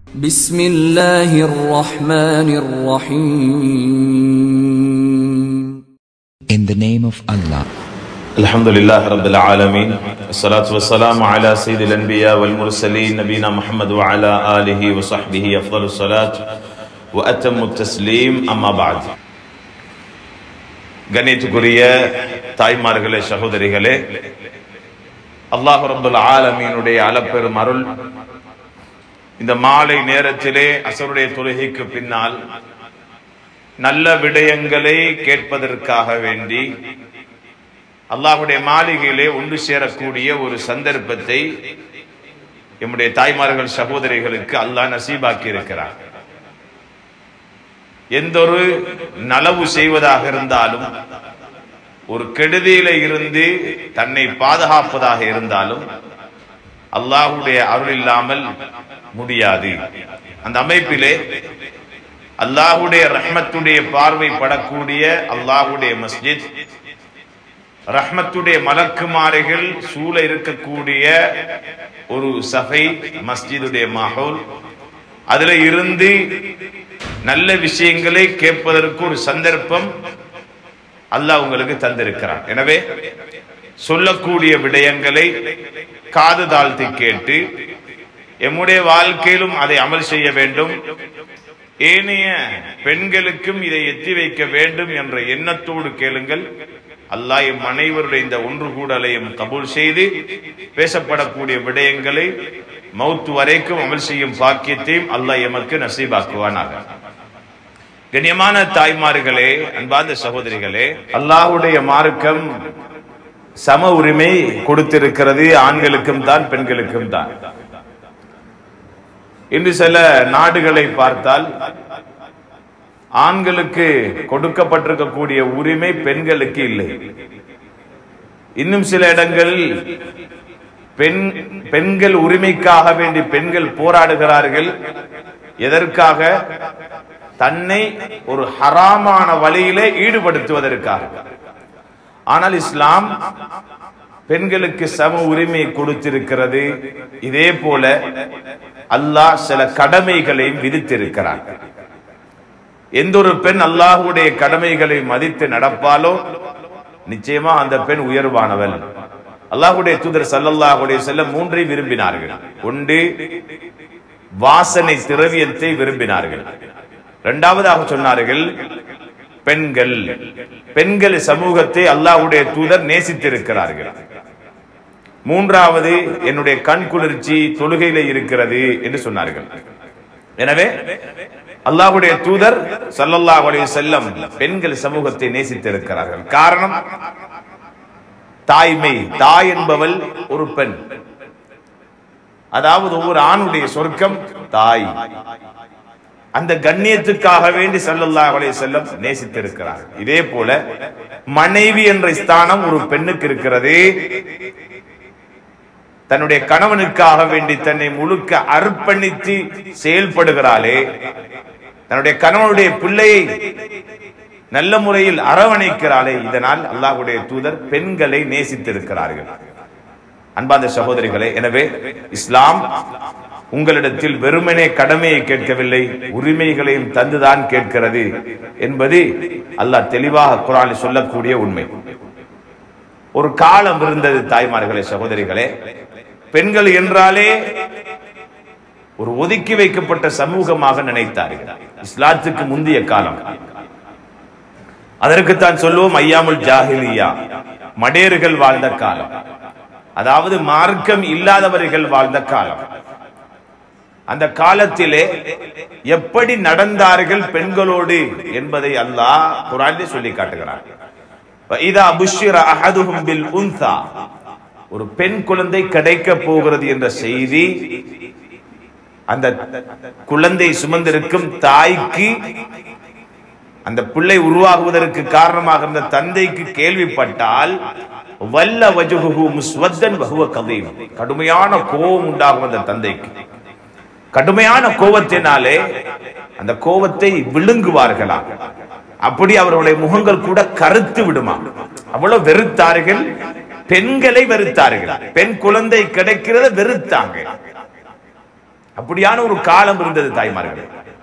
بسم الله الرحمن الرحيم In the name of Allah, الحمد لله رب العالمين الصلاة والسلام على سيد الأنبياء والمرسلين نبينا محمد وعلى آله وصحبه أفضل الصلاة وأتم التسليم أما بعد கணித்துக்குரிய தாய்மார்களே சகோதரிகளே அல்லாஹ் ரபுல் ஆலமீனுடைய அளப்பெரும் அருள் இந்த மாலை நேரத்திலே அசருடைய தொழுகைக்கு பின்னால் நல்ல விடயங்களை கேட்பதற்காக வேண்டி அல்லாஹுடைய மாளிகையிலே ஒன்று சேரக்கூடிய ஒரு சந்தர்ப்பத்தை எம்முடைய தாய்மார்கள் சகோதரிகளுக்கு அல்லாஹ் நசீபாக்கி இருக்கிறார் எந்த ஒரு நலவு செய்வதாக இருந்தாலும் ஒரு கெடுதியில இருந்து தன்னை பாதுகாப்பதாக இருந்தாலும் அல்லாஹுடைய அருள் இல்லாமல் முடியாது அந்த அமைப்பிலே அல்லாஹுடைய ரஹ்மத்துடைய பார்வை படக்கூடிய அல்லாஹுடைய மஸ்ஜித் ரஹ்மத்துடைய மலக்குமாரிகள் சூழ இருக்கக்கூடிய ஒரு சபை மஸ்ஜிதுடைய மாஹோல் அதுல இருந்து நல்ல விஷயங்களை கேட்பதற்கு ஒரு சந்தர்ப்பம் அல்லாஹ் உங்களுக்கு தந்திருக்கிறான் எனவே சொல்லக்கூடிய விடயங்களை காது தாழ்த்தி கேட்டு எம்முடைய வாழ்க்கையிலும் அதை அமல் செய்ய வேண்டும் ஏனைய பெண்களுக்கும் இதை எத்தி வைக்க வேண்டும் என்ற எண்ணத்தோடு கேளுங்கள் அல்லாஹ் எம் அனைவருடைய இந்த ஒன்று கூடலையும் கபூல் செய்து பேசப்படக்கூடிய விடயங்களை மௌத்து வரைக்கும் அமல் செய்யும் பாக்கியத்தையும் அல்லாஹ் எமக்கு நசீபாக்குவானாக கண்ணியமான தாய்மார்களே அன்பார்ந்த சகோதரிகளே அல்லாஹுடைய மார்க்கம் சம உரிமை கொடுத்திருக்கிறது ஆண்களுக்கும் தான் பெண்களுக்கும் தான் இன்று சில நாடுகளை பார்த்தால் ஆண்களுக்கு கொடுக்கப்பட்டிருக்கக்கூடிய உரிமை பெண்களுக்கு இல்லை இன்னும் சில இடங்களில் பெண் பெண்கள் உரிமைக்காக வேண்டி பெண்கள் போராடுகிறார்கள் எதற்காக தன்னை ஒரு ஹராமான வழியிலே ஈடுபடுத்துவதற்காக ஆனால் இஸ்லாம் பெண்களுக்கு சம உரிமை கொடுத்திருக்கிறது இதே போல அல்லாஹ் சில கடமைகளையும் விதித்திருக்கிறார் எந்த ஒரு பெண் அல்லாஹுடைய கடமைகளை மதித்து நடப்பாலோ நிச்சயமா அந்த பெண் உயர்வானவள் அல்லாஹுடைய தூதர் சல்லல்லாஹுடைய செல்ல மூன்றை விரும்பினார்கள் ஒன்று வாசனை திரவியத்தை விரும்பினார்கள் இரண்டாவதாக சொன்னார்கள் பெண்கள் பெண்கள் சமூகத்தை அல்லாஹுடைய தூதர் நேசித்திருக்கிறார்கள் மூன்றாவது என்னுடைய கண் குளிர்ச்சி தொழுகையில இருக்கிறது என்று சொன்னார்கள் எனவே அல்லாஹுடைய தூதர் சல்லல்லாஹ் அலைஹி செல்லம் பெண்கள் சமூகத்தை நேசித்திருக்கிறார்கள் காரணம் தாய்மை தாய் என்பவள் ஒரு பெண் அதாவது ஒவ்வொரு ஆணுடைய சொர்க்கம் தாய் அந்த கண்ணியத்துக்காக வேண்டி சல்லல்லாஹ் அலைஹி செல்லம் நேசித்திருக்கிறார் இதே போல மனைவி என்ற ஸ்தானம் ஒரு பெண்ணுக்கு இருக்கிறது தன்னுடைய கணவனுக்காக வேண்டி தன்னை முழுக்க அர்ப்பணித்து செயல்படுகிறாளே தன்னுடைய கணவனுடைய பிள்ளையை நல்ல முறையில் அரவணைக்கிறாளே இதனால் அல்லாஹுடைய தூதர் பெண்களை நேசித்திருக்கிறார்கள் அன்பாந்த சகோதரிகளே எனவே இஸ்லாம் உங்களிடத்தில் வெறுமனே கடமையை கேட்கவில்லை உரிமைகளையும் தந்துதான் கேட்கிறது என்பது அல்லாஹ் தெளிவாக குரானில் சொல்லக்கூடிய உண்மை ஒரு காலம் இருந்தது தாய்மார்களே சகோதரிகளே பெண்கள் என்றாலே ஒரு ஒதுக்கி வைக்கப்பட்ட சமூகமாக நினைத்தார்கள் இஸ்லாத்துக்கு முந்தைய காலம் அதற்குத்தான் சொல்லுவோம் ஐயாமுல் ஜாஹிலியா மடேர்கள் வாழ்ந்த காலம் அதாவது மார்க்கம் இல்லாதவர்கள் வாழ்ந்த காலம் அந்த காலத்திலே எப்படி நடந்தார்கள் பெண்களோடு என்பதை அல்லாஹ் குரானிலே சொல்லி காட்டுகிறார் இதா புஷ்ஷிர அஹதுஹும் பில் உன்சா ஒரு பெண் குழந்தை கிடைக்க போகிறது என்ற செய்தி அந்த குழந்தை சுமந்திருக்கும் தாய்க்கு அந்த பிள்ளை உருவாகுவதற்கு காரணமாக இருந்த தந்தைக்கு கேள்விப்பட்டால் வல்ல வஜுகு முஸ்வத்தன் வகுவ கதையும் கடுமையான கோபம் உண்டாகும் அந்த தந்தைக்கு கடுமையான கோபத்தினாலே அந்த கோபத்தை விழுங்குவார்களா அப்படி அவருடைய முகங்கள் கூட கருத்து விடுமா அவ்வளவு வெறுத்தார்கள் பெண்களை வெறுத்தார்கள் பெண் குழந்தை கிடைக்கிறத வெறுத்தாங்க அப்படியான ஒரு காலம் இருந்தது தாய்மார்களே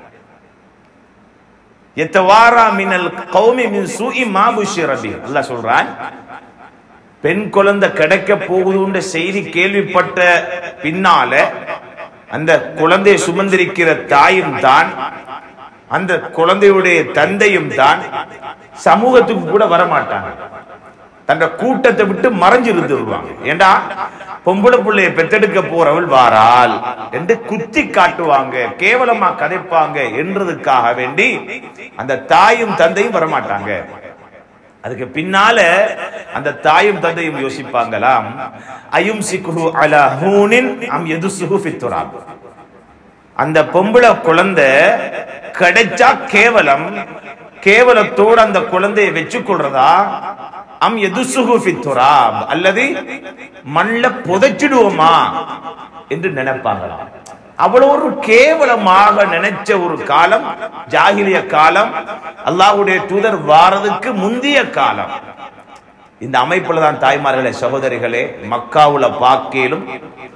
எத்தவாரா மினல் கௌமி மின் சூஇ மா புஷ்ஷிர பிஹி. அல்லாஹ் சொல்றான் பெண் குழந்தை கிடைக்க போகுதுன்ற செய்தி கேள்விப்பட்ட பின்னால அந்த குழந்தையை சுமந்திருக்கிற தாயும் தான் அந்த குழந்தையுடைய தந்தையும் தான் சமூகத்துக்கு கூட வரமாட்டாங்க தன்ற கூட்டத்தை விட்டு மறைஞ்சு இருந்துருவாங்க ஏண்டா பொம்பளை பிள்ளைய பெத்தெடுக்க போறவள் வாரால் என்று குத்தி காட்டுவாங்க கேவலமா கதைப்பாங்க என்றதுக்காக வேண்டி அந்த தாயும் தந்தையும் வரமாட்டாங்க அதுக்கு பின்னால அந்த தாயும் தந்தையும் யோசிப்பாங்களாம் அயும் சிக்குஹு அலா ஹூனின் அம் எதுசுஹு ஃபித்துராப் அந்த பொம்பளை குழந்தை கிடைச்சா கேவலம் கேவலத்தோடு அந்த குழந்தையை வச்சு கொள்றதா அம் எதுசுஹு ஃபித்துராப் அல்லது மண்ல புதைச்சிடுவோமா என்று நினைப்பாங்களாம் அவ்வளவு ஒரு கேவலமாக நினைச்ச ஒரு காலம் ஜாகிலிய காலம் அல்லாஹ்வுடைய தூதர் வாரதுக்கு முந்திய காலம் இந்த அமைப்புல தான் தாய்மார்களே சகோதரிகளே மக்காவுல பாக்கேலும்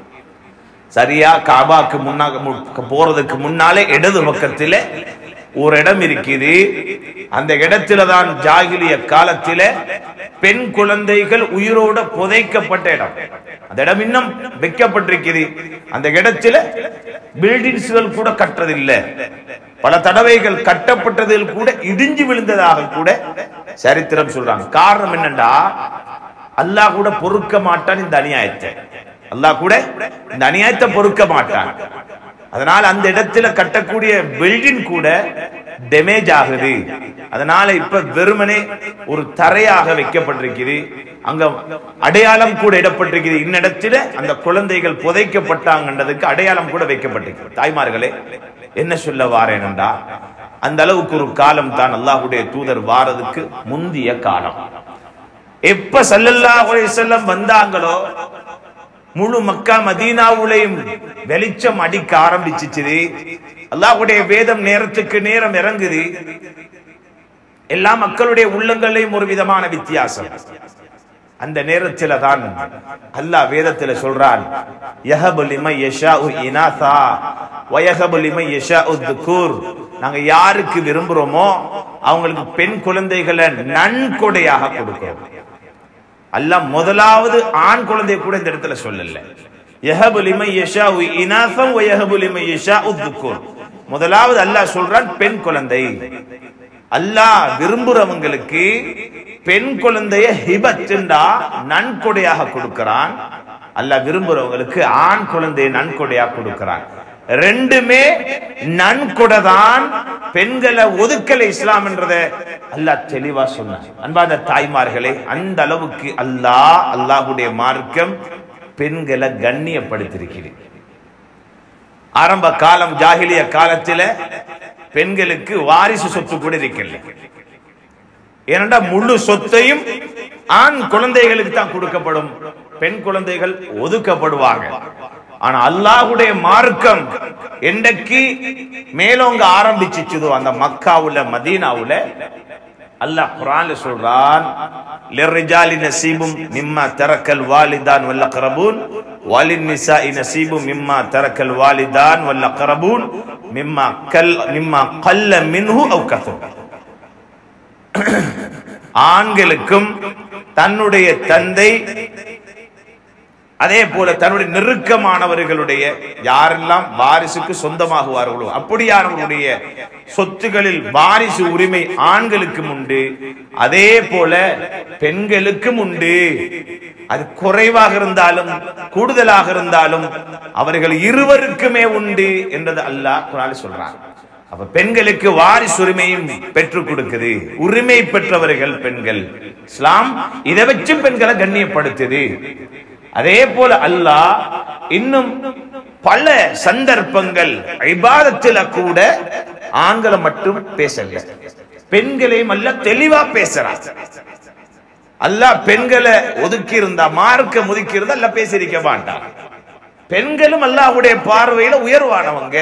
சரியா காபாக்கு முன்னாக மு- போறதுக்கு முன்னாலே இடது பக்கத்தில ஒரு இடம் இருக்குது அந்த இடத்துல தான் ஜாகிலிய காலத்தில பெண் குழந்தைகள் உயிரோட புதைக்கப்பட்ட இடம் அந்த இடம் இன்னும் வைக்கப்பட்டிருக்குது அந்த இடத்துல பில்டிங்ஸ்கள் கூட கட்டுறதில்லை பல தடவைகள் கட்டப்பட்டதில் கூட இடிஞ்சு விழுந்ததாக கூட சரித்திரம் சொல்றாங்க காரணம் என்னண்டா அல்லாஹ் கூட பொறுக்க மாட்டான் இந்த அநியாயத்தை அல்லாஹ் கூட இந்த அநியாயத்தை பொறுக்க மாட்டான் அதனால அந்த இடத்துல கட்டக்கூடிய பில்டிங் கூட டேமேஜ் ஆகுது அதனால இப்ப வெறுமனே ஒரு தரையாக வைக்கப்பட்டிருக்குது அங்க அடையாளம் கூட இடப்பட்டிருக்குது இன்னிடத்துல அந்த குழந்தைகள் புதைக்கப்பட்டாங்கன்றதுக்கு அடையாளம் கூட வைக்கப்பட்டிருக்கு தாய்மார்களே என்ன சொல்ல வாரேனண்டா அந்த அளவுக்கு ஒரு காலம் தான் அல்லாஹ்வுடைய தூதர் வாரதுக்கு முந்திய காலம் எப்ப சல்லல்லாஹு அலைஹி வஸல்லம் வந்தாங்களோ முழு மக்கா மதீனாவுலையும் வெளிச்சம் அடிக்க ஆரம்பிச்சிச்சு அல்லாஹ்வுடைய வேதம் நேரத்துக்கு நேரம் இறங்குது எல்லா மக்களுடைய உள்ளங்களையும் ஒரு விதமான வித்தியாசம் அந்த நேரத்துல தான் அல்லாஹ் வேதத்துல சொல்றான் யஹபு லிமன் யஷாஉ இனாசா வயஹபு லிமன் யஷாஉ துக்கூர் நாங்க யாருக்கு விரும்புறோமோ அவங்களுக்கு பெண் குழந்தைகளை நன்கொடையாக கொடுக்கிறோம் அல்லாஹ் முதலாவது ஆண் குழந்தை கூட இந்த இடத்துல சொல்லல யஹபு லிமன் யஷாஉ இனாசம் வயஹபு லிமன் யஷாஉ துக்கூர் முதலாவது அல்லாஹ் சொல்றான் பெண் குழந்தை அல்லாஹ் விரும்புறவங்களுக்கு பெண் குழந்தைய ஹிபத்துண்டா நன்கொடையாக கொடுக்கிறான் அல்லாஹ் விரும்புறவங்களுக்கு ஆண் குழந்தையை நன்கொடையாக கொடுக்கிறான் ரெண்டுமே நன்கொடை தான் பெண்களை ஒதுக்கல இஸ்லாம் என்றத அல்லாஹ் தெளிவா சொன்னான் அன்பாத தாய்மார்களே அந்த அளவுக்கு அல்லாஹ் அல்லாஹ்வுடைய மார்க்கம் பெண்களை கண்ணியப்படுத்திருக்கிறது ஆரம்ப காலம் ஜாகிலிய காலத்தில பெண்களுக்கு வாரிசு சொத்து கூட இருக்கல ஏனென்றா முழு சொத்தையும் ஆண் குழந்தைகளுக்கு தான் கொடுக்கப்படும் பெண் குழந்தைகள் ஒதுக்கப்படுவாங்க ஆனா அல்லாஹ்வுடைய மார்க்கம் என்றைக்கு மேலோங்க ஆரம்பிச்சுச்சதோ அந்த மக்காவுல மதீனாவுல அல்லாஹ் குர்ஆன்ல சொல்றான் லிர்ரிஜாலி நசீபும் மிம்மா தரக்கல் வாலிதான் வல்லக்ரபூன் வலின் நிசாஇ நசீபும் மிம்மா தரக்கல் வாலிதான் வல்லக்ரபூன் மிம்மா கல் மிம்மா கல்ல மின்ஹு அவ் கஸர் ஆண்களுக்கும் தன்னுடைய தந்தை அதே போல தன்னுடைய நெருக்கமானவர்களுடைய யாரெல்லாம் வாரிசுக்கு சொந்தமாகுவார்களோ அப்படியானவர்களுடைய சொத்துகளில் வாரிசு உரிமை ஆண்களுக்கும் உண்டு அதே போல பெண்களுக்கும் உண்டு அது குறைவாக இருந்தாலும் கூடுதலாக இருந்தாலும் அவர்கள் இருவருக்குமே உண்டு என்றது அல்லாஹ் குரானில் சொல்றான் அப்ப பெண்களுக்கு வாரிசு உரிமையும் பெற்றுக் கொடுக்குது உரிமை பெற்றவர்கள் பெண்கள் இஸ்லாம் இதை வச்சு பெண்களை கண்ணியப்படுத்துது அதே போல அல்லாஹ் இன்னும் பல சந்தர்ப்பங்கள் இபாதத்தில கூட ஆண்களை மட்டும் பேசல பெண்களையும் அல்ல தெளிவா பேசுறான் அல்லாஹ் பெண்களை ஒதுக்கி இருந்தா மார்க்க ஒதுக்கி இருந்தா அல்ல பேசியிருக்க மாட்டான் பெண்களும் அல்லாஹ்வுடைய பார்வையில உயர்வானவங்க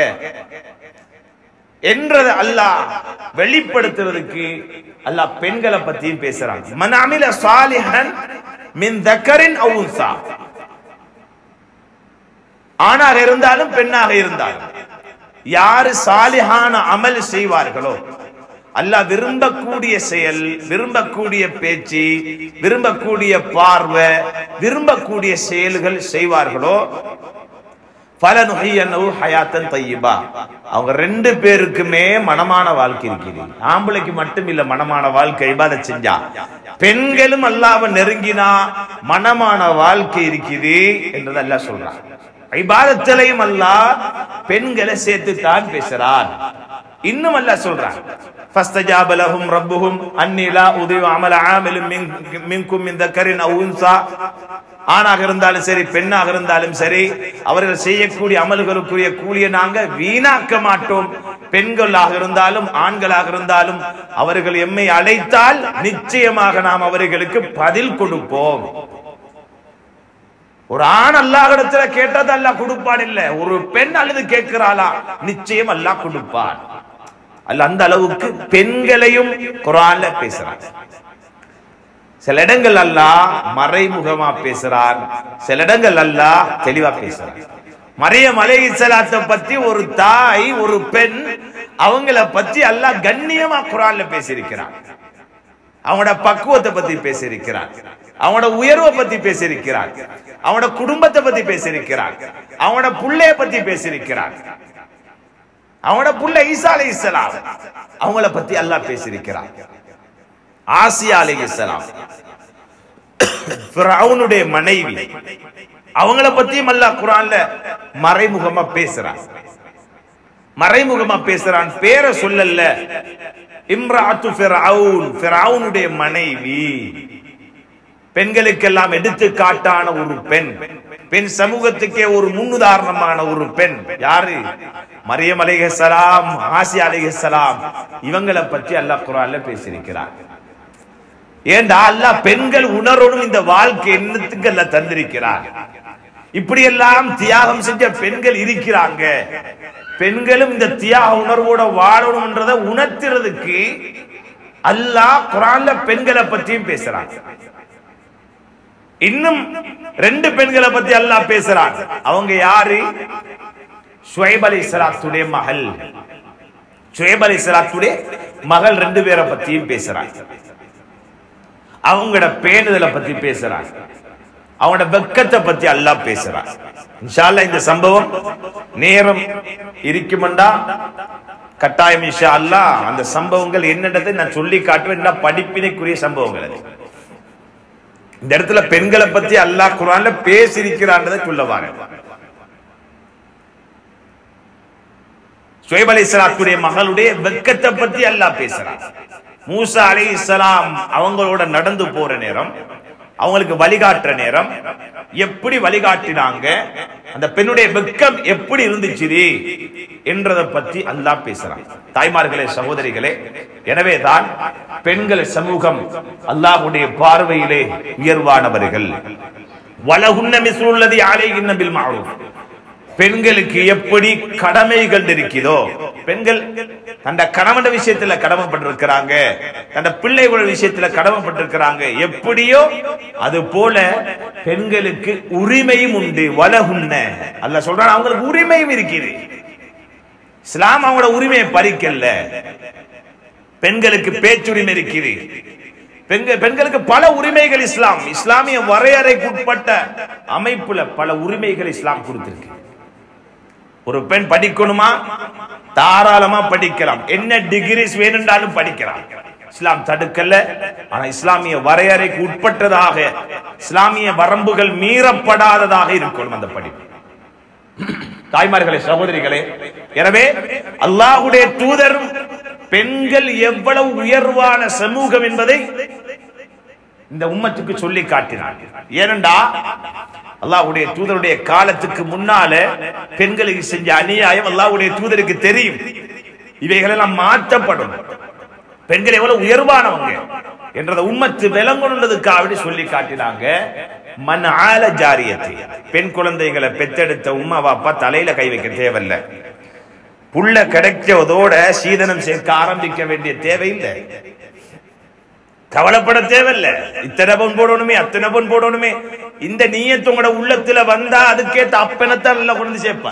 என்றதை அல்லாஹ் வெளிப்படுத்துறதுக்கு அல்லாஹ் பெண்களை பத்தியும் பேசுறான் மன் அமில சாலிஹன் மின் தக்கரின் அவுன்சா ஆணாக இருந்தாலும் பெண்ணாக இருந்தாலும் யாரு சாலிஹான அமல் செய்வார்களோ அல்லாஹ் விரும்பக்கூடிய செயல் விரும்பக்கூடிய பேச்சு விரும்பக்கூடிய பார்வை விரும்பக்கூடிய செயல்கள் செய்வார்களோ பலனுகையனவு ஹயாத்தன் தையிபா அவங்க ரெண்டு பேருக்குமே மனமான வாழ்க்கை இருக்குது ஆம்பளைக்கு மட்டும் இல்ல மனமான வாழ்க்கை இபாத செஞ்சா பெண்களும் அல்லாஹ்வை நெருங்கினா மனமான வாழ்க்கை இருக்குது என்றது அல்லாஹ் சொல்றான் இபாதத்திலையும் அல்லாஹ் பெண்களை சேர்த்து தான் பேசுறான் இன்னும் அல்லாஹ் சொல்றான் فاستجاب لهم ربهم أني لا أضيع عمل عامل من- منكم من ذكر أو أنثى ஆணாக இருந்தாலும் சரி பெண்ணாக இருந்தாலும் சரி அவர்கள் செய்யக்கூடிய அமல்களுக்குரிய கூலியை நாங்க வீணாக்க மாட்டோம் பெண்களாக இருந்தாலும் ஆண்களாக இருந்தாலும் அவர்கள் எம்மை அழைத்தால் நிச்சயமாக நாம் அவர்களுக்கு பதில் கொடுப்போம் ஒரு ஆண் அல்லாஹிடத்துல கேட்டது அல்லாஹ் கொடுப்பான் இல்ல ஒரு பெண் அல்லது கேட்கிறாளா நிச்சயம் அல்லாஹ் கொடுப்பான் அல்ல அந்த அளவுக்கு பெண்களையும் குரான்ல பேசுறான் சில இடங்கள் அல்லாஹ் மறைமுகமா பேசுறான் சில இடங்கள் அல்லாஹ் தெளிவா பேசுறான் மரியம் அலைஹிஸ்ஸலாத்தை பத்தி ஒரு தாய் ஒரு பெண் அவங்கள பத்தி அல்லாஹ் கண்ணியமா குரான்ல பேசியிருக்கிறான் அவனோட பக்குவத்தை பத்தி பேசியிருக்கிறான் அவனோட உயர்வை பத்தி பேசியிருக்கிறான் அவனோட குடும்பத்தை பத்தி பேசியிருக்கிறான் அவனோட புள்ளைய பத்தி பேசியிருக்கிறான் அவனோட புள்ள ஈசா அலை இஸ்லாம் அவங்கள பத்தி அல்லாஹ் பேசியிருக்கிறான் ஆசியா அலை இஸ்லாம் ஃபிரௌனுடைய மனைவி அவங்கள பத்தியும் அல்லாஹ் குரான்ல மறைமுகமா பேசுறான் மறைமுகமா பேசுறான் பேரை சொல்லல இம்ராத்து ஃபிரௌன் ஃபிரௌனுடைய மனைவி பெண்களுக்கெல்லாம் எடுத்துக்காட்டான ஒரு பெண் பெண் சமூகத்துக்கே ஒரு முன்னுதாரணமான ஒரு பெண் யாரு மரியம் அலைஹிஸ்ஸலாம் ஆசியா அலைஹிஸ்ஸலாம் இவங்களை பற்றி அல்லாஹ் குர்ஆன்ல பேசியிருக்கிறார் ஏண்டா அல்லாஹ் பெண்கள் உணர்வோடும் இந்த வாழ்க்கை எண்ணத்துக்கு அல்லாஹ் தந்திருக்கிறார் இப்படியெல்லாம் தியாகம் செஞ்ச பெண்கள் இருக்கிறாங்க பெண்களும் இந்த தியாக உணர்வோட வாழணும்ன்றத உணர்த்துறதுக்கு அல்லாஹ் குரான்ல பெண்களை பத்தியும் பேசுறாங்க இன்னும் ரெண்டு பெண்களை பத்தி அல்லாஹ் பேசுறான் அவங்க யாரு ஷுவைப் அலி சலாத்துடைய மகள் ஷுவைப் அலி சலாத்துடைய மகள் ரெண்டு பேரை பத்தியும் பேசுறாங்க அவங்களோட பேணுதலை பத்தி பேசுறாங்க அவனோட வெக்கத்தை பத்தி அல்லாஹ் பேசுறான் இன்ஷா அல்லாஹ் இந்த சம்பவம் நேரம் இருக்குமெண்டா கட்டாயம் இன்ஷா அல்லாஹ் அந்த சம்பவங்கள் என்னன்றதை நான் சொல்லி காட்டுவேன் என்ன படிப்பினைக்குரிய சம்பவங்கள் அது இந்த இடத்துல பெண்களை பத்தி அல்லாஹ் குரான்ல பேசியிருக்கிறான்றதை சொல்ல வாரேன் சுயப் அலி இஸ்லாத்துடைய மகளுடைய வெக்கத்தை பத்தி அல்லாஹ் பேசுறான் மூசா அலி இஸ்லாம் அவங்களோட நடந்து போற நேரம் அவங்களுக்கு வழிகாட்டுற நேரம் எப்படி வழிகாட்டினாங்க அந்த பெண்ணுடைய வெக்கம் எப்படி இருந்துச்சு என்றதை பத்தி அல்லாஹ் பேசுறான் தாய்மார்களே சகோதரிகளே எனவே தான் பெண்கள் சமூகம் அல்லாஹ்வுடைய பார்வையிலே உயர்வானவர்கள் வலகுன்ன மிஸ்ருல்லதி அலைகின்ன பில் மஅரூஃப் பெண்களுக்கு எப்படி கடமைகள் இருக்குதோ பெண்கள் தந்த கணவன் விஷயத்துல கடமைப்பட்டிருக்கிறாங்க தந்த பிள்ளைகள் விஷயத்துல கடமைப்பட்டிருக்கிறாங்க எப்படியோ அது போல பெண்களுக்கு உரிமையும் உண்டு வலகுன்ன அல்ல சொல்றான் அவங்களுக்கு உரிமையும் இருக்குது இஸ்லாம் அவங்களோட உரிமையை பறிக்கல பெண்களுக்கு பேச்சுரிமை இருக்குது பெண்கள் பெண்களுக்கு பல உரிமைகள் இஸ்லாம் இஸ்லாமிய வரையறைக்குட்பட்ட அமைப்புல பல உரிமைகள் இஸ்லாம் கொடுத்திருக்கு ஒரு பெண் படிக்கணுமா தாராளமா படிக்கலாம் என்ன டிகிரிஸ் வேணும்னாலும் படிக்கலாம் இஸ்லாம் தடுக்கல ஆனா இஸ்லாமிய வரையறைக்கு உட்பட்டதாக இஸ்லாமிய வரம்புகள் மீறப்படாததாக இருக்கணும் அந்த படிப்பு தாய்மார்களே சகோதரிகளே எனவே அல்லாஹுடைய தூதரும் பெண்கள் எவ்வளவு உயர்வான சமூகம் என்பதை இந்த உம்மத்துக்கு சொல்லி காட்டினார் ஏனண்டா அல்லாஹ்வுடைய தூதருடைய காலத்துக்கு முன்னால பெண்களுக்கு செஞ்ச அநியாயம் அல்லாஹ்வுடைய தூதருக்கு தெரியும் இவைகளெல்லாம் மாற்றப்படும் பெண்கள் எவ்வளவு உயர்வானவங்க என்றத உம்மத்து விளங்கணுன்றதுக்காக சொல்லி காட்டினாங்க மன் ஆல ஜாரியத்தை பெண் குழந்தைகளை பெத்தெடுத்த உம்மா பாப்பா தலையில கை வைக்க தேவையில்ல புள்ள கிடைச்சதோட சீதனம் சேர்க்க ஆரம்பிக்க வேண்டிய தேவையில்லை கவலைப்பட தேவையில்ல இத்தனை பொன் போடணுமே அத்தனை பொன் போடணுமே இந்த நீயத்து உங்களோட உள்ளத்துல வந்தா அதுக்கேத்த அப்பனத்தான் நல்லா கொண்டு சேர்ப்பா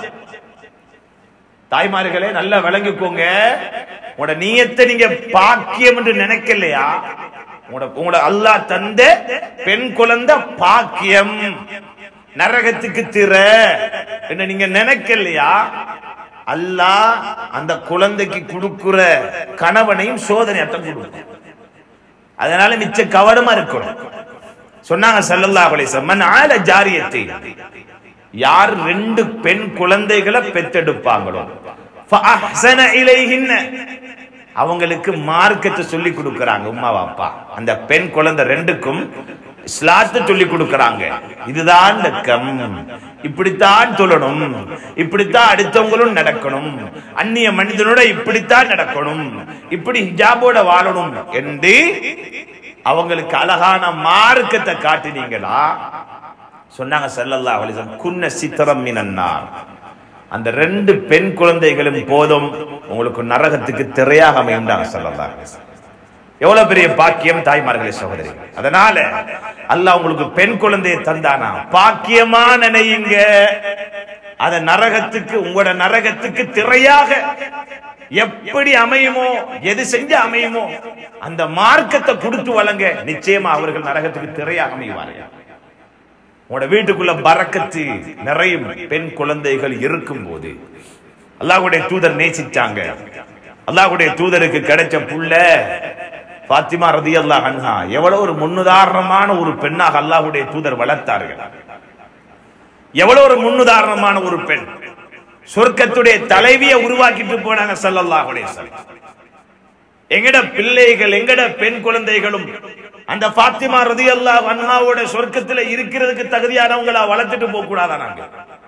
தாய்மார்களே நல்லா விளங்கிக்கோங்க உங்களோட நீயத்தை நீங்க பாக்கியம் என்று நினைக்கலையா உங்களோட உங்களோட அல்லாஹ் தந்த பெண் குழந்தை பாக்கியம் நரகத்துக்கு திற என்ன நீங்க நினைக்கலையா அல்லாஹ் அந்த குழந்தைக்கு கொடுக்கிற கணவனையும் சோதனையத்தான் கொடுக்கும் அதனால மிச்ச கவனமா இருக்கணும் சொன்னாங்க ஸல்லல்லாஹு அலைஹி வஸல்லம் மன் ஆல ஜாரியத்தை யார் ரெண்டு பெண் குழந்தைகளை பெத்தெடுப்பாங்களோ ஃபஅஹ்ஸன இலைஹின்ன அவங்களுக்கு மார்க்கத்தை சொல்லி கொடுக்கறாங்க உம்மா அப்பா அந்த பெண் குழந்தை ரெண்டுக்கும் இஸ்லாத்தை சொல்லி கொடுக்கறாங்க இதுதான் லக்கம் இப்படித்தான் சொல்லணும் இப்படித்தான் அடுத்தவங்களும் நடக்கணும் அந்நிய மனிதனோட இப்படித்தான் நடக்கணும் இப்படி ஹிஜாபோட வாழணும் என்று அவங்களுக்கு அழகான மார்க்கத்தை காட்டினீங்களா சொன்னாங்க ஸல்லல்லாஹு அலைஹி வஸல்லம் குன்ன சித்தரம் மினன்னார் அந்த ரெண்டு பெண் குழந்தைகளும் போதும் உங்களுக்கு நரகத்துக்கு திரையாக அமைந்தாங்க ஸல்லல்லாஹு அலைஹி வஸல்லம் எவ்வளவு பெரிய பாக்கியம் தாய்மார்களே சகோதரி அதனால அல்லாஹ் உங்களுக்கு பெண் குழந்தையை தந்தானா பாக்கியமா நினையுங்க அத நரகத்துக்கு உங்களோட நரகத்துக்கு திரையாக எப்படி அமையுமோ எது செஞ்சு அமையுமோ அந்த மார்க்கத்தை கொடுத்து வழங்க நிச்சயமா அவர்கள் நரகத்துக்கு திரையாக அமைவார்கள் உங்களோட வீட்டுக்குள்ள பறக்கத்து நிறையும் பெண் குழந்தைகள் இருக்கும் போது அல்லாஹ்வுடைய தூதர் நேசிச்சாங்க அல்லாஹ்வுடைய தூதருக்கு கிடைச்ச புள்ள பாத்திமா ரதியல்லாஹு அன்ஹா எவ்வளவு ஒரு முன்னுதாரணமான ஒரு பெண்ணாக அல்லாஹ்வுடைய தூதர் வளர்த்தார்கள் எவ்வளவு ஒரு முன்னுதாரணமான ஒரு பெண் சொர்க்கத்துடைய தலைவியை உருவாக்கிட்டு போனாங்க ஸல்லல்லாஹு அலைஹி வஸல்லம் எங்கட பிள்ளைகள் எங்கட பெண் குழந்தைகளும் அந்த பாத்திமா ரதியல்லாஹு அன்ஹாவோட சொர்க்கத்துல இருக்கிறதுக்கு தகுதியானவங்களா வளர்த்துட்டு போக கூடாதா நாங்க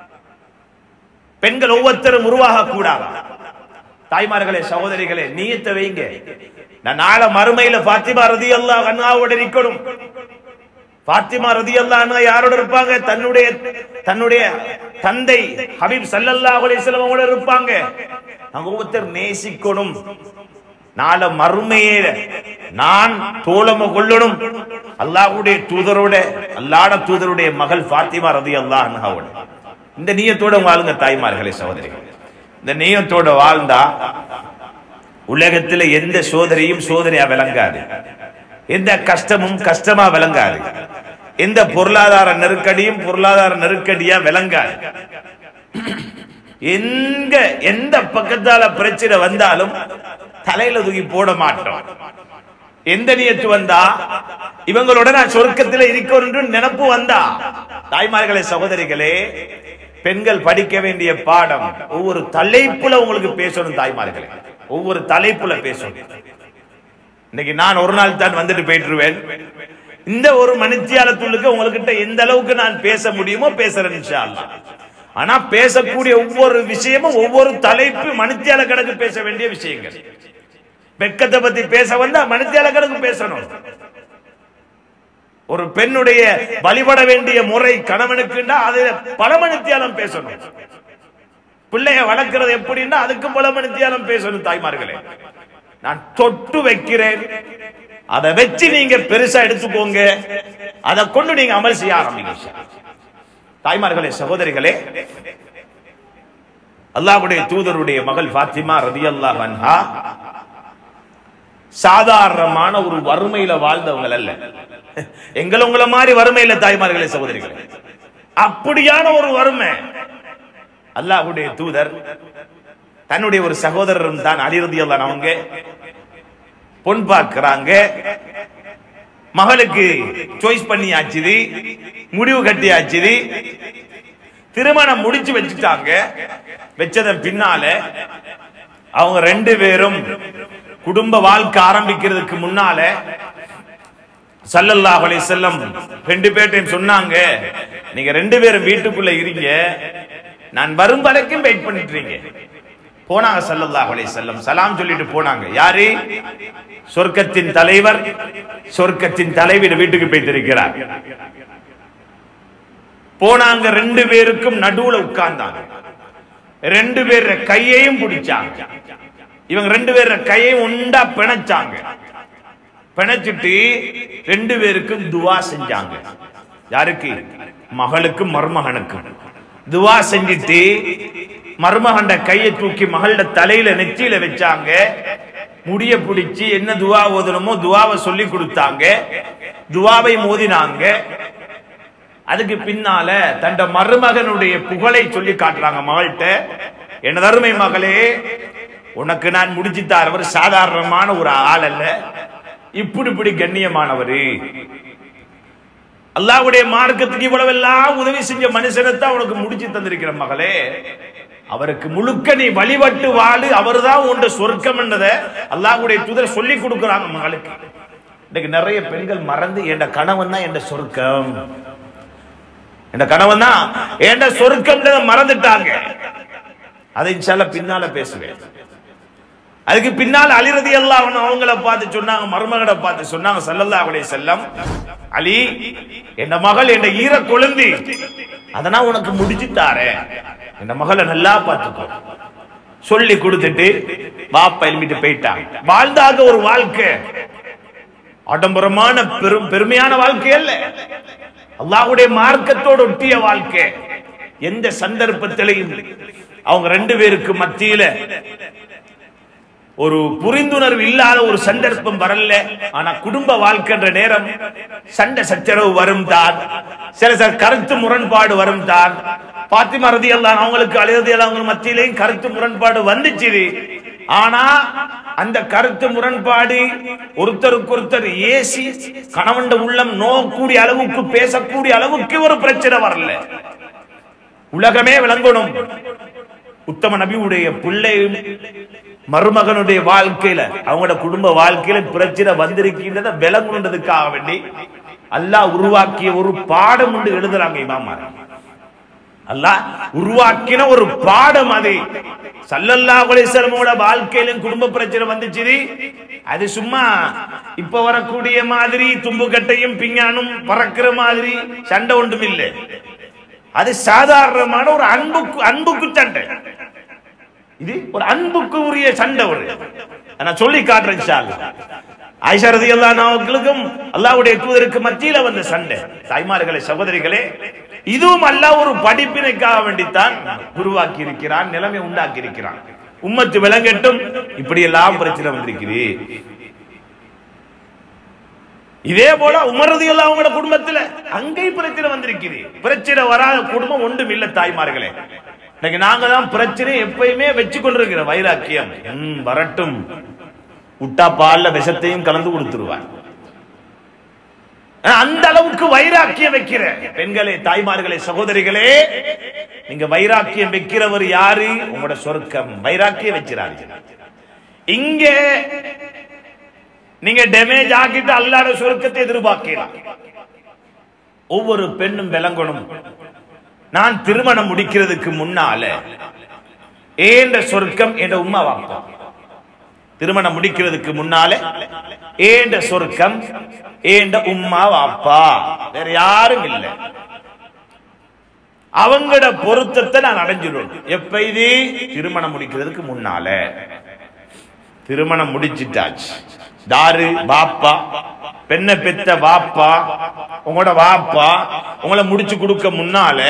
பெண்கள் ஒவ்வொருத்தரும் உருவாக கூடாதா தாய்மார்களே சகோதரிகளே நீயத்தை வைங்க நான் நாளை மறுமையில பாத்திமா ரதியல்லாஹு அன்ஹாவோட இருக்கணும் பாத்திமா ரதியல்லாஹு அன்ஹா யாரோட இருப்பாங்க தன்னுடைய தன்னுடைய தந்தை ஹபீப் ஸல்லல்லாஹு அலைஹி வஸல்லம் அவங்களோட இருப்பாங்க நாங்க ஒவ்வொருத்தர் நேசிக்கணும் நாளை மறுமையே நான் தோழம கொள்ளணும் அல்லாஹ்வுடைய தூதரோட அல்லாட தூதருடைய மகள் ஃபாத்திமா ரதி அல்லாஹ் அன்ஹாவோட இந்த நீயத்தோட வாழுங்க தாய்மார்களே சகோதரிகள் இந்த நீயத்தோட வாழ்ந்தா உலகத்துல எந்த சோதனையும் சோதனையா விளங்காது எந்த கஷ்டமும் கஷ்டமா விளங்காது எந்த பொருளாதார நெருக்கடியும் பொருளாதார நெருக்கடியா விளங்காது எங்க எந்த பக்கத்தால பிரச்சனை வந்தாலும் தலையில தூக்கி போட மாட்டோம் எந்த நியத்து வந்தா இவங்களோட நான் சொர்க்கத்துல இருக்கணும் நினப்பு வந்தா தாய்மார்களே சகோதரிகளே பெண்கள் படிக்க வேண்டிய பாடம் ஒவ்வொரு தலைப்புல உங்களுக்கு பேசணும் தாய்மார்களே ஒவ்வொரு தலைப்புல பேசணும் இன்னைக்கு நான் ஒரு நாள் தான் வந்துட்டு போயிட்டுருவேன் இந்த ஒரு மணித்தியாலத்துள்ளுக்கு உங்ககிட்ட எந்த அளவுக்கு நான் பேச முடியுமோ பேசுறேன் இன்ஷா அல்லாஹ். ஆனா பேசக்கூடிய ஒவ்வொரு விஷயமும் ஒவ்வொரு தலைப்பு மணித்தியால கணக்கு பேச வேண்டிய விஷயங்கள் வெக்கத்தை பத்தி பேச வந்தா மணித்தியால கணக்கு பேசணும் ஒரு பெண்ணுடைய வழிபட வேண்டிய முறை கணவனுக்குன்னா அது பல மணித்தியாலம் பேசணும் பிள்ளைய வளர்க்கிறது எப்படின்னா அதுக்கும் பல மணித்தியாலம் பேசணும் தாய்மார்களே நான் தொட்டு வைக்கிறேன் அதை வச்சு நீங்க பெருசா எடுத்துக்கோங்க அதை கொண்டு நீங்க அமல் செய்ய ஆரம்பிங்க தாய்மார்களே சகோதரிகளே அல்லாஹ்வுடைய தூதருடைய மகள் ஃபாத்திமா ரதியல்லாஹு அன்ஹா சாதாரணமான ஒரு வறுமையில வாழ்ந்தவங்க அல்ல எங்களை உங்கள மாதிரி வறுமையில தாய்மார்களே சகோதரிகளே அப்படியான ஒரு வறுமை அல்லாஹ்வுடைய தூதர் தன்னுடைய ஒரு சகோதரரும் தான் அலிரதி அவங்க பொன் பார்க்கிறாங்க மகளுக்கு சாய்ஸ் பண்ணி ஆச்சுது முடிவு கட்டி ஆச்சுது திருமணம் முடிச்சு வச்சுட்டாங்க வச்சதன் பின்னால அவங்க ரெண்டு பேரும் குடும்ப வாழ்க்கை ஆரம்பிக்கிறதுக்கு முன்னால சல்லல்லாஹு அலைஹி வஸல்லம் ரெண்டு பேர்ட்டையும் சொன்னாங்க நீங்க ரெண்டு பேரும் வீட்டுக்குள்ள இருங்க நான் வரும் வரைக்கும் வெயிட் பண்ணிட்டு இருக்கீங்க போனாங்க சல்லல்லாஹு அலைஹி வஸல்லம் சலாம் சொல்லிட்டு போனாங்க யாரு சொர்க்கத்தின் தலைவர் சொர்க்கத்தின் தலைவி வீட்டுக்கு போய்த்திருக்கிறார் போனாங்க ரெண்டு பேருக்கும் நடுவுல உட்கார்ந்தாங்க ரெண்டு பேர கையையும் பிடிச்சாங்க இவங்க ரெண்டு பேர கையையும் உண்டா பிணைச்சாங்க பிணைச்சிட்டு ரெண்டு பேருக்கும் துவா செஞ்சாங்க யாருக்கு மகளுக்கும் மருமகனுக்கும் துவா செஞ்சிட்டு மருமகண்ட கையை தூக்கி மகளோட தலையில நெத்தியில வச்சாங்க முடிய பிடிச்சி என்ன துவா ஓதணுமோ துவாவை சொல்லி கொடுத்தாங்க துவாவை மோதினாங்க அதுக்கு பின்னால தண்ட மருமகனுடைய புகழை சொல்லி காட்டுறாங்க மகள்கிட்ட என்ன அருமை மகளே உனக்கு நான் முடிச்சு தரவர் சாதாரணமான ஒரு ஆள் அல்ல இப்படி இப்படி கண்ணியமானவரு அல்லாஹ்வுடைய மார்க்கத்துக்கு இவ்வளவெல்லாம் உதவி செஞ்ச மனுஷனைத்தான் உனக்கு முடிச்சு தந்திருக்கிற மகளே அவருக்கு முழுக்க நீ வழிபட்டு வாழு அவர்தான் உண்ட சொர்க்கம் என்றதை அல்லாஹ்வுடைய தூதர் சொல்லி கொடுக்குறாங்க மகளுக்கு இன்னைக்கு நிறைய பெண்கள் மறந்து என் கணவன் தான் என் சொர்க்கம் என் கணவன் தான் என் சொர்க்கம் மறந்துட்டாங்க அதை இன்ஷால்ல பின்னால பேசுவேன் அதுக்கு பின்னால் அலிரதி எல்லாம் அவங்கள பார்த்து சொன்னாங்க மருமகனை பார்த்து சொன்னாங்க சல்லல்லா அலைஹி செல்லம் அலி என் மகள் என் ஈர கொழுந்தி அதனா உனக்கு முடிச்சு தாரேன் என் மகளை நல்லா பார்த்துக்கோ சொல்லி கொடுத்துட்டு பாப்பா எழுப்பிட்டு போயிட்டாங்க வாழ்ந்தாக ஒரு வாழ்க்கை ஆடம்பரமான பெரும் பெருமையான வாழ்க்கை அல்ல அல்லாஹ்வுடைய மார்க்கத்தோடு ஒட்டிய வாழ்க்கை எந்த சந்தர்ப்பத்திலையும் அவங்க ரெண்டு பேருக்கு மத்தியில ஒரு புரிந்துணர்வு இல்லாத ஒரு சந்தர்ப்பம் வரல ஆனா குடும்ப வாழ்க்கைன்ற நேரம் சண்டை சச்சரவு வரும் தான் சில சில கருத்து முரண்பாடு வரும் தான் பாத்திமா ரதி எல்லாம் அவங்களுக்கு அழுதி எல்லாம் அவங்க மத்தியிலையும் கருத்து முரண்பாடு வந்துச்சு ஆனா அந்த கருத்து முரண்பாடு ஒருத்தருக்கு ஒருத்தர் ஏசி கணவன் உள்ளம் நோக்கக்கூடிய அளவுக்கு பேசக்கூடிய அளவுக்கு ஒரு பிரச்சனை வரல உலகமே விளங்கணும் உத்தம நபியுடைய பிள்ளை மருமகனுடைய வாழ்க்கையில அவங்களோட குடும்ப வாழ்க்கையில பிரச்சனை வந்திருக்கின்றத விளங்குன்றதுக்காக வேண்டி அல்லாஹ் உருவாக்கிய ஒரு பாடம் உண்டு எழுதுறாங்க இமாமார் அல்லாஹ் உருவாக்கின ஒரு பாடம் அது சல்லல்லா அலிசலமோட வாழ்க்கையிலும் குடும்ப பிரச்சனை வந்துச்சு அது சும்மா இப்ப வரக்கூடிய மாதிரி தும்புக்கட்டையும் பிஞ்ஞானும் பறக்கிற மாதிரி சண்டை ஒன்றும் இல்லை அது சாதாரணமான ஒரு அன்புக்கு அன்புக்கு சண்டை இது ஒரு அன்புக்கு உரிய சண்டை ஒரு நான் சொல்லி காட்டுறேன் இன்ஷா அல்லாஹ். ஆயிஷா ரலியல்லாஹு அவர்களுக்கும் அல்லாஹ்வுடைய தூதருக்கு மத்தியில வந்த சண்டை தாய்மார்களே சகோதரிகளே இதுவும் அல்லாஹ் ஒரு படிப்பினைக்காக வேண்டித்தான் உருவாக்கி இருக்கிறான் நிலைமை உண்டாக்கி இருக்கிறான் உம்மத்து விளங்கட்டும் இப்படி எல்லாம் பிரச்சனை வந்திருக்குது இதே போல உமரது எல்லாம் அவங்களோட குடும்பத்துல அங்கேயும் பிரச்சனை வந்திருக்குது பிரச்சனை வராத குடும்பம் ஒன்றும் இல்ல தாய்மார்களே இன்னைக்கு நாங்க தான் பிரச்சனை எப்பயுமே வச்சு கொண்டிருக்கிற வைராக்கியம் ம், வரட்டும் விட்டா பால்ல விஷத்தையும் கலந்து கொடுத்துருவார் ஆனா, அந்த அளவுக்கு வைராக்கியம் வைக்கிற பெண்களே தாய்மார்களே சகோதரிகளே நீங்க வைராக்கியம் வைக்கிறவர் யாரு உங்களோட சொர்க்கம் வைராக்கியம் வச்சிராரு இங்க நீங்க டேமேஜ் ஆக்கிட்டு அல்லாத சொர்க்கத்தை எதிர்பார்க்கலாம் ஒவ்வொரு பெண்ணும் விளங்கணும் நான் திருமணம் முடிக்கிறதுக்கு முன்னால ஏண்ட சொர்க்கம் என்ற உம்மா வாப்பா திருமணம் முடிக்கிறதுக்கு முன்னால ஏண்ட சொர்க்கம் ஏண்ட உம்மா வாப்பா வேற யாரும் இல்லை அவங்களோட பொருத்தத்தை நான் அடைஞ்சிடணும் எப்ப இது திருமணம் முடிக்கிறதுக்கு முன்னால திருமணம் முடிச்சிட்டாச்சு தாரு பாப்பா பெண்ணை பெத்த வாப்பா உங்களோட வாப்பா உங்களை முடிச்சு கொடுக்க முன்னால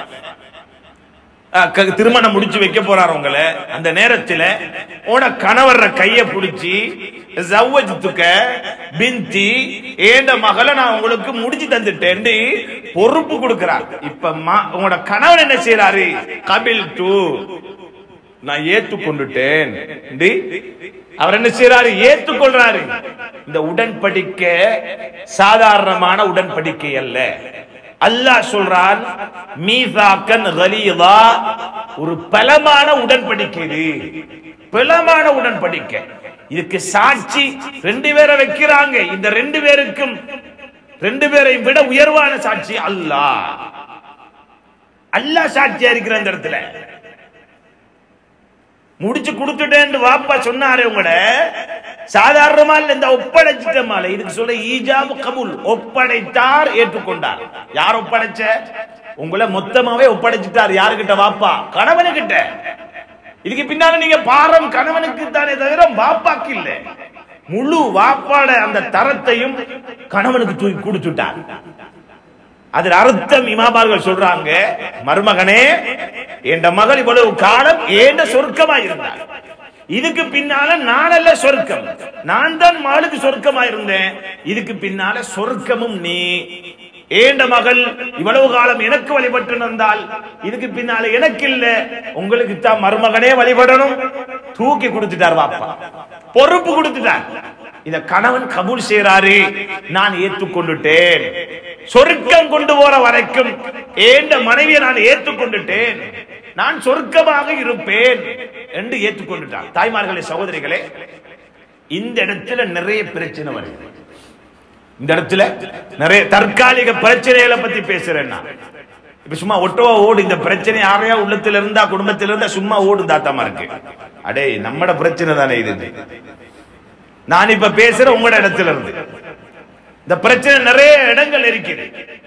அஹ், க- திருமணம் முடிச்சு வைக்க போறாரு உங்களை அந்த நேரத்துல உன கணவர கைய பிடிச்சி ஜவ்வஜத்துக்க பிந்தி ஏண்ட மகளை நான் உங்களுக்கு முடிச்சு தந்துட்டேன் பொறுப்பு கொடுக்கிறார் இப்ப ம- உங்களோட கணவர் என்ன செய்யறாரு கபில் டூ நான் ஏத்துக்கொண்டுட்டேன் என்று அவர் என்ன செய்யறாரு ஏத்துக்கொள்றாரு இந்த உடன்படிக்கை சாதாரணமான உடன்படிக்கை அல்ல அல்லாஹ் சொல்றான் மீசாக்கன் கலீதா ஒரு பலமான உடன்படிக்கை இது பலமான உடன்படிக்கை இதுக்கு சாட்சி ரெண்டு பேரை வைக்கிறாங்க இந்த ரெண்டு பேருக்கும் ரெண்டு பேரையும் விட உயர்வான சாட்சி அல்லாஹ் அல்லாஹ் சாட்சியா இருக்கிற இந்த இடத்துல முடிச்சு கொடுத்துட்டேன்னு வாப்பா சொன்னாரே உங்கள சாதாரணமா இல்ல இந்த ஒப்படைச்சிட்டமால இதுக்கு சொல்ல ஈஜாபு கபூல் ஒப்படைத்தார் ஏற்றுக்கொண்டார் யார் ஒப்படைச்ச உங்களை மொத்தமாவே ஒப்படைச்சிட்டார் யாருகிட்ட வாப்பா கணவனுக்கிட்ட இதுக்கு பின்னால நீங்க பாரம் கணவனுக்கு தானே தவிர பாப்பாக்கு இல்ல முழு வாப்பாட அந்த தரத்தையும் கணவனுக்கு தூக்கி கொடுத்துட்டார் அதில் அர்த்தம் இமாபார்கள் சொல்றாங்க மருமகனே என்ற மகள் இவ்வளவு காலம் ஏண்ட சொர்க்கமா இருந்தார் இதுக்கு பின்னால நானல்ல சொர்க்கம் நான் தான் மகளுக்கு சொர்க்கமா இருந்தேன் இதுக்கு பின்னால சொர்க்கமும் நீ ஏண்ட மகள் இவ்வளவு காலம் எனக்கு வழிபட்டு வந்தால் இதுக்கு பின்னால எனக்கு இல்ல உங்களுக்கு தான் மருமகனே வழிபடணும் தூக்கி கொடுத்துட்டார் வாப்பா பொறுப்பு கொடுத்துட்டார் இத கணவன் கபூல் செய்யறாரு நான் ஏற்றுக்கொண்டுட்டேன் சொர்க்கம் கொண்டு போற வரைக்கும் ஏண்ட மனைவியை நான் ஏற்றுக்கொண்டுட்டேன் நான் சொர்க்கமாக இருப்பேன் என்று ஏற்றுக்கொண்டுட்டான் தாய்மார்களே சகோதரிகளே இந்த இடத்துல நிறைய பிரச்சனை வருது இந்த இடத்துல நிறைய தற்காலிக பிரச்சனைகளை பத்தி பேசுறேன் நான் இப்ப சும்மா ஒட்டவா ஓடு இந்த பிரச்சனை யாரையா உள்ளத்துல இருந்தா குடும்பத்துல இருந்தா சும்மா ஓடும் தாத்தாமா இருக்கு அடே நம்மட பிரச்சனை தானே இது நான் இப்ப பேசுற உங்களோட இடத்துல இருந்து இந்த பிரச்சனை நிறைய இடங்கள் இருக்குது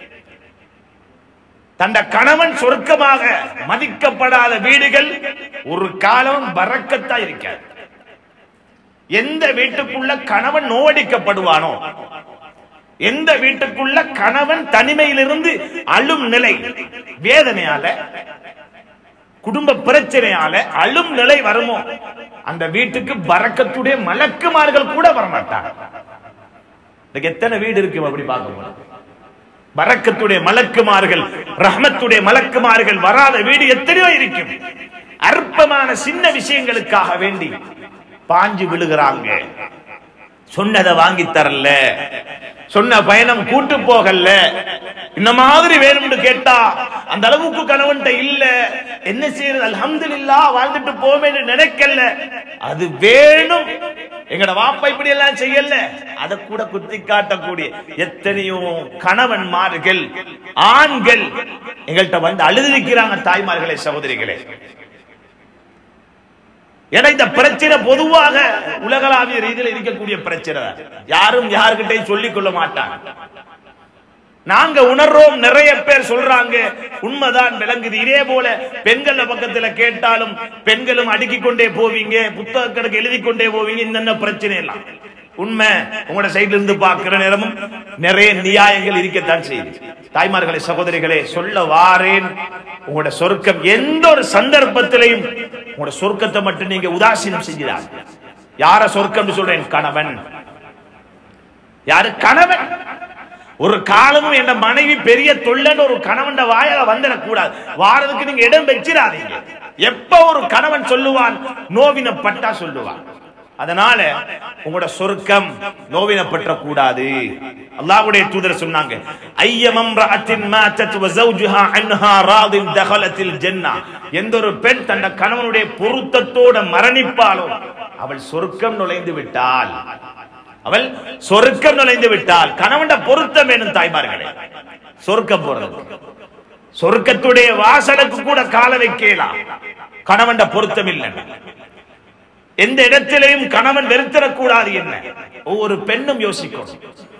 தந்த கணவன் சொர்க்கமாக மதிக்கப்படாத வீடுகள் ஒரு காலம் பறக்கத்தா இருக்காது எந்த வீட்டுக்குள்ள கணவன் நோவடிக்கப்படுவானோ எந்த வீட்டுக்குள்ள கணவன் தனிமையிலிருந்து அழும் நிலை வேதனையால குடும்ப பிரச்சனையால அழும் நிலை வருமோ அந்த வீட்டுக்கு பறக்கத்துடைய மலக்குமார்கள் கூட வரமாட்டாங்க இன்னைக்கு எத்தனை வீடு இருக்கு அப்படி பார்க்க பறக்கத்துடைய மலக்குமார்கள் ரஹ்மத்துடைய மலக்குமார்கள் வராத வீடு எத்தனையோ இருக்கும் அற்பமான சின்ன விஷயங்களுக்காக வேண்டி பாஞ்சு விழுகிறாங்க சொன்னதை வாங்கி தரல சொன்ன பயணம் கூட்டு போகல இந்த மாதிரி வேணும்னு கேட்டா அந்த அளவுக்கு கணவன்ட்ட இல்ல என்ன செய்யறது அல்ஹம்துலில்லா வாழ்ந்துட்டு போவேன்னு நினைக்கல அது வேணும் எங்கட வாப்பா இப்படி எல்லாம் செய்யல அதை கூட குத்தி காட்டக்கூடிய எத்தனையோ கணவன்மார்கள் ஆண்கள் எங்கள்கிட்ட வந்து அழுதிருக்கிறாங்க தாய்மார்களே சகோதரிகளே ஏன்னா இந்த பிரச்சனை பொதுவாக உலகளாவிய ரீதியில் இருக்கக்கூடிய பிரச்சனை தான். யாரும் யாருக்கிட்டையும் சொல்லிக் கொள்ள மாட்டாங்க நாங்க உணர்றோம் நிறைய பேர் சொல்றாங்க உண்மைதான் விளங்குது இதே போல பெண்கள் பக்கத்துல கேட்டாலும் பெண்களும் அடுக்கிக் கொண்டே போவீங்க புத்தக கணக்கு எழுதி கொண்டே போவீங்க இந்த பிரச்சனை எல்லாம் உண்மை உங்களோட சைடுல இருந்து பார்க்கிற நேரமும் நிறைய நியாயங்கள் இருக்கத்தான் செய்யுது தாய்மார்களே சகோதரிகளே சொல்ல வாரேன் உங்களோட சொர்க்கம் எந்த ஒரு சந்தர்ப்பத்திலையும் உங்களோட சொர்க்கத்தை மட்டும் நீங்க உதாசீனம் செஞ்சிடாது யார சொர்க்கம் சொல்றேன் கணவன் யாரு கணவன் ஒரு காலமும் என் மனைவி பெரிய தொல்லன்னு ஒரு கணவன் வாயால வந்துடக்கூடாது வாரதுக்கு நீங்க இடம் வச்சிடாதீங்க எப்ப ஒரு கணவன் சொல்லுவான் நோவினப்பட்டா சொல்லுவான் அதனால உங்களோட சொர்க்கம் நோவினப்பட்ட கூடாது அல்லாஹ்வுடைய தூதர் சொன்னாங்க ஐயமம் ரஅத்தின் மாத்தத் வ ஜௌஜுஹா அன்ஹா ராதின் தகலத்தில் ஜன்னah எந்த ஒரு பெண் தன் கணவனுடைய பொருத்தத்தோட மரணிப்பாளோ அவள் சொர்க்கம் நுழைந்து விட்டாள் அவள் சொர்க்கம் நுழைந்து விட்டால் கணவன் பொருத்தம் வேணும் தாய்மார்களே சொர்க்கம் போறது சொர்க்கத்துடைய வாசலுக்கு கூட கால வைக்கலாம் கணவன் பொருத்தம் இல்லை எந்த இடத்திலையும் கணவன் வெறுத்திடக்கூடாது என்ன ஒவ்வொரு பெண்ணும் யோசிக்கணும்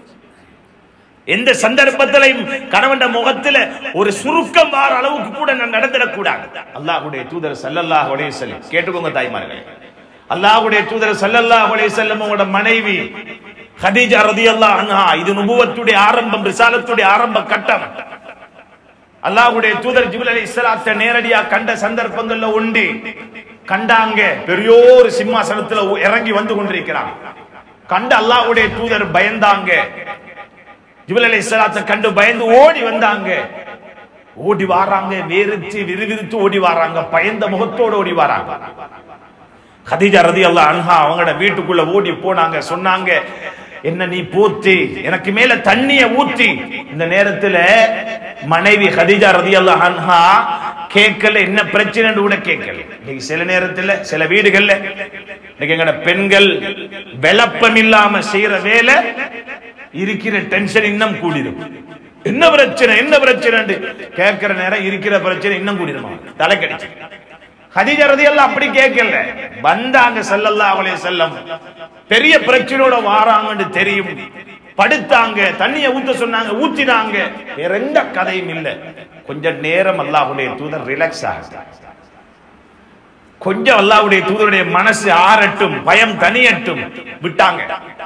எந்த சந்தர்ப்பத்திலையும் கணவன் முகத்துல ஒரு சுருக்கம் வார அளவுக்கு கூட நான் நடந்துடக்கூடாது அல்லாஹ்வுடைய தூதர் ஸல்லல்லாஹு அலைஹி வஸல்லம் கேட்டுக்கோங்க தாய்மார்களே அல்லாஹ்வுடைய தூதர் ஸல்லல்லாஹு அலைஹி வஸல்லம் உங்களோட மனைவி ஹதீஜா ரலியல்லாஹு அன்ஹா இது நுபுவத்துடைய ஆரம்பம் ரிசாலத்துடைய ஆரம்ப கட்டம் அல்லாஹ்வுடைய தூதர் ஜிப்ரீல் அலைஹிஸ்ஸலாத்தை நேரடியா கண்ட சந்தர்ப்பங்கள்ல உண்டு கண்டாங்க பெரியோர் சிம்மாசனத்துல இறங்கி வந்து கொண்டிருக்கிறாங்க கண்டு அல்லாஹ்வுடைய தூதர் பயந்தாங்க ஜிப்ரீல் அலைஹிஸ்ஸலாத்தை கண்டு பயந்து ஓடி வந்தாங்க ஓடி வாராங்க வேறுச்சு விறுவிறுத்து ஓடி வாராங்க பயந்த முகத்தோடு ஓடி வாராங்க கதீஜா ரதி அல்லா அன்ஹா அவங்களோட வீட்டுக்குள்ள ஓடி போனாங்க சொன்னாங்க என்ன நீ போத்தி எனக்கு மேல தண்ணிய ஊத்தி இந்த நேரத்துல மனைவி ஹதீஜா ரதி அல்லா அன்ஹா கேட்கல என்ன பிரச்சனைன்னு கூட கேட்கல இன்னைக்கு சில நேரத்துல சில வீடுகள்ல இன்னைக்கு எங்கட பெண்கள் விளப்பம் இல்லாம செய்யற வேலை இருக்கிற டென்ஷன் இன்னும் கூடிடும் என்ன பிரச்சனை என்ன பிரச்சனை கேட்கிற நேரம் இருக்கிற பிரச்சனை இன்னும் கூடிடுமா தலை கடிச்சு ஹதீஜா ரதியல்லாஹு அப்படி கேட்கல வந்தாங்க ஸல்லல்லாஹு அலைஹி வஸல்லம் பெரிய பிரச்சனையோட வாராங்கன்னு தெரியும் படுத்தாங்க தண்ணிய ஊத்த சொன்னாங்க ஊத்தினாங்க வேற எந்த கதையும் இல்ல கொஞ்ச நேரம் அல்லாஹ்வுடைய தூதர் ரிலாக்ஸ் ஆகுது கொஞ்சம் அல்லாஹ்வுடைய தூதருடைய மனசு ஆறட்டும் பயம் தனியட்டும் விட்டாங்க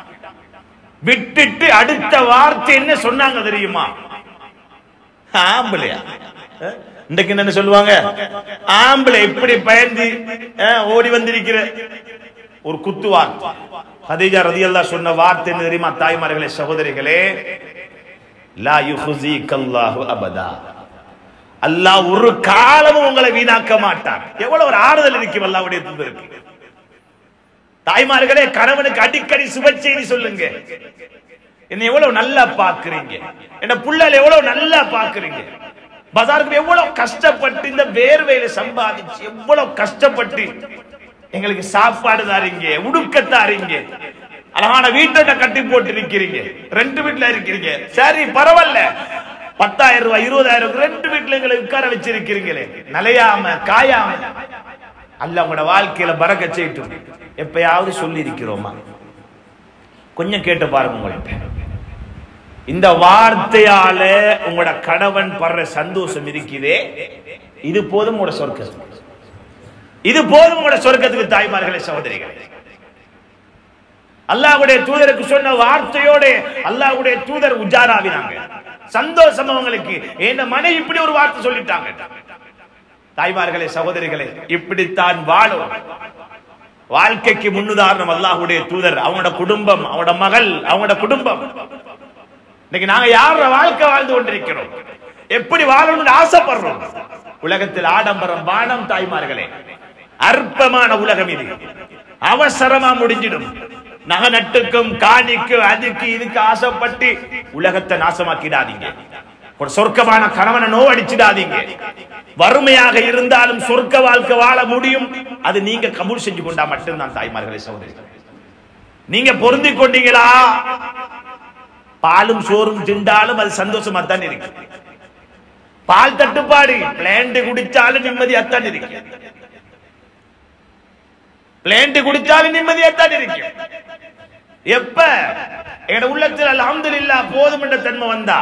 விட்டுட்டு அடுத்த வார்த்தை என்ன சொன்னாங்க தெரியுமா ஆம்பளையா அஹ், இன்றைக்கு என்ன சொல்லுவாங்க ஆம்பளை இப்படி பயந்து அஹ், ஓடி வந்திருக்கிற ஒரு குத்து வார்த்தை ஹதீஜா ரதியல்லாஹ் சொன்ன வார்த்தை என்ன தெரியுமா தாய்மார்களே சகோதரிகளே லா யுஹ்ஸீகல்லாஹு அபதா அல்லாஹ் ஒரு காலமும் உங்களை வீணாக்க மாட்டான் எவ்வளவு ஒரு ஆறுதல் இருக்கும் அல்லாஹ்வுடைய தூதருக்கு தாய்மார்களே கணவனுக்கு அடிக்கடி சுப செய்தி சொல்லுங்க என்ன எவ்வளவு நல்லா பாக்குறீங்க என்ன புள்ளல எவ்வளவு நல்லா பாக்குறீங்க பஜாருக்கு எவ்வளவு கஷ்டப்பட்டு இந்த வேர்வையில சம்பாதிச்சு எவ்வளவு கஷ்டப்பட்டு எங்களுக்கு சாப்பாடு தாரீங்க உடுக்க தாரீங்க அழகான வீட்டை கட்டி போட்டு இருக்கிறீங்க ரெண்டு வீட்டுல இருக்கிறீங்க சரி பரவாயில்ல பத்தாயிரம் ரூபாய் இருபதாயிரம் ரூபாய் ரெண்டு வீட்டுல எங்களை உட்கார வச்சிருக்கிறீங்களே நலையாம காயாம அல்ல உங்களோட வாழ்க்கையில பறக்க செய்யட்டும் எப்பயாவது சொல்லி இருக்கிறோமா கொஞ்சம் கேட்டு பாருங்க உங்கள்கிட்ட இந்த வார்த்தையால உங்களோட கணவன் படுற சந்தோஷம் இருக்குதே இது போதும் உங்களோட சொர்க்கம் இது போதும் உங்களோட சொர்க்கத்துக்கு தாய்மார்களே சகோதரிகளே அல்லாஹ்வுடைய தூதருக்கு சொன்ன வார்த்தையோட அல்லாஹ்வுடைய தூதர் உஜாராவினாங்க சந்தோஷம் அவங்களுக்கு என் மனைவி இப்படி ஒரு வார்த்தை சொல்லிட்டாங்க தாய்மார்களே சகோதரிகளே இப்படித்தான் வாழும் வாழ்க்கைக்கு முன்னுதாரணம் அல்லாஹ்வுடைய தூதர் அவங்களோட குடும்பம் அவங்களோட மகள் அவங்களோட குடும்பம் இன்னைக்கு நாங்க யார வாழ்க்கை வாழ்ந்து கொண்டிருக்கிறோம் எப்படி வாழணும்னு ஆசைப்படுறோம் உலகத்தில் ஆடம்பரம் பானம் தாய்மார்களே அற்பமான உலகம் இது அவசரமா முடிஞ்சிடும் நகை நட்டுக்கும் காணிக்கும் அதுக்கு இதுக்கு ஆசைப்பட்டு உலகத்தை நாசமாக்கிடாதீங்க ஒரு சொர்க்கமான கணவனை நோவடிச்சிடாதீங்க வறுமையாக இருந்தாலும் சொர்க்க வாழ்க்கை வாழ முடியும் அது நீங்க கபூல் செஞ்சு கொண்டா மட்டும்தான் தாய்மார்களே சகோதரி நீங்க பொருந்தி கொண்டீங்களா பாலும் சோறும் திண்டாலும் அது சந்தோஷமா தான் இருக்கு பால் தட்டுப்பாடு பிளேண்ட் குடிச்சாலும் நிம்மதியாத்தான் இருக்கு பிளேண்ட் குடிச்சாலும் நிம்மதியாத்தான் இருக்கு எப்ப எங்க உள்ளத்தில் அல்ஹம்துலில்லாஹ் போதும் என்ற தன்மை வந்தா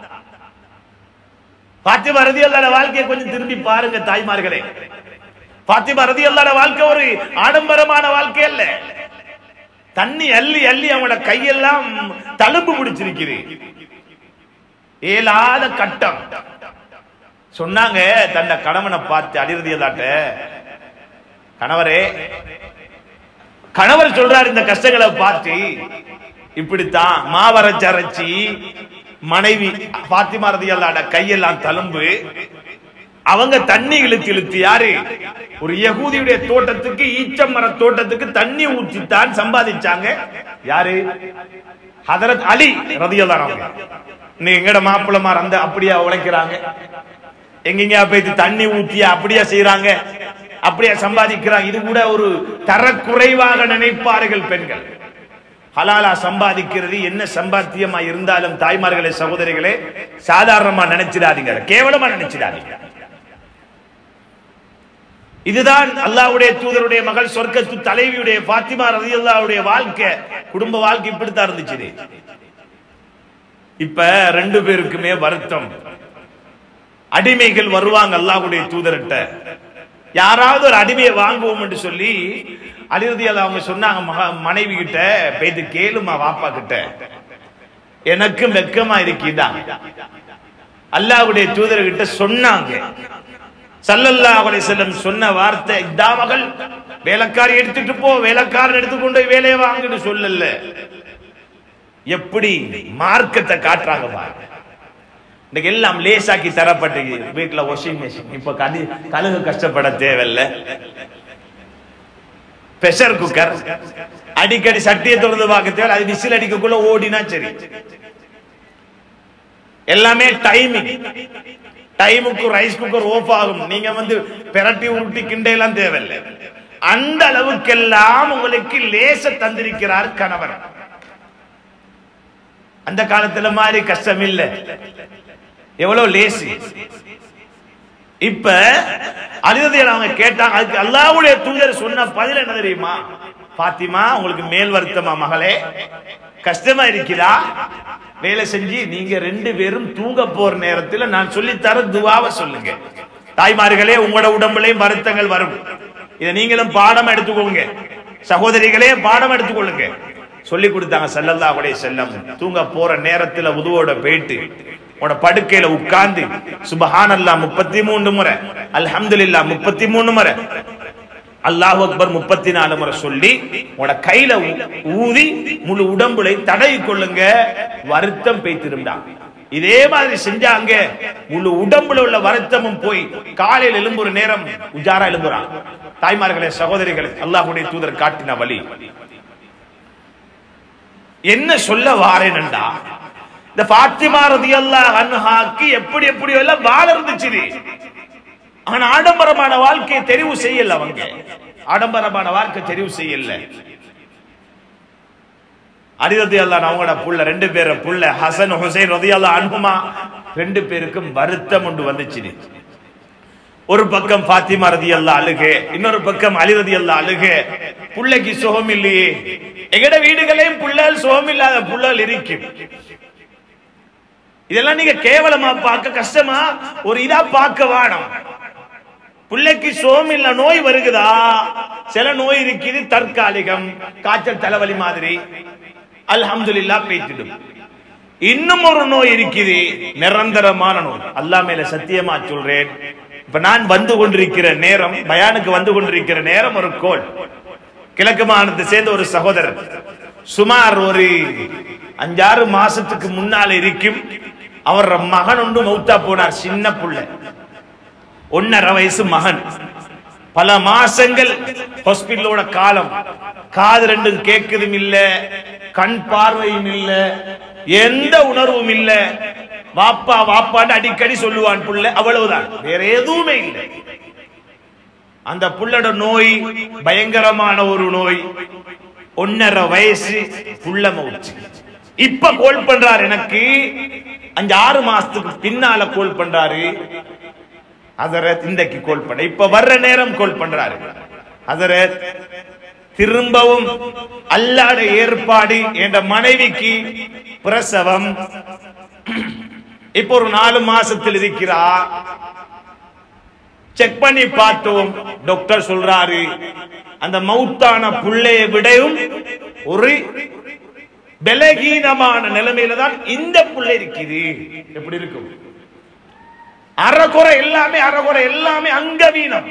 பாத்திமா ரதி அல்லாட வாழ்க்கையை கொஞ்சம் திரும்பி பாருங்க தாய்மார்களே பாத்திமா ரதி அல்லாட வாழ்க்கை ஒரு ஆடம்பரமான வாழ்க்கை அல்ல தண்ணி அள்ளி அள்ளி அவங்களோட கையெல்லாம் தழும்பு பிடிச்சிருக்குது ஏலாத கட்டம் சொன்னாங்க தன்ன கணவனை பார்த்து அடிரதி அல்லாட்ட கணவரே கணவர் சொல்றாரு இந்த கஷ்டங்களை பார்த்து இப்படித்தான் மாவரைச்சு அரைச்சி மனைவி பாத்திமா ரதி அல்லாட கையெல்லாம் தழும்பு அவங்க தண்ணி இழுத்து இழுத்து யாரு ஒரு யகூதியுடைய தோட்டத்துக்கு ஈச்சம் மர தோட்டத்துக்கு தண்ணி ஊற்றித்தான் சம்பாதிச்சாங்க யாரு ஹதரத் அலி ரதியல்லாஹு அன்ஹு இன்னைக்கு எங்கட மாப்பிள்ளமார் அந்த அப்படியா உழைக்கிறாங்க எங்கெங்க போய் தண்ணி ஊத்தியா அப்படியா செய்யறாங்க அப்படியா சம்பாதிக்கிறாங்க இது கூட ஒரு தரக்குறைவாக நினைப்பார்கள் பெண்கள் ஹலாலா சம்பாதிக்கிறது என்ன சம்பாத்தியமா இருந்தாலும் தாய்மார்களே சகோதரிகளே சாதாரணமா நினைச்சிடாதீங்க கேவலமா நினைச்சிடாதீங்க இதுதான் அல்லாஹ்வுடைய தூதருடைய மகள் சொர்க்கத்து தலைவியுடைய பாத்திமா ரலியல்லாஹுடைய வாழ்க்கை குடும்ப வாழ்க்கை இப்படித்தான் இருந்துச்சு இப்ப ரெண்டு பேருக்குமே வருத்தம் அடிமைகள் வருவாங்க அல்லாஹ்வுடைய தூதர்கிட்ட யாராவது ஒரு அடிமையை வாங்குவோம் என்று சொல்லி அலிரதியால் அவங்க சொன்னாங்க மக மனைவி கிட்ட போயிட்டு கேளுமா வாப்பா கிட்ட எனக்கும் வெக்கமா இருக்குதா அல்லாஹ்வுடைய தூதர்கிட்ட சொன்னாங்க சல்லல்லாஹு அலைஹி வஸல்லம் சொன்ன வார்த்தை இதா மகள் வேலைக்காரி எடுத்துட்டு போ வேலைக்காரன் எடுத்துக்கொண்டு போய் வேலையை வாங்குன்னு சொல்லல எப்படி மார்க்கத்தை காட்டுறாங்க பாருங்க இன்னைக்கு எல்லாம் லேசாக்கி தரப்பட்டு வீட்டுல வாஷிங் மிஷின் இப்ப கதி கழுகு கஷ்டப்பட தேவையில்ல பிரஷர் குக்கர் அடிக்கடி சட்டியை தொடர்ந்து பார்க்க தேவை அது விசில் அடிக்கக்குள்ள ஓடினா சரி எல்லாமே டைமிங் டைமுக்கு ரைஸ் குக்கர் ஓஃப் ஆகும் நீங்க வந்து பெரட்டி உருட்டி கிண்டையெல்லாம் தேவையில்லை அந்த அளவுக்கெல்லாம் உங்களுக்கு லேச தந்திருக்கிறார் கணவர் அந்த காலத்துல மாதிரி கஷ்டம் இல்ல எவ்வளவு லேசி இப்ப அழுதையில் அவங்க கேட்டாங்க அதுக்கு அல்லாவுடைய தூதர் சொன்ன பதில் என்ன தெரியுமா பாத்திமா உங்களுக்கு மேல் வருத்தமா மகளே கஷ்டமா இருக்குதா வேலை செஞ்சு நீங்க ரெண்டு பேரும் தூங்க போற நேரத்துல நான் சொல்லி தர துவாவை சொல்லுங்க தாய்மார்களே உங்களோட உடம்புலையும் வருத்தங்கள் வரும் இதை நீங்களும் பாடம் எடுத்துக்கோங்க சகோதரிகளே பாடம் எடுத்துக்கொள்ளுங்க சொல்லி கொடுத்தாங்க ஸல்லல்லாஹு அலைஹி செல்லம் தூங்க போற நேரத்துல உதுவோட போயிட்டு உன்னோட படுக்கையில உட்கார்ந்து சுபஹானல்லாஹ் முப்பத்தி மூணு முறை அல்ஹம்துலில்லாஹ் முப்பத்தி மூணு முறை அல்லாஹ் அக்பர் முப்பத்தி நாலு முறை சொல்லி உன்னோட கையில ஊ- ஊதி முழு உடம்புலை தடவி கொள்ளுங்க வருத்தம் பெய்திருந்தா இதே மாதிரி செஞ்சாங்க முழு உடம்புல உள்ள வருத்தமும் போய் காலையில் எழும்புற நேரம் உஜாரா எழும்புறான் தாய்மார்களே சகோதரிகளே அல்லாஹ்வுடைய தூதர் காட்டின வழி என்ன சொல்ல வாரேனண்டா இந்த பாத்திமா ரதியல்லாஹு அன்ஹாக்கு எப்படி எப்படி எல்லாம் வாழ இருந்துச்சு ஆனா ஆடம்பரமான வாழ்க்கையை தெரிவு செய்யல அவங்க ஆடம்பரமான வாழ்க்கை தெரிவு செய்யல அரிரதி அல்லா அவங்களோட புள்ள ரெண்டு பேர புள்ள ஹசன் ஹுசைன் ரதி அல்லா அனுமா ரெண்டு பேருக்கும் வருத்தம் ஒன்று வந்துச்சு ஒரு பக்கம் பாத்திமா ரதி அல்லா அழுகு இன்னொரு பக்கம் அலி ரதி அல்லா அழுகு புள்ளைக்கு சுகம் இல்லையே எங்கட வீடுகளையும் புள்ளல் சுகம் இல்லாத புள்ளல் இருக்கும் இதெல்லாம் நீங்க கேவலமா பார்க்க கஷ்டமா ஒரு இதா பார்க்க வேணும் பிள்ளைக்கு சோம் இல்ல நோய் வருகுதா சில நோய் இருக்குது தற்காலிகம் காய்ச்சல் தலைவலி மாதிரி அல்ஹம்துலில்லா பேய்த்திடும் இன்னும் ஒரு நோய் இருக்குது நிரந்தரமான நோய் அல்லாஹ் மேல சத்தியமா சொல்றேன் இப்ப நான் வந்து கொண்டிருக்கிற நேரம் பயானுக்கு வந்து கொண்டிருக்கிற நேரம் ஒரு கோல் கிழக்கு மாநிலத்தை சேர்ந்த ஒரு சகோதரர் சுமார் ஒரு அஞ்சாறு மாசத்துக்கு முன்னால இருக்கும் அவர் மகன் ஒன்று மௌத்தா போனார் சின்ன புள்ள ஒன்னரை வயசு மகன் பல மாசங்கள் ஹாஸ்பிட்டலோட காலம் காது ரெண்டும் கேட்குதும் இல்ல கண் பார்வையும் இல்ல எந்த உணர்வும் இல்ல வாப்பா வாப்பான்னு அடிக்கடி சொல்லுவான் புள்ள அவ்வளவுதான் வேற எதுவுமே இல்லை அந்த புள்ளோட நோய் பயங்கரமான ஒரு நோய் ஒன்னரை வயசு புள்ள மவுச்சு இப்ப கோல் பண்றாரு எனக்கு அஞ்சு ஆறு மாசத்துக்கு பின்னால கோல் பண்றாரு ஹசரத் இன்றைக்கு கோல் பண்ண இப்ப வர்ற நேரம் கோல் பண்றாரு ஹசரத் திரும்பவும் அல்லாட ஏற்பாடு என்ற மனைவிக்கு பிரசவம் இப்ப ஒரு நாலு மாசத்தில் இருக்கிறா செக் பண்ணி பார்த்தோம் டாக்டர் சொல்றாரு அந்த மௌத்தான புள்ளைய விடவும் ஒரு பலகீனமான நிலைமையில தான் இந்த புள்ளை இருக்குது எப்படி இருக்கும் அறகுறை எல்லாமே அறகுறை எல்லாமே அங்கவீனம்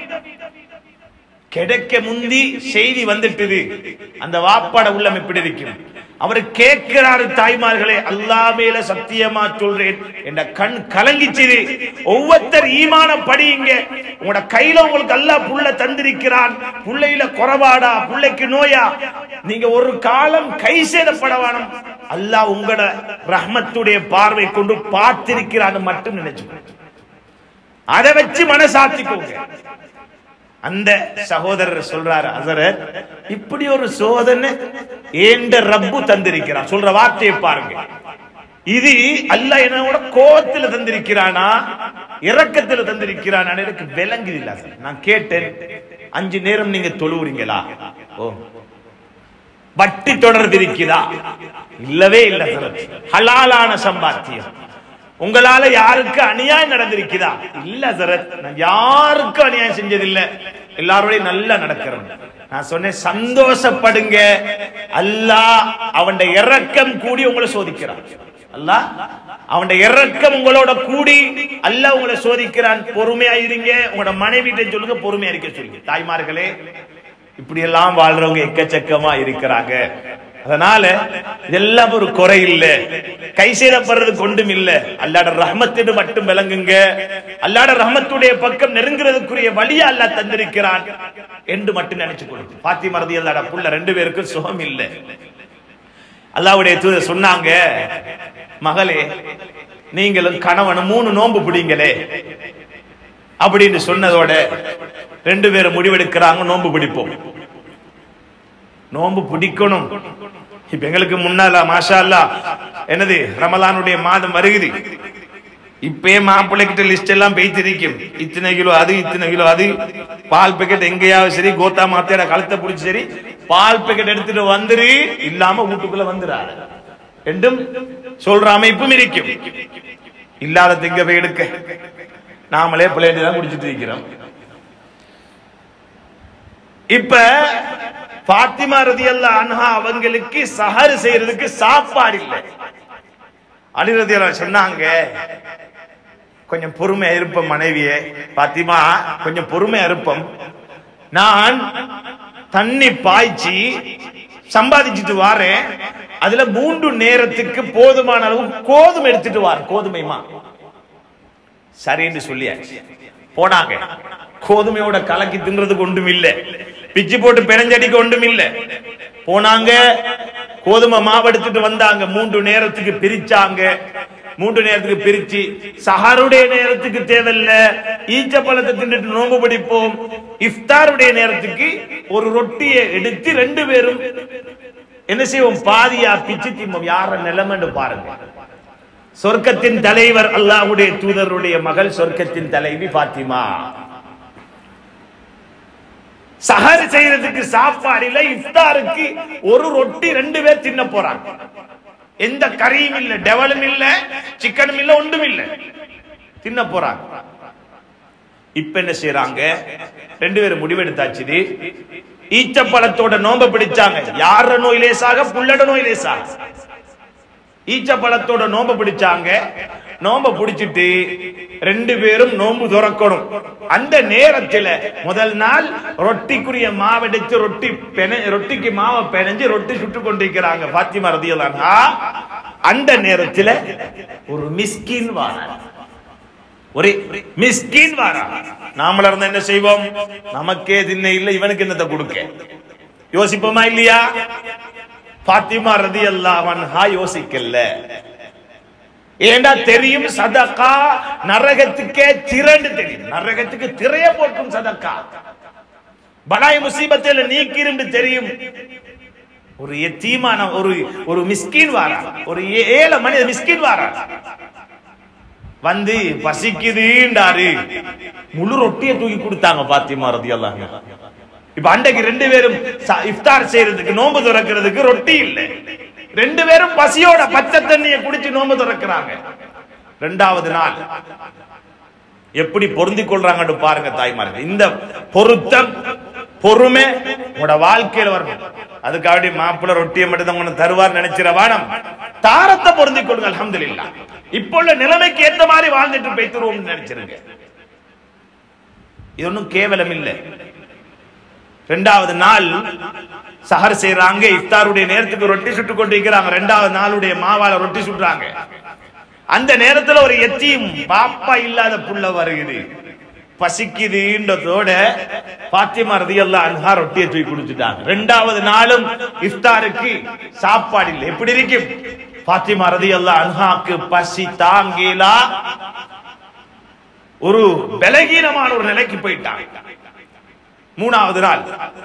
கிடைக்க முந்தி செய்தி வந்துட்டுது அந்த வாப்பாட உள்ளம் எப்படி இருக்கும் அவர் கேட்கிறாரு தாய்மார்களே அல்லா மேல சத்தியமா சொல்றேன் என்ற கண் கலங்கிச்சுது ஒவ்வொருத்தர் ஈமான படியுங்க உங்களோட கையில உங்களுக்கு அல்லா புள்ள தந்திருக்கிறான் புள்ளையில குறைபாடா புள்ளைக்கு நோயா நீங்க ஒரு காலம் கை சேதப்பட வேணும் அல்லாஹ் உங்களோட ரஹ்மத்துடைய பார்வை கொண்டு பார்த்திருக்கிறான்னு மட்டும் நினைச்சுக்கோங்க அதை வச்சு மனசாத்திக்கோங்க அந்த சகோதரர் சொல்றாரு ஹசரத் இப்படி ஒரு சோதனை ஏண்ட ரப்பு தந்திருக்கிறான் சொல்ற வார்த்தையை பாருங்க இது அல்ல என்னோட கோவத்துல தந்திருக்கிறானா இரக்கத்துல தந்திருக்கிறானா எனக்கு விளங்குது இல்ல நான் கேட்டேன் அஞ்சு நேரம் நீங்க தொழுவுறீங்களா ஓ வட்டி தொடர்பு இருக்குதா இல்லவே இல்ல ஹலாலான சம்பாத்தியம் உங்களால யாருக்கு அநியாயம் நடந்திருக்குதா இல்ல சரத் நான் யாருக்கும் அநியாயம் செஞ்சதில்ல எல்லாரோடையும் நல்லா நடக்கிறேன் நான் சொன்னேன் சந்தோஷப்படுங்க அல்லாஹ் அவன் இறக்கம் கூடி உங்களை சோதிக்கிறான் அல்லாஹ் அவன் இறக்கம் உங்களோட கூடி அல்லாஹ் உங்களை சோதிக்கிறான் பொறுமையா இருங்க உங்களோட மனைவி சொல்லுங்க பொறுமையா இருக்க சொல்லுங்க தாய்மார்களே இப்படி எல்லாம் வாழ்றவங்க எக்கச்சக்கமா இருக்கிறாங்க அதனால இதெல்லாம் ஒரு குறை இல்ல கை செய்யப்படுறது கொண்டும் இல்ல அல்லாட ரஹமத்திட்டு மட்டும் விளங்குங்க அல்லாட ரஹமத்துடைய பக்கம் நெருங்குறதுக்குரிய வழியா அல்லா தந்திருக்கிறான் என்று மட்டும் நினைச்சு கொடுத்து பாத்தி மறதி அல்லாட புள்ள ரெண்டு பேருக்கும் சுகம் இல்ல அல்லாவுடைய தூதர் சொன்னாங்க மகளே நீங்களும் கணவனும் மூணு நோன்பு பிடிங்களே அப்படின்னு சொன்னதோட ரெண்டு பேரும் முடிவெடுக்கிறாங்க நோன்பு பிடிப்போம் நோன்பு பிடிக்கணும் இப்ப எங்களுக்கு முன்னால மாஷா அல்லா என்னது ரமலானுடைய மாதம் வருகுது இப்பயே மாப்பிள்ளை கிட்ட லிஸ்ட் எல்லாம் பெய்திருக்கும் இத்தனை கிலோ அது இத்தனை கிலோ அது பால் பேக்கெட் எங்கேயாவது சரி கோத்தா மாத்தையோட கழுத்தை பிடிச்சி சரி பால் பேக்கெட் எடுத்துட்டு வந்துரு இல்லாம வீட்டுக்குள்ள வந்துறாரு ரெண்டும் சொல்ற அமைப்பும் இருக்கும் இல்லாத திங்க போய் எடுக்க நாமளே பிள்ளைட்டு தான் குடிச்சிட்டு இருக்கிறோம் இப்ப பாத்திமா ரதியல்லாஹு அன்ஹா அவங்களுக்கு சஹர் செய்யறதுக்கு சாப்பாடு இல்லை அலி ரதியல்லாஹு சொன்னாங்க கொஞ்சம் பொறுமையா இருப்போம் மனைவியே பாத்திமா கொஞ்சம் பொறுமையா இருப்போம் நான் தண்ணி பாய்ச்சி சம்பாதிச்சுட்டு வாரேன் அதுல மூன்று நேரத்துக்கு போதுமான அளவு கோதுமை எடுத்துட்டு வார் கோதுமைமா சரின்னு சொல்லியாச்சு போனாங்க கோதுமையோட கலக்கி தின்றதுக்கு ஒன்றும் இல்ல பிச்சு போட்டு பெருஞ்சடிக்கு ஒன்றும் இல்ல போனாங்க கோதுமை மாவு எடுத்துட்டு வந்தாங்க மூன்று நேரத்துக்கு பிரிச்சாங்க மூன்று நேரத்துக்கு பிரிச்சு சஹருடைய நேரத்துக்கு தேவையில்ல ஈச்ச பழத்தை தின்னுட்டு நோம்பு பிடிப்போம் இஃப்தாருடைய நேரத்துக்கு ஒரு ரொட்டியை எடுத்து ரெண்டு பேரும் என்ன செய்வோம் பாதியா பிச்சு திம்போம் யார நிலைமைன்னு பாருங்க சொர்க்கத்தின் தலைவர் அல்லாஹ்வுடைய தூதருடைய மகள் சொர்க்கத்தின் தலைவி பாத்திமா சஹர் செய்யறதுக்கு சாப்பாடு இல்ல இஃப்தாருக்கு ஒரு ரொட்டி ரெண்டு பேர் தின்ன போறாங்க எந்த கறியும் இல்ல டெவலும் இல்ல சிக்கனும் இல்ல ஒன்றும் இல்ல தின்ன போறாங்க இப்ப என்ன செய்யறாங்க ரெண்டு பேரும் முடிவெடுத்தாச்சு ஈச்சப்பழத்தோட நோம்ப பிடிச்சாங்க யார நோய் லேசாக புள்ளட நோய் லேசாக ஈச்சப்பழத்தோட நோம்ப பிடிச்சாங்க நோம்ப பிடிச்சிட்டு ரெண்டு பேரும் நோம்பு துறக்கணும் அந்த நேரத்துல முதல் நாள் ரொட்டிக்குரிய மாவெடுத்து ரொட்டி பென ரொட்டிக்கு மாவை பெனஞ்சு ரொட்டி சுட்டு கொண்டிருக்கிறாங்க பாத்திமா ரதியலானா அந்த நேரத்துல ஒரு மிஸ்கின் வாரார் ஒரு மிஸ்கின் வாரா நாமள இருந்தா என்ன செய்வோம் நமக்கே தின்ன இல்ல இவனுக்கு என்னத்தை கொடுக்க யோசிப்போமா இல்லையா பாத்திமா ரதி அல்லாஹா யோசிக்கல ஏண்டா தெரியும் சதக்கா நரகத்துக்கே திரண்டு தெரியும் நரகத்துக்கு திரைய போட்டும் சதக்கா பலாய் முசீபத்தில் நீக்கிருந்து தெரியும் ஒரு எத்தீமான ஒரு ஒரு மிஸ்கின் வாரா ஒரு ஏ- ஏழை மனித மிஸ்கின் வாரா வந்து பசிக்குதுன்றாரு முழு ரொட்டியை தூக்கி கொடுத்தாங்க பாத்திமா ரதி இப்ப அன்றைக்கு ரெண்டு பேரும் ச- இஃப்தார் செய்யறதுக்கு நோன்பு திறக்கிறதுக்கு ரொட்டி இல்ல ரெண்டு பேரும் பசியோட பச்சை தண்ணியை குடிச்சு நோன்பு திறக்கிறாங்க ரெண்டாவது நாள் எப்படி பொருந்திக் கொள்றாங்கன்னு பாருங்க தாய்மார்கள் இந்த பொருத்தம் பொறுமை உங்களோட வாழ்க்கையில வரணும் அதுக்காக மாப்பிள்ள ரொட்டியை மட்டும் தான் உனக்கு தருவார் நினைச்சிட வானம் தாரத்தை பொருந்திக் கொள்ளுங்க அல்ஹம்துலில்லாஹ் இப்போ உள்ள நிலைமைக்கு ஏத்த மாதிரி வாழ்ந்துட்டு போய்த்துருவோம் நினைச்சிருங்க இது ஒன்றும் கேவலம் இல்லை ரெண்டாவது நாள் சஹர் செய்யறாங்க இஃப்தாருடைய நேரத்துக்கு ரொட்டி சுட்டு கொண்டிருக்கிறாங்க ரெண்டாவது நாளுடைய மாவால ரொட்டி சுட்டுறாங்க அந்த நேரத்துல ஒரு எத்தியும் பாப்பா இல்லாத புள்ள வருகுது பசிக்குதுன்றதோட பாத்திமா ரதியல்லாஹு அன்ஹா ரொட்டியை தூக்கி குடிச்சிட்டாங்க ரெண்டாவது நாளும் இஃப்தாருக்கு சாப்பாடு இல்லை எப்படி இருக்கும் பாத்திமா ரதியல்லாஹு அன்ஹாக்கு பசி தாங்கலா ஒரு பலகீனமான ஒரு நிலைக்கு போயிட்டாங்க மூணாவது நாள்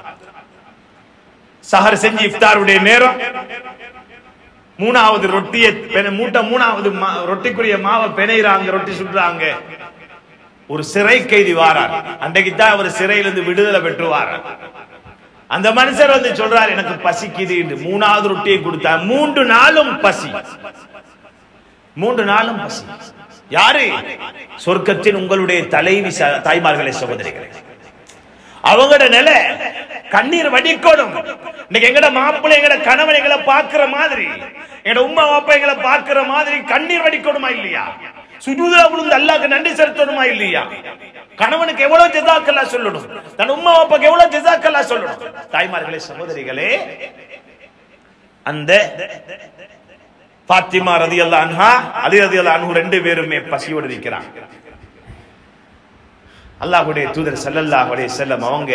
சஹர் செஞ்சு இஃப்தாருடைய நேரம் மூணாவது ரொட்டியை பென- மூட்டை மூணாவது மா- ரொட்டிக்குரிய மாவை பெனைறாங்க ரொட்டி சுடுறாங்க ஒரு சிறை கைதி வாரார் அன்றைக்கு தான் அவர் சிறையிலிருந்து விடுதலை பெற்று வாரார் அந்த மனுஷர் வந்து சொல்றார் எனக்கு பசிக்குது என்று மூணாவது ரொட்டியை கொடுத்தார் மூன்று நாளும் பசி மூன்று நாளும் பசி யாரு சொர்க்கத்தின் உங்களுடைய தலைவி ச- தாய்மார்களே சகோதரிகளே அவங்களோட நிலை கண்ணீர் வடிக்கணும் இன்னைக்கு எங்கட மாப்பிள்ளை எங்கட கணவன் எங்களை பாக்குற மாதிரி எங்கட உம்மா அப்பா எங்களை பாக்குற மாதிரி கண்ணீர் வடிக்கணுமா இல்லையா சுஜூதா விழுந்து அல்லாஹ்க்கு நன்றி செலுத்தணுமா இல்லையா கணவனுக்கு எவ்வளவு ஜெசாக்கல்லா சொல்லணும் தன் உம்மா அப்பாக்கு எவ்வளவு ஜெசாக்கல்லா சொல்லணும் தாய்மார்களே சகோதரிகளே அந்த பாத்திமா ரதியல்லா அன்ஹா அலி ரதியல்லா அன்ஹு ரெண்டு பேருமே பசியோடு இருக்கிறாங்க அல்லாஹ்வுடைய தூதர் ஸல்லல்லாஹு அலைஹி வஸல்லம் அவங்க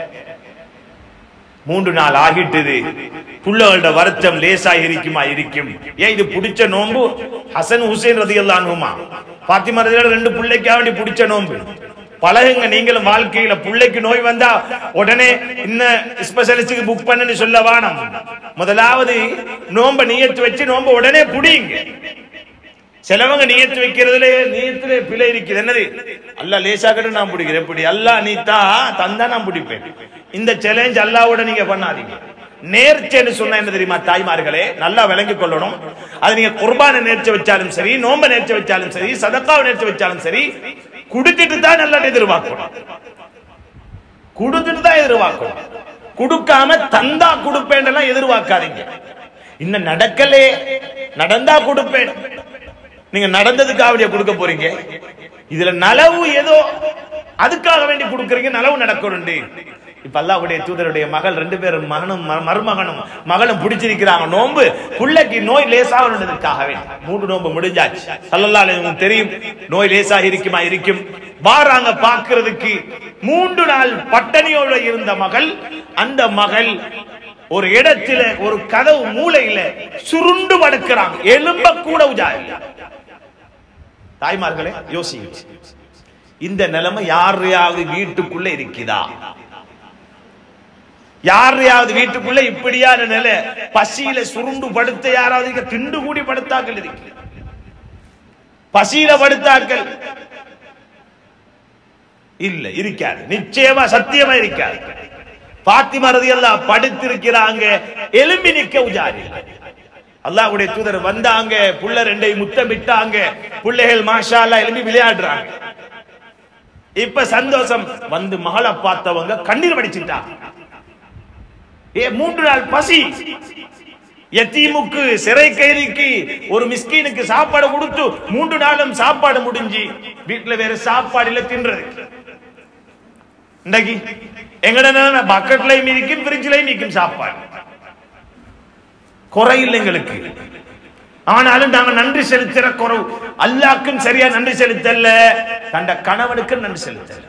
மூன்று நாள் ஆகிட்டது புள்ளகளோட வருத்தம் லேசா இருக்குமா இருக்கும் ஏன் இது புடிச்ச நோன்பு ஹசன் ஹுசைன் ரதியல்லாஹு அன்ஹுமா பாத்திமா ரதியல்லாஹு ரெண்டு பிள்ளைக்காக வேண்டி புடிச்ச நோன்பு பழகுங்க நீங்களும் வாழ்க்கையில பிள்ளைக்கு நோய் வந்தா உடனே இன்ன ஸ்பெஷலிஸ்டுக்கு புக் பண்ணுன்னு சொல்ல வானம் முதலாவது நோம்ப நியத்து வச்சு நோம்ப உடனே புடிங்க சிலவங்க நியத்து வைக்கிறதுல நியத்துல பிழை இருக்குது என்னது அல்லா லேசாக்கட்டு நான் பிடிக்கிறேன் எப்படி அல்லா நீ தான் தந்தா நான் பிடிப்பேன் இந்த சேலஞ்ச் அல்லாவோட நீங்க பண்ணாதீங்க நேர்ச்சைன்னு சொன்னா என்ன தெரியுமா தாய்மார்களே நல்லா விளங்கிக் கொள்ளணும் அது நீங்க குர்பான நேர்ச்சி வச்சாலும் சரி நோம்ப நேர்ச்சி வச்சாலும் சரி சதக்காவை நேர்ச்சி வச்சாலும் சரி கொடுத்துட்டு தான் நல்லா எதிர்பார்க்கணும் கொடுத்துட்டு தான் எதிர்பார்க்கணும் கொடுக்காம தந்தா கொடுப்பேன் எதிர்பார்க்காதீங்க இன்னும் நடக்கலே நடந்தா கொடுப்பேன் நீங்க நடந்ததுக்காக கொடுக்க போறீங்க இதுல நலவு ஏதோ அதுக்காக வேண்டி கொடுக்கறீங்க நலவு நடக்கணுண்டு இப்ப அல்லாஹ்வுடைய தூதருடைய மகள் ரெண்டு பேரும் மகனும் ம- மருமகனும் மகளும் பிடிச்சிருக்கிறாங்க நோன்பு புள்ளைக்கு நோய் லேசாகணுன்றதுக்காக வேண்டி மூன்று நோன்பு முடிஞ்சாச்சு சல்லல்லாஹு அலைஹி வஸல்லம் தெரியும் நோய் லேசாக இருக்குமா இருக்கும் வாராங்க பாக்குறதுக்கு மூன்று நாள் பட்டணியோட இருந்த மகள் அந்த மகள் ஒரு இடத்துல ஒரு கதவு மூலையில சுருண்டு படுக்கிறாங்க எலும்ப கூட உஜா இல்ல. தாய்மார்களே யோசிங்க இந்த நிலைமை யாரையாவது வீட்டுக்குள்ள இருக்குதா யாரையாவது வீட்டுக்குள்ள இப்படியான நிலை பசியில சுருண்டு படுத்த யாராவது இங்க திண்டு கூடி படுத்தாக்கள் இருக்கு பசியில படுத்தாக்கள் இல்ல இருக்காது நிச்சயமா சத்தியமா இருக்காது பாத்திமா ரதியல்லாஹ் படுத்திருக்கிறாங்க எலும்பி நிக்க உஜாரி அல்லாஹ்வுடைய தூதர் வந்தாங்க புள்ள ரெண்டை முத்தமிட்டாங்க பிள்ளைகள் மாஷா அல்லாஹ் எலும்பி விளையாடுறாங்க இப்ப சந்தோஷம் வந்து மகளை பார்த்தவங்க கண்ணீர் வடிச்சிட்டாங்க ஏ மூன்று நாள் பசி எத்தீமுக்கு சிறை கைதிக்கு ஒரு மிஸ்கீனுக்கு சாப்பாடு கொடுத்து மூன்று நாளும் சாப்பாடு முடிஞ்சு வீட்டுல வேற சாப்பாடு இல்ல தின்றது இன்றைக்கு எங்கட பக்கெட்லயும் இருக்கும் பிரிட்ஜ்லயும் இருக்கும் சாப்பாடு குறையில்லை எங்களுக்கு ஆனாலும் நாங்க நன்றி செலுத்துற குறவு அல்லாக்கும் சரியா நன்றி செலுத்தல தண்ட கணவனுக்கு நன்றி செலுத்தல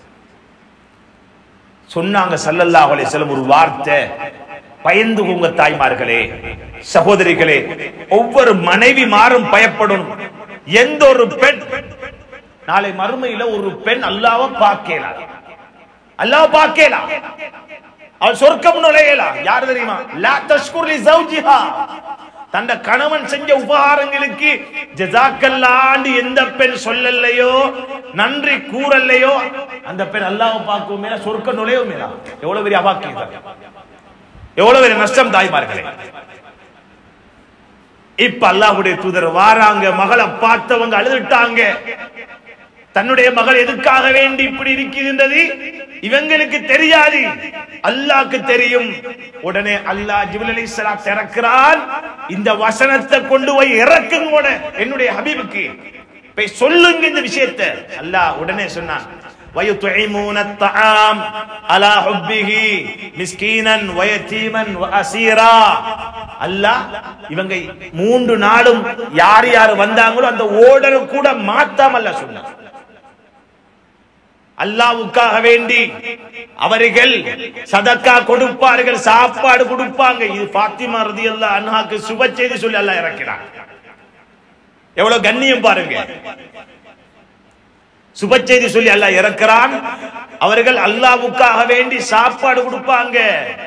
சொன்னாங்க சல்லல்லாஹு அலைஹி வஸல்லம் ஒரு வார்த்தை பயந்து உங்க தாய்மார்களே சகோதரிகளே ஒவ்வொரு மனைவி மாறும் பயப்படும் எந்த ஒரு பெண் நாளை மறுமையில ஒரு பெண் அல்லாஹ்வை பார்க்கலாம் அல்லாஹ் பார்க்கலாம் அவள் சொர்க்கம் நுழையலாம் யார் தெரியுமா லா தஷ்குர் லி ஜௌஜிஹா தந்த கணவன் செஞ்ச உபகாரங்களுக்கு ஜசாக்கல்லாண்டு எந்த பெண் சொல்லலையோ நன்றி கூறலையோ அந்த பெண் அல்லாஹ் பார்க்கவும் மேல சொர்க்க நுழையவும் மேலா எவ்வளவு பெரிய அபாக்கியம் எவ்வளவு பெரிய நஷ்டம் தாய்மார்களே இப்ப அல்லாஹ்வுடைய தூதர் வாராங்க மகளை பார்த்தவங்க அழுதுட்டாங்க தன்னுடைய மகள் எதுக்காக வேண்டி இப்படி இருக்கின்றது இவங்களுக்கு தெரியாது அல்லாஹ்க்கு தெரியும் உடனே அல்லாஹ் ஜிப்ரீல் அலைஹிஸ்ஸலாம் திறக்கிறான் இந்த வசனத்தை கொண்டு போய் இறக்குங்க உடனே என்னுடைய ஹபீபுக்கு போய் சொல்லுங்க இந்த விஷயத்தை அல்லாஹ் உடனே சொன்னான் ويطعمون الطعام على حبه مسكينا ويتيما واسيرا அல்லாஹ் இவங்க மூன்று நாளும் யார் யார் வந்தாங்களோ அந்த ஓடரை கூட மாத்தாமல்ல சொன்னார் அல்லாவுக்காக வேண்டி அவர்கள் சதக்கா கொடுப்பார்கள் சாப்பாடு கொடுப்பாங்க இது பாத்திமா ரதி அல்லா அண்ணாக்கு சுப செய்தி சொல்லி அல்லாஹ் இறக்கிறான் எவ்வளவு கண்ணியம் பாருங்க சுப செய்தி சொல்லி அல்லாஹ் இறக்கிறான் அவர்கள் அல்லாவுக்காக வேண்டி சாப்பாடு கொடுப்பாங்க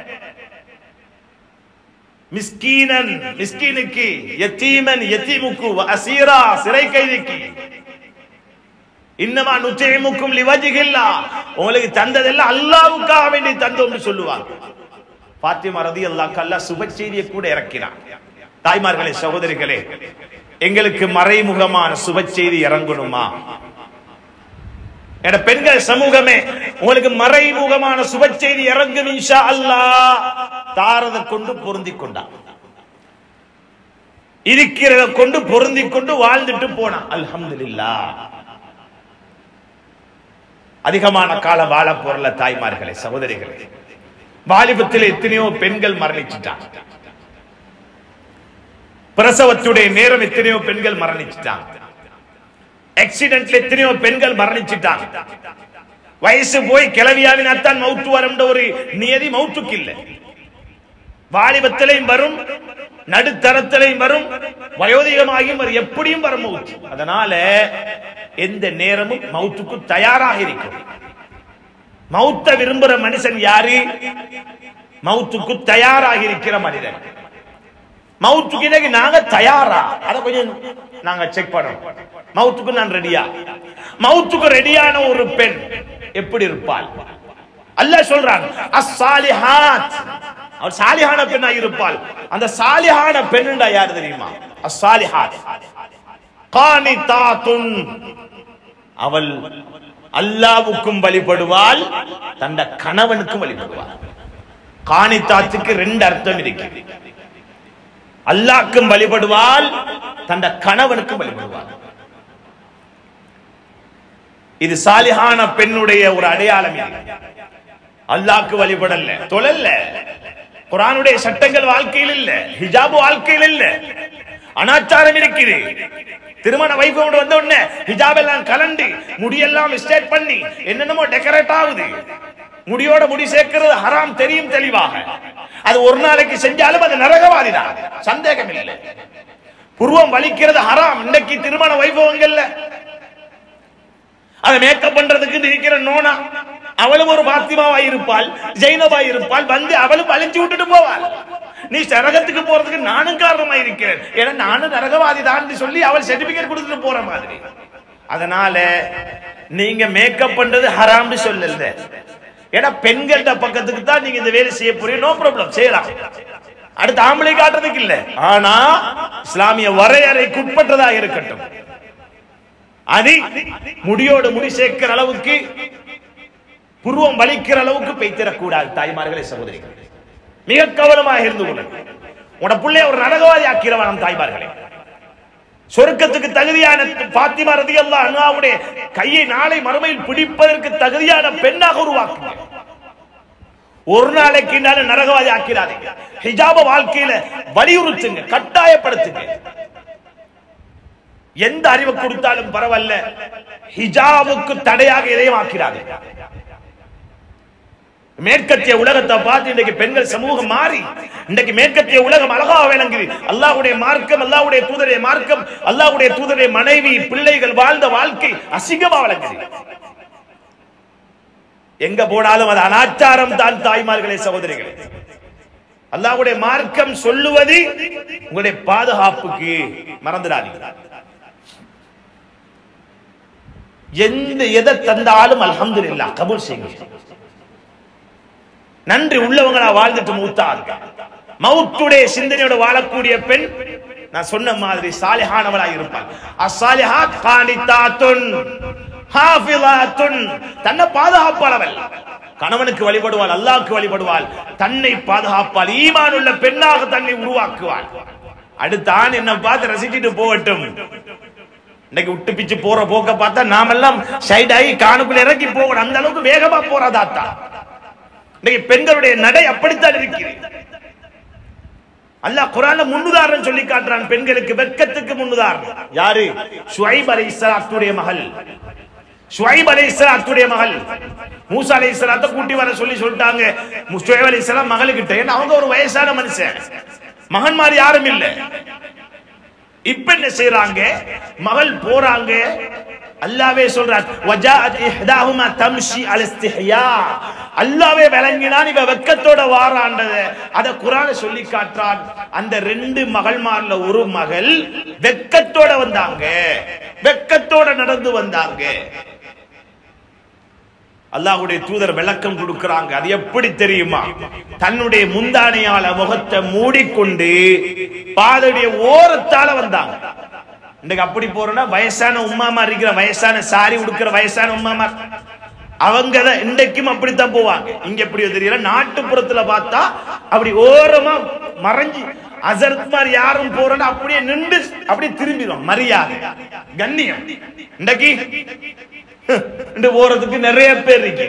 மிஸ்கீனன் மிஸ்கீனுக்கு யத்தீமன் யத்தீமுக்கு அசீரா சிறை கைதிக்கு இன்னமா நுச்சயமுக்கும் லிவஜிகில்லா உங்களுக்கு தந்ததெல்லாம் அல்லாவுக்காக வேண்டி தந்தோம்னு சொல்லுவாங்க பாத்திமா ரதி அல்லாஹ் அல்லாஹ் சுப செய்தியை கூட இறக்கிறான் தாய்மார்களே சகோதரிகளே எங்களுக்கு மறைமுகமான சுப செய்தி இறங்கணுமா எட பெண்கள் சமூகமே உங்களுக்கு மறைமுகமான சுப செய்தி இறங்கும் இன்ஷா அல்லாஹ் தாரதை கொண்டு பொருந்தி கொண்டான் இருக்கிறத கொண்டு பொருந்தி கொண்டு வாழ்ந்துட்டு போனான் அல்ஹம்துலில்லாஹ் அதிகமான காலம் வாழ போறல தாய்மார்களே சகோதரிகளே வாலிபத்தில் எத்தனையோ பெண்கள் மரணிச்சுட்டாங்க பிரசவத்துடைய நேரம் எத்தனையோ பெண்கள் மரணிச்சுட்டாங்க ஆக்சிடென்ட்ல எத்தனையோ பெண்கள் மரணிச்சுட்டாங்க வயசு போய் கிளவியாவினாத்தான் மவுத்து வரும் ஒரு நியதி மவுத்துக்கு இல்லை வாலிபத்திலையும் வரும் நடுத்தரத்திலையும் வரும் வயோதிகமாகியும் வரும் எப்படியும் வரும் மவுத்து அதனால எந்த நேரமும் மவுத்துக்கு தயாராக இருக்கும் மவுத்த விரும்புற மனுஷன் யாரு மவுத்துக்கு தயாராக இருக்கிற மனிதன் மவுத்துக்கு இன்னைக்கு நாங்க தயாரா அத கொஞ்சம் நாங்க செக் பண்ணோம் மவுத்துக்கு நான் ரெடியா மவுத்துக்கு ரெடியான ஒரு பெண் எப்படி இருப்பாள் அல்லாஹ் சொல்றான் அஸ்ஸாலிஹாத் அவள் சாலிஹான பெண்ணா இருப்பாள் அந்த சாலிஹான பெண்ணுண்டா யார் தெரியுமா அஸ்ஸாலிஹாத் கானிதாத்துன் அவள் அல்லாவுக்கும் வழிபடுவாள் தந்த கணவனுக்கும் வழிபடுவாள் காணித்தாத்துக்கு ரெண்டு அர்த்தம் இருக்கு அல்லாக்கும் வழிபடுவாள் தந்த கணவனுக்கும் வழிபடுவாள் இது சாலிஹான பெண்ணுடைய ஒரு அடையாளம் இது. அல்லாக்கு வழிபடல தொழல்ல குரானுடைய சட்டங்கள் வாழ்க்கையில் இல்ல ஹிஜாபு வாழ்க்கையில் இல்ல அனாச்சாரம் இருக்குது திருமண வைபவோடு வந்த உடனே ஹிஜாப் எல்லாம் கலண்டு முடியெல்லாம் ஸ்டேட் பண்ணி என்னென்னமோ டெக்கரேட் ஆகுது முடியோட முடி சேர்க்கிறது ஹராம் தெரியும் தெளிவாக அது ஒரு நாளைக்கு செஞ்சாலும் அது நரகவாதி தான் சந்தேகம் இல்லை புருவம் வலிக்கிறது ஹராம் இன்னைக்கு திருமண வைபவங்கள்ல அதை மேக்கப் பண்றதுக்கு இருக்கிற நோனா அவளும் ஒரு பாத்திமாவாய் இருப்பாள் ஜெயினபாய் இருப்பாள் வந்து அவளும் வலிஞ்சு விட்டுட்டு போவாள் நீ நரகத்துக்கு போறதுக்கு நானும் காரணமா இருக்கிறேன் ஏன்னா நானும் நரகவாதி தான் சொல்லி அவள் சர்டிபிகேட் கொடுத்துட்டு போற மாதிரி அதனால நீங்க மேக்கப் பண்றது ஹராம்னு சொல்லல ஏன்னா பெண்கள்ட பக்கத்துக்கு தான் நீங்க இந்த வேலை செய்ய போறீங்க நோ ப்ராப்ளம் செய்யலாம் அடுத்து ஆம்பளை காட்டுறதுக்கு இல்ல ஆனா இஸ்லாமிய வரையறைக்குட்பட்டதா இருக்கட்டும் அது முடியோடு முடி சேர்க்கிற அளவுக்கு புருவம் வலிக்கிற அளவுக்கு பெய்திடக்கூடாது தாய்மார்களே சகோதரிகள் மிக கவனமாக இருந்து கொள்ளுங்கள் உட பிள்ளைய ஒரு நரகவாதி ஆக்கிறவன் தாய்மார்களே சொர்க்கத்துக்கு தகுதியான பாத்திமா ரதி அல்லா அண்ணாவுடைய கையை நாளை மறுமையில் பிடிப்பதற்கு தகுதியான பெண்ணாக உருவாக்குங்க ஒரு நாளைக்கு நாள் நரகவாதி ஆக்கிறாதீங்க ஹிஜாப வாழ்க்கையில வலியுறுத்துங்க கட்டாயப்படுத்துங்க எந்த அறிவு கொடுத்தாலும் பரவாயில்ல ஹிஜாபுக்கு தடையாக எதையும் ஆக்கிறாது மேற்கத்திய உலகத்தை பார்த்து இன்றைக்கு பெண்கள் சமூகம் மாறி இன்றைக்கு மேற்கத்திய உலகம் அழகாக விளங்குது அல்லாஹ்வுடைய மார்க்கம் அல்லாஹ்வுடைய தூதருடைய மார்க்கம் அல்லாஹ்வுடைய தூதருடைய மனைவி பிள்ளைகள் வாழ்ந்த வாழ்க்கை அசிங்கமா விளங்குது எங்க போனாலும் அது அனாச்சாரம் தான் தாய்மார்களே சகோதரிகளே அல்லாஹ்வுடைய மார்க்கம் சொல்லுவது உங்களுடைய பாதுகாப்புக்கு மறந்துடாதீங்க எந்த எதை தந்தாலும் அல்ஹம்துலில்லாஹ் கபூல் செய்யுங்க நன்றி உள்ளவங்களா வாழ்ந்துட்டு மூத்தாங்க மவுத்துடைய சிந்தனையோட வாழக்கூடிய பெண் நான் சொன்ன மாதிரி சாலிஹானவளா இருப்பாள் அஸ்ஸாலிஹாத் கானிதாத்துன் ஹாஃபிலாத்துன் தன்னை பாதுகாப்பாளவள் கணவனுக்கு வழிபடுவாள் அல்லாஹ்க்கு வழிபடுவாள் தன்னை பாதுகாப்பாள் ஈமான் உள்ள பெண்ணாக தன்னை உருவாக்குவாள் அடுத்த ஆண் என்ன பார்த்து ரசிச்சுட்டு போகட்டும் இன்னைக்கு விட்டு பிச்சு போற போக்க பார்த்தா நாமெல்லாம் சைட் ஆகி காணுக்குள்ள இறக்கி போகணும் அந்த அளவுக்கு வேகமா போறதாத்தா இன்னைக்கு பெண்களுடைய நடை அப்படித்தான் இருக்கிறது அல்லாஹ் குரான்ல முன்னுதாரணம் சொல்லி காட்டுறான் பெண்களுக்கு வெட்கத்துக்கு முன்னுதாரணம் யாரு ஷுவைப் அலைஹிஸ்ஸலாத்துடைய மகள் ஷுவைப் அலைஹிஸ்ஸலாத்துடைய மகள் மூசா அலைஹிஸ்ஸலாத்தை கூட்டி வர சொல்லி சொல்லிட்டாங்க ஷுவைப் அலைஹிஸ்ஸலாம் மகளுக்கிட்ட ஏன்னா அவங்க ஒரு வயசான மனுஷன் மகன்மார் யாரும் இல்ல இப்ப என்ன செய்யறாங்க மகள் போறாங்க அல்லாவே சொல்றான் வஜாஅத் இஹ்தாஹுமா தம்ஷி அல் இஸ்திஹ்யா அல்லாவே விளங்கினான் இவ வெக்கத்தோட வாராண்டத அத குர்ஆன் சொல்லி காட்டுறான் அந்த ரெண்டு மகள்மார்ல ஒரு மகள் வெக்கத்தோட வந்தாங்க வெக்கத்தோட நடந்து வந்தாங்க அல்லாஹ்வுடைய தூதர் விளக்கம் கொடுக்கறாங்க அது எப்படி தெரியுமா தன்னுடைய முந்தானையால முகத்தை மூடிக்கொண்டு பாதையுடைய ஓரத்தால வந்தாங்க இன்னைக்கு அப்படி போறோம்னா வயசான உமாமா இருக்கிற வயசான சாரி உடுக்கிற வயசான உமாமா அவங்க தான் இன்றைக்கும் அப்படித்தான் போவாங்க இங்க எப்படியோ தெரியல நாட்டுப்புறத்துல பார்த்தா அப்படி ஓரமா மறைஞ்சு அசரத் மாதிரி யாரும் போறோம்னா அப்படியே நின்று அப்படியே திரும்பிடும் மரியாதை கண்ணியம் இன்றைக்கு இந்த போறதுக்கு நிறைய பேர் இருக்கு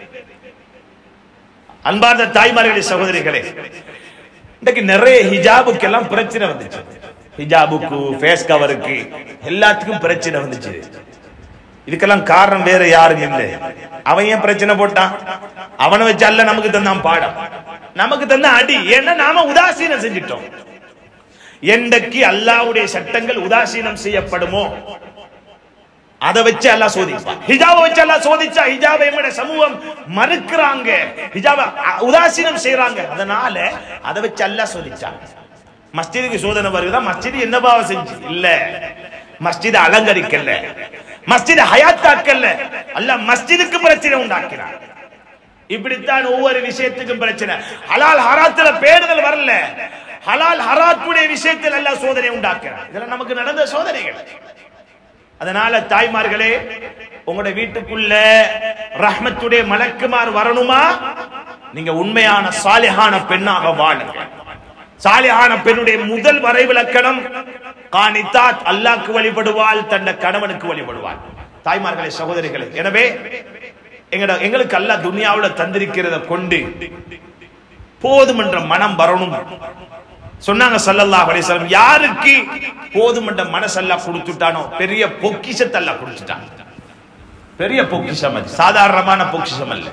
அன்பார்ந்த தாய்மார்களே சகோதரிகளே இன்றைக்கு நிறைய ஹிஜாபுக்கு எல்லாம் பிரச்சனை வந்துச்சு ஹிஜாபுக்கு ஃபேஸ் கவருக்கு எல்லாத்துக்கும் பிரச்சனை வந்துச்சு இதுக்கெல்லாம் காரணம் வேற யாரும் இல்லை அவன் ஏன் பிரச்சனை போட்டான் அவனை வச்சு அல்ல நமக்கு தந்தான் பாடம் நமக்கு தந்த அடி ஏன்னா நாம உதாசீனம் செஞ்சிட்டோம் என்றைக்கு அல்லாஹ்வுடைய சட்டங்கள் உதாசீனம் செய்யப்படுமோ அதை வச்சு எல்லாம் சோதிப்பான் ஹிஜாபை வச்சு எல்லாம் சோதிச்சா ஹிஜாபை நம்முடைய சமூகம் மறுக்கிறாங்க ஹிஜாப உதாசீனம் செய்யறாங்க அதனால அதை வச்சு எல்லாம் சோதிச்சாங்க மஸ்ஜிதுக்கு சோதனை வருதா மஸ்ஜிது என்ன பாவம் செஞ்சு இல்ல மஸ்ஜித் அலங்கரிக்கல மஸ்ஜித் ஹயாத்தாக்கல்ல அல்ல மஸ்ஜிதுக்கு பிரச்சனை உண்டாக்கிறான் இப்படித்தான் ஒவ்வொரு விஷயத்துக்கும் பிரச்சனை ஹலால் ஹராத்துல பேடுதல் வரல ஹலால் ஹராத்துடைய விஷயத்தில் எல்லாம் சோதனை உண்டாக்கிறான் இதெல்லாம் நமக்கு நடந்த சோதனைகள் அதனால தாய்மார்களே உங்களோட வீட்டுக்குள்ள ரஹ்மத்துடைய மலக்குமார் வரணுமா நீங்க உண்மையான சாலிஹான பெண்ணாக வாழுங்க சாலிஹான பெண்ணுடைய முதல் வரைவிலக்கணம் காணித்தாத் அல்லாஹ்க்கு வழிபடுவாள் தன்னை கணவனுக்கு வழிபடுவாள் தாய்மார்களே சகோதரிகளே எனவே எங்கட எங்களுக்கு அல்லாஹ் துனியாவுல தந்திருக்கிறத கொண்டு போதும் என்ற மனம் வரணும் சொன்னாங்க ஸல்லல்லாஹு அலைஹி வஸல்லம் யாருக்கு போதும் என்ற மனசு அல்லாஹ் கொடுத்துட்டானோ பெரிய பொக்கிஷத்தை அல்லாஹ் கொடுத்துட்டான் பெரிய பொக்கிஷம் அது சாதாரணமான பொக்கிஷம் அல்ல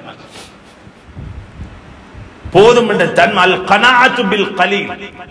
போதும் என்ற தன்மை அல் கனாஅத்து பில் கலீல்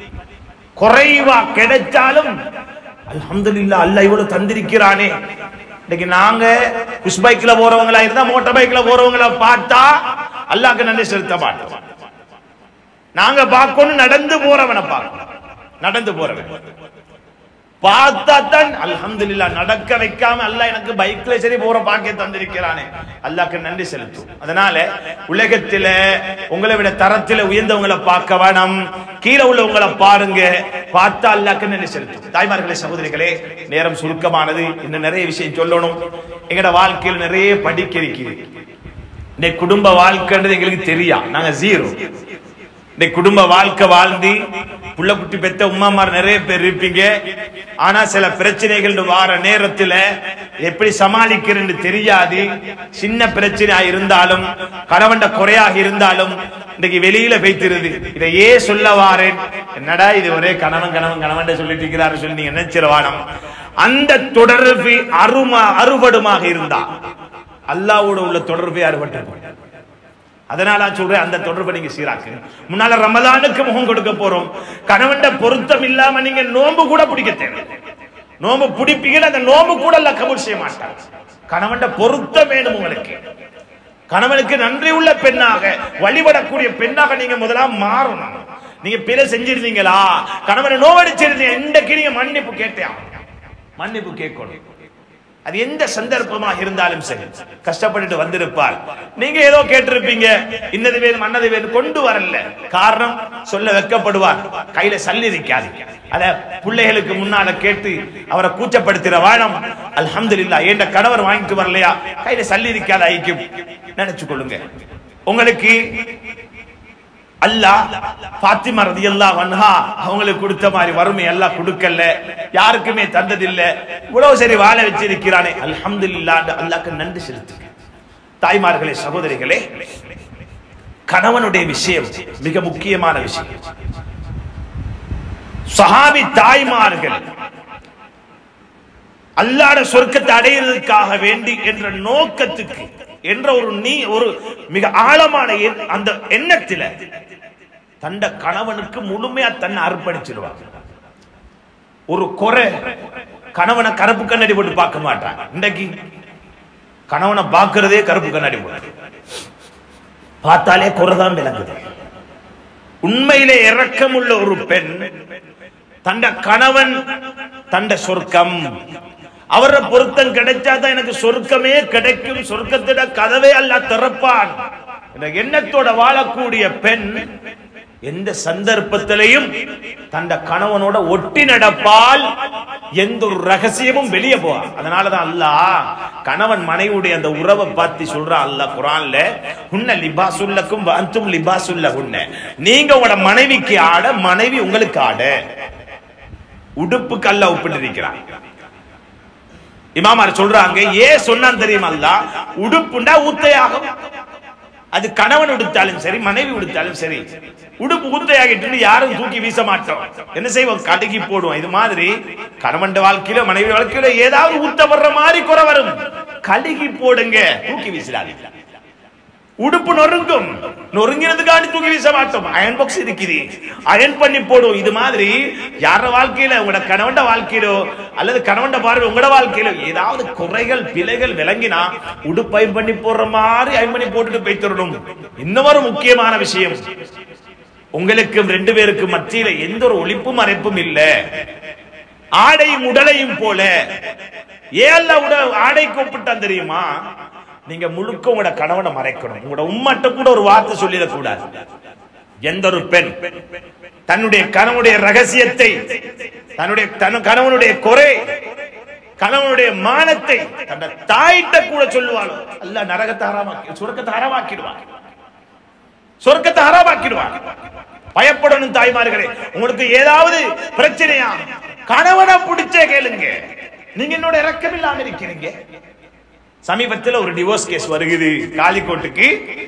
குறைவா கிடைச்சாலும் அல்ஹம்துலில்லாஹ் அல்லாஹ் இவ்வளவு தந்திருக்கிறானே இன்னைக்கு நாங்க புஷ் பைக்ல போறவங்களா இருந்தா மோட்டார் பைக்ல போறவங்கள பார்த்தா அல்லாஹ்க்கு நன்றி செலுத்த மாட்டோம் நாங்க பார்க்கணும் நடந்து போறவனை பார்க்கணும் நடந்து போறவன் பார்த்தா தான் அல்ஹம்துலில்லாஹ் நடக்க வைக்காம அல்லாஹ் எனக்கு பைக்ல சரி போற பாக்கியம் தந்திருக்கிறானே அல்லாஹ்க்கு நன்றி செலுத்தும் அதனால உலகத்தில உங்களை விட தரத்தில உயர்ந்தவங்களை பார்க்க வேணாம் கீழே உள்ளவங்களை பாருங்க பார்த்தா அல்லாஹ்க்கு நன்றி செலுத்தும் தாய்மார்களே சகோதரிகளே நேரம் சுருக்கமானது இன்னும் நிறைய விஷயம் சொல்லணும் எங்கட வாழ்க்கையில் நிறைய படிக்க இருக்குது இந்த குடும்ப வாழ்க்கைன்றது எங்களுக்கு தெரியா நாங்க ஜீரோ இந்த குடும்ப வாழ்க்கை வாழ்ந்து புள்ள குட்டி பெத்த உமாமார் நிறைய பேர் இருப்பீங்க ஆனா சில பிரச்சனைகள் வார நேரத்துல எப்படி சமாளிக்கிறேன்னு தெரியாது சின்ன பிரச்சனையா இருந்தாலும் கணவன்ட குறையாக இருந்தாலும் இன்னைக்கு வெளியில வைத்திருது இதை ஏன் சொல்ல வாரேன் என்னடா இது ஒரே கணவன் கணவன் கணவன் சொல்லிட்டு இருக்கிறாரு சொல்லி நீங்க நினைச்சிருவானம் அந்த தொடர்பு அருமா அறுபடுமாக இருந்தா அல்லாவோட உள்ள தொடர்பே அறுபட்டு அதனால நான் சொல்றேன் அந்த தொடர்பை நீங்க சீராக்கு முன்னால ரமலானுக்கு முகம் கொடுக்க போறோம் கணவன்ட பொருத்தம் இல்லாம நீங்க நோன்பு கூட பிடிக்க தேவை நோன்பு பிடிப்பீங்க அந்த நோன்பு கூட அல்ல கபூல் செய்ய மாட்டாங்க கணவன்ட பொருத்தம் வேணும் உங்களுக்கு கணவனுக்கு நன்றி உள்ள பெண்ணாக வழிபடக்கூடிய பெண்ணாக நீங்க முதலாம் மாறணும் நீங்க பிற செஞ்சிருந்தீங்களா கணவனை நோவடிச்சிருந்தீங்க இன்றைக்கு நீங்க மன்னிப்பு கேட்டேன் மன்னிப்பு கேட்கணும் அது எந்த சந்தர்ப்பமாக இருந்தாலும் சரி கஷ்டப்பட்டுட்டு வந்திருப்பார் நீங்க ஏதோ கேட்டிருப்பீங்க இன்னது வேணும் அன்னது வேணும் கொண்டு வரல காரணம் சொல்ல வெக்கப்படுவார் கையில சல்லி இருக்காது அத பிள்ளைகளுக்கு முன்னால கேட்டு அவரை கூச்சப்படுத்திற வாழம் அல்ஹம்துலில்லாஹ் என்ற கணவர் வாங்கிட்டு வரலையா கையில சல்லி இருக்காது ஐக்கும் நினைச்சு கொள்ளுங்க உங்களுக்கு அல்லாஹ் பாத்திமா ரதியல்லாஹு அன்ஹா அவங்களுக்கு கொடுத்த மாதிரி வறுமை எல்லாம் கொடுக்கல யாருக்குமே தந்ததில்லை இவ்வளவு சரி வாழ வச்சிருக்கிறானே அல்ஹம்துலில்லாஹ் அல்லாஹ்க்கு நன்றி செலுத்துங்க தாய்மார்களே சகோதரிகளே கணவனுடைய விஷயம் மிக முக்கியமான விஷயம் சஹாபி தாய்மார்கள் அல்லாட சொர்க்கத்தை அடையிறதுக்காக வேண்டி என்ற நோக்கத்துக்கு என்ற ஒரு நீ ஒரு மிக ஆழமான எண்- அந்த எண்ணத்தில தண்ட கணவனுக்கு முழுமையா தன்னை அர்ப்பணிச்சிருவாங்க ஒரு குறை கணவனை கருப்பு கண்ணாடி போட்டு பார்க்க மாட்டாங்க இன்றைக்கு கணவனை பார்க்கிறதே கருப்பு கண்ணாடி போட்டு பார்த்தாலே குறைதான் விளங்குது உண்மையிலே இரக்கமுள்ள ஒரு பெண் தண்ட கணவன் தண்ட சொர்க்கம் அவர பொருத்தம் கிடைச்சாதான் எனக்கு சொர்க்கமே கிடைக்கும் சொர்க்கத்திட கதவே அல்ல திறப்பான் என்ற எண்ணத்தோட வாழக்கூடிய பெண் எந்த சந்தர்ப்பத்திலையும் தண்ட கணவனோட ஒட்டி நடப்பால் எந்த ஒரு ரகசியமும் வெளியே போவா அதனாலதான் அல்லாஹ் கணவன் மனைவியுடைய அந்த உறவை பார்த்து சொல்றான் அல்லாஹ் குரான்ல உன்ன லிபாசுல்லக்கும் அந்தும் லிபாசுல்ல உன்ன நீங்க உங்களோட மனைவிக்கு ஆட மனைவி உங்களுக்கு ஆட உடுப்புக்கு அல்ல ஒப்பிட்டு இருக்கிறான் இமாமார் சொல்றாங்க ஏன் சொன்னான் தெரியுமா அல்லாஹ் உடுப்புண்டா ஊத்தையாகும் அது கணவன் உடுத்தாலும் சரி மனைவி உடுத்தாலும் சரி உடுப்பு ஊத்தையாகிட்டு யாரும் தூக்கி வீச மாட்டோம் என்ன செய்வோம் கடுக்கி போடுவோம் இது மாதிரி கணவன் வாழ்க்கையில மனைவி வாழ்க்கையில ஏதாவது ஊத்த வர்ற மாதிரி குறை வரும் கடுகி போடுங்க தூக்கி வீசிடாதீங்க உடுப்பு நொறுங்கும் நொறுங்கிறதுக்காண்டி தூக்கி வீச மாட்டோம் அயன் பாக்ஸ் இருக்குது அயன் பண்ணி போடும் இது மாதிரி யார வாழ்க்கையில உங்களோட கணவன்ட வாழ்க்கையிலோ அல்லது கணவன்ட பார்வை உங்களோட வாழ்க்கையிலோ ஏதாவது குறைகள் பிழைகள் விளங்கினா உடுப்பு அயன் பண்ணி போடுற மாதிரி அயன் பண்ணி போட்டுட்டு போய்த்திடணும் இன்னொரு முக்கியமான விஷயம் உங்களுக்கும் ரெண்டு பேருக்கும் மத்தியில எந்த ஒரு ஒளிப்பும் மறைப்பும் இல்ல ஆடையும் உடலையும் போல ஏல்ல உட ஆடை கூப்பிட்டான் தெரியுமா நீங்க முழுக்க உங்களோட கணவனை மறைக்கணும் உங்களோட உம்மட்ட கூட ஒரு வார்த்தை சொல்லிடக்கூடாது எந்த ஒரு பெண் தன்னுடைய கணவனுடைய ரகசியத்தை தன்னுடைய தன் கணவனுடைய குறை கணவனுடைய மானத்தை தன்னுடைய தாயிட்ட கூட சொல்லுவாள் அல்ல நரகத்தை ஹராமாக்கி சுரக்கத்தை ஹராமாக்கிடுவான் சொர்க்கத்தை ஹராமாக்கிடுவாங்க பயப்படணும் தாய்மார்களே உங்களுக்கு ஏதாவது பிரச்சனையா கணவனை பிடிச்சே கேளுங்க நீங்க என்னோட இறக்கம் இல்லாம இருக்கிறீங்க சமீபத்தில் ஒரு டிவோர்ஸ் கேஸ் வருகிறது காலிக்கோட்டுக்கு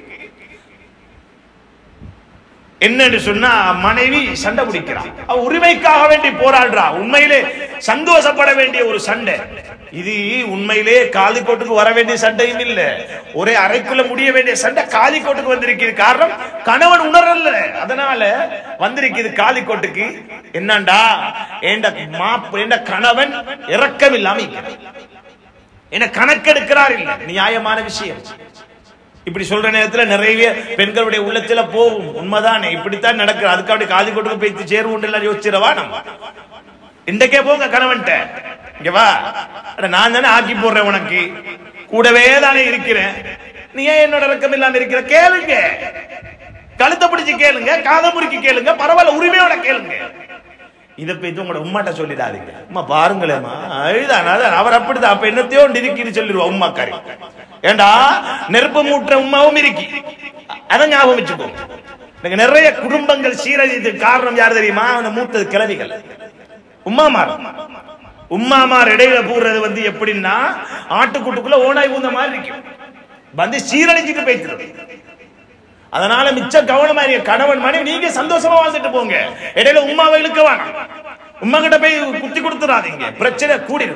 என்னன்னு சொன்னா மனைவி சண்டை பிடிக்கிறான் அவ உரிமைக்காக வேண்டி போராடுறா உண்மையிலே சந்தோஷப்பட வேண்டிய ஒரு சண்டை இது உண்மையிலே காலிக்கோட்டுக்கு வர வேண்டிய சண்டையும் இல்ல ஒரே அறைக்குள்ள முடிய வேண்டிய சண்டை காலிக்கோட்டுக்கு வந்திருக்கிறது காரணம் கணவன் உணரல அதனால வந்திருக்குது காலிக்கோட்டுக்கு என்னண்டா என்ற மாப்பு என்ற கணவன் இறக்கம் இல்லாம இருக்கிறான். என்ன கணக்கெடுக்கிறார் இல்ல நியாயமான விஷயம் இப்படி சொல்ற நேரத்துல நிறைய பெண்களுடைய உள்ளத்துல போகும் உண்மைதானே இப்படித்தான் நடக்குது அதுக்கு அப்படி காதி கொடுக்க போய் சேருவோம் எல்லாம் யோசிச்சிடவா நம்ம இன்றைக்கே போங்க கணவன்ட்ட இங்க வா அட நான் தானே ஆக்கி போடுறேன் உனக்கு கூடவே தானே இருக்கிறேன் நீ ஏன் என்னோட இறக்கம் இல்லாம இருக்கிற கேளுங்க கழுத்தை பிடிச்சு கேளுங்க காதை முறுக்கி கேளுங்க பரவாயில்ல உரிமையோட கேளுங்க இதை போய் உங்களோட உம்மாட்ட சொல்லிடாதீங்க அம்மா பாருங்களேம்மா அழுதானா அவர் அப்படிதான் அப்ப என்னத்தையோ இருக்குன்னு சொல்லிடுவா உம்மாக்காரி ஏண்டா நெருப்பு மூட்டுற உமாவும் இருக்கி அதை ஞாபகம் வச்சுக்கோ எனக்கு நிறைய குடும்பங்கள் சீரழியதுக்கு காரணம் யார் தெரியுமா அந்த மூத்தது கிளவிகள் உம்மாமார் உம்மாமார் இடையில போடுறது வந்து எப்படின்னா ஆட்டுக்குட்டுக்குள்ள ஓனாய் ஊந்த மாதிரி இருக்கும் வந்து சீரழிஞ்சிட்டு போயிட்டு அதனால மிச்ச கவனமா இருங்க கணவன் மனைவி நீங்க சந்தோஷமா வாழ்ந்துட்டு போங்க இடையில உமாவை இழுக்க வேணாம் உமா கிட்ட போய் குத்தி கொடுத்துறாதீங்க பிரச்சனை கூடிடும்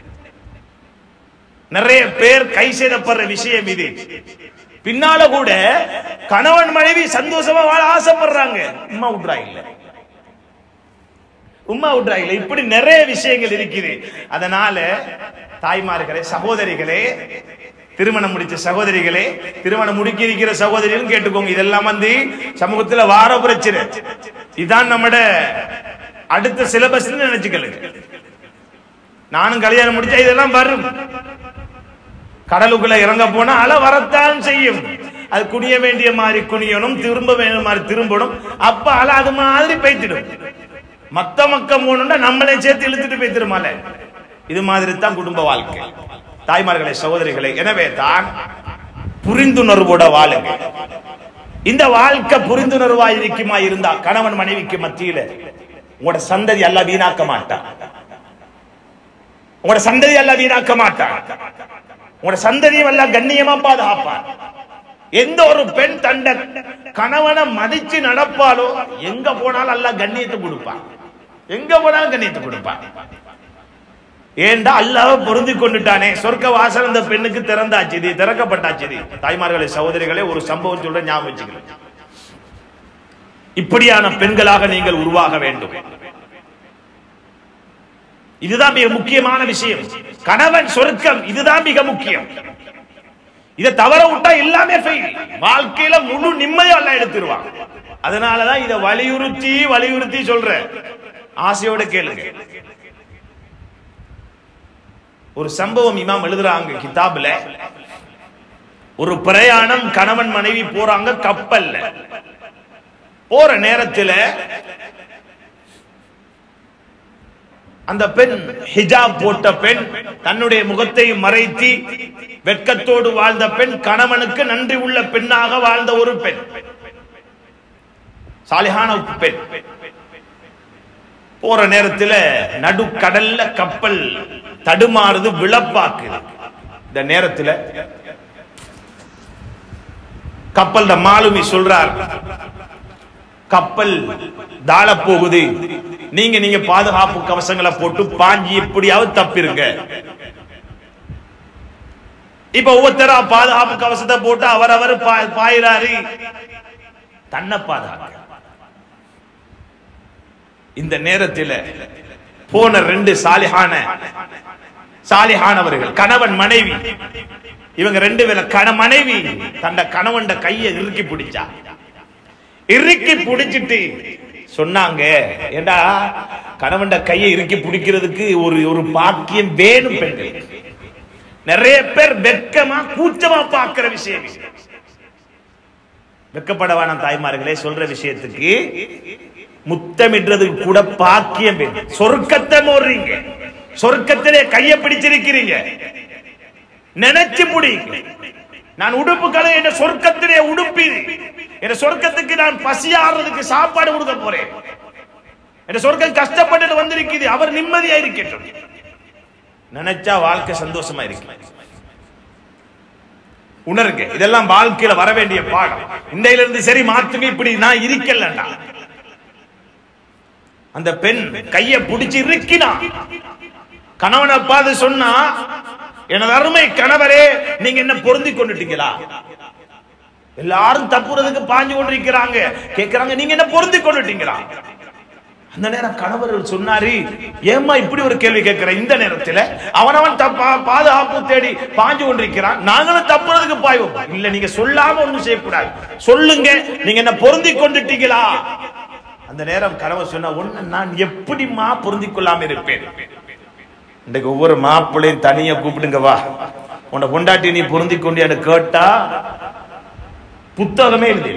நிறைய பேர் கை செய்தப்படுற விஷயம் இது பின்னால கூட கணவன் மனைவி சந்தோஷமா வாழ ஆசைப்படுறாங்க உமா விட்றா இல்ல உமா விட்றா இல்ல இப்படி நிறைய விஷயங்கள் இருக்குது அதனால தாய்மார்களே சகோதரிகளே திருமணம் முடிச்ச சகோதரிகளே திருமணம் முடிக்க இருக்கிற சகோதரிகளும் கேட்டுக்கோங்க இதெல்லாம் வந்து சமூகத்துல வார பிரச்சனை இதான் நம்மட அடுத்த சிலபஸ் நினைச்சுக்கலுங்க நானும் கல்யாணம் முடிச்சா இதெல்லாம் வரும் கடலுக்குள்ள இறங்க போனா அலை வரத்தான் செய்யும் அது குனிய வேண்டிய மாதிரி குனியணும் திரும்ப வேண்டிய மாதிரி திரும்பணும் அப்ப அலை அது மாதிரி பெய்த்திடும் மத்த மக்கம் போகணும்னா நம்மளே சேர்த்து இழுத்துட்டு போய்த்திருமால இது மாதிரி தான் குடும்ப வாழ்க்கை தாய்மார்களே சகோதரிகளே எனவே தான் புரிந்துணர்வோட வாழுங்க இந்த வாழ்க்கை புரிந்துணர்வா இருக்குமா இருந்தா கணவன் மனைவிக்கு மத்தியில உங்களோட சந்ததி எல்லாம் வீணாக்க மாட்டான் உங்களோட சந்ததி எல்லாம் வீணாக்க மாட்டான் உங்களோட சந்ததியும் எல்லாம் கண்ணியமா பாதுகாப்பான் எந்த ஒரு பெண் தண்ட கணவனை மதிச்சு நடப்பாலோ எங்க போனாலும் எல்லாம் கண்ணியத்தை கொடுப்பான் எங்க போனாலும் கண்ணியத்தை கொடுப்பான் ஏண்டா அல்லாஹ் பொருந்தி கொண்டுட்டானே சொர்க்க வாசல் அந்த பெண்ணுக்கு திறந்தாச்சு இது திறக்கப்பட்டாச்சு இது தாய்மார்களே சகோதரிகளே ஒரு சம்பவம் சொல்ற ஞாபகம் வச்சுக்கிறேன் இப்படியான பெண்களாக நீங்கள் உருவாக வேண்டும் இதுதான் மிக முக்கியமான விஷயம் கணவன் சொர்க்கம் இதுதான் மிக முக்கியம் இதை தவற விட்டா எல்லாமே ஃபெயில் வாழ்க்கையில முழு நிம்மதியும் எல்லாம் எடுத்துருவான் அதனாலதான் இதை வலியுறுத்தி வலியுறுத்தி சொல்ற ஆசையோட கேளுங்க ஒரு சம்பவம் இமாம் எழுதுறாங்க கிதாப்ல ஒரு பிரயாணம் கணவன் மனைவி போறாங்க கப்பல்ல போற நேரத்துல அந்த பெண் ஹிஜாப் போட்ட பெண் தன்னுடைய முகத்தை மறைத்து வெட்கத்தோடு வாழ்ந்த பெண் கணவனுக்கு நன்றி உள்ள பெண்ணாக வாழ்ந்த ஒரு பெண் சாலிஹான பெண் போற நேரத்துல நடுக்கடல்ல கப்பல் தடுமாறுது விளப்பாக்குது இந்த நேரத்துல கப்பல் மாலுமி சொல்றார் கப்பல் தாழ போகுது நீங்க நீங்க பாதுகாப்பு கவசங்களை போட்டு பாஞ்சி எப்படியாவது தப்பிருங்க இப்ப ஒவ்வொருத்தரா பாதுகாப்பு கவசத்தை போட்டு அவரவர் பா- பாயிறாரு தன்னை பாதுகாக்க இந்த நேரத்தில் போன ரெண்டு சாலிஹான சாலிஹானவர்கள் கணவன் மனைவி இவங்க ரெண்டு பேர கண மனைவி தன்னை கணவன் கையை இறுக்கி பிடிச்சா இறுக்கி பிடிச்சிட்டு சொன்னாங்க ஏண்டா கணவன் கையை இறுக்கி பிடிக்கிறதுக்கு ஒரு ஒரு பாக்கியம் வேணும் பெண்கள் நிறைய பேர் வெட்கமா கூச்சமா பார்க்கிற விஷயம் இது. வெட்கப்பட வேணாம் தாய்மார்களே சொல்ற விஷயத்துக்கு முத்தமிடுறதுக்கு கூட பாக்கியம் வேணும் சொர்க்கத்தை மோடுறீங்க சொர்க்கத்திலே கையை பிடிச்சிருக்கிறீங்க நினைச்சு முடியுங்க நான் உடுப்பு கலை என்ற சொர்க்கத்திலே உடுப்பி என்ற என் சொர்க்கத்துக்கு நான் பசியாடுறதுக்கு சாப்பாடு கொடுக்க போறேன் என் சொர்க்கம் கஷ்டப்பட்டுட்டு வந்திருக்குது அவர் நிம்மதியா இருக்கட்டும் நினைச்சா வாழ்க்கை சந்தோஷமா இருக்கு உணருங்க இதெல்லாம் வாழ்க்கையில வர வேண்டிய பாடம் இன்றையில இருந்து சரி மாத்துங்க இப்படி நான் இருக்கலண்டா அந்த பெண் கைய பிடிச்சு இருக்கினா கணவனை பார்த்து சொன்னா எனது அருமை கணவரே நீங்க என்ன பொருந்தி கொண்டுட்டீங்களா எல்லாரும் தப்புறதுக்கு பாஞ்சு கொண்டிருக்கிறாங்க கேக்குறாங்க நீங்க என்ன பொருந்தி கொண்டுட்டீங்களா அந்த நேரம் கணவர் சொன்னாரு ஏம்மா இப்படி ஒரு கேள்வி கேட்கிற இந்த நேரத்துல அவனவன் தப்பா பாதுகாப்பு தேடி பாஞ்சு கொண்டிருக்கிறான் நாங்களும் தப்புறதுக்கு பாய்வோம் இல்ல நீங்க சொல்லாம ஒண்ணும் செய்யக்கூடாது சொல்லுங்க நீங்க என்ன பொருந்தி கொண்டுட்டீங்களா அந்த நேரம் கணவர் சொன்ன ஒண்ணு நான் எப்படிமா பொருந்திக் கொள்ளாம இருப்பேன் இன்றைக்கு ஒவ்வொரு மாப்பிள்ளையும் தனியா கூப்பிடுங்க வா உன்னை பொண்டாட்டி நீ பொருந்தி கொண்டு கேட்டா புத்தகமே எழுதி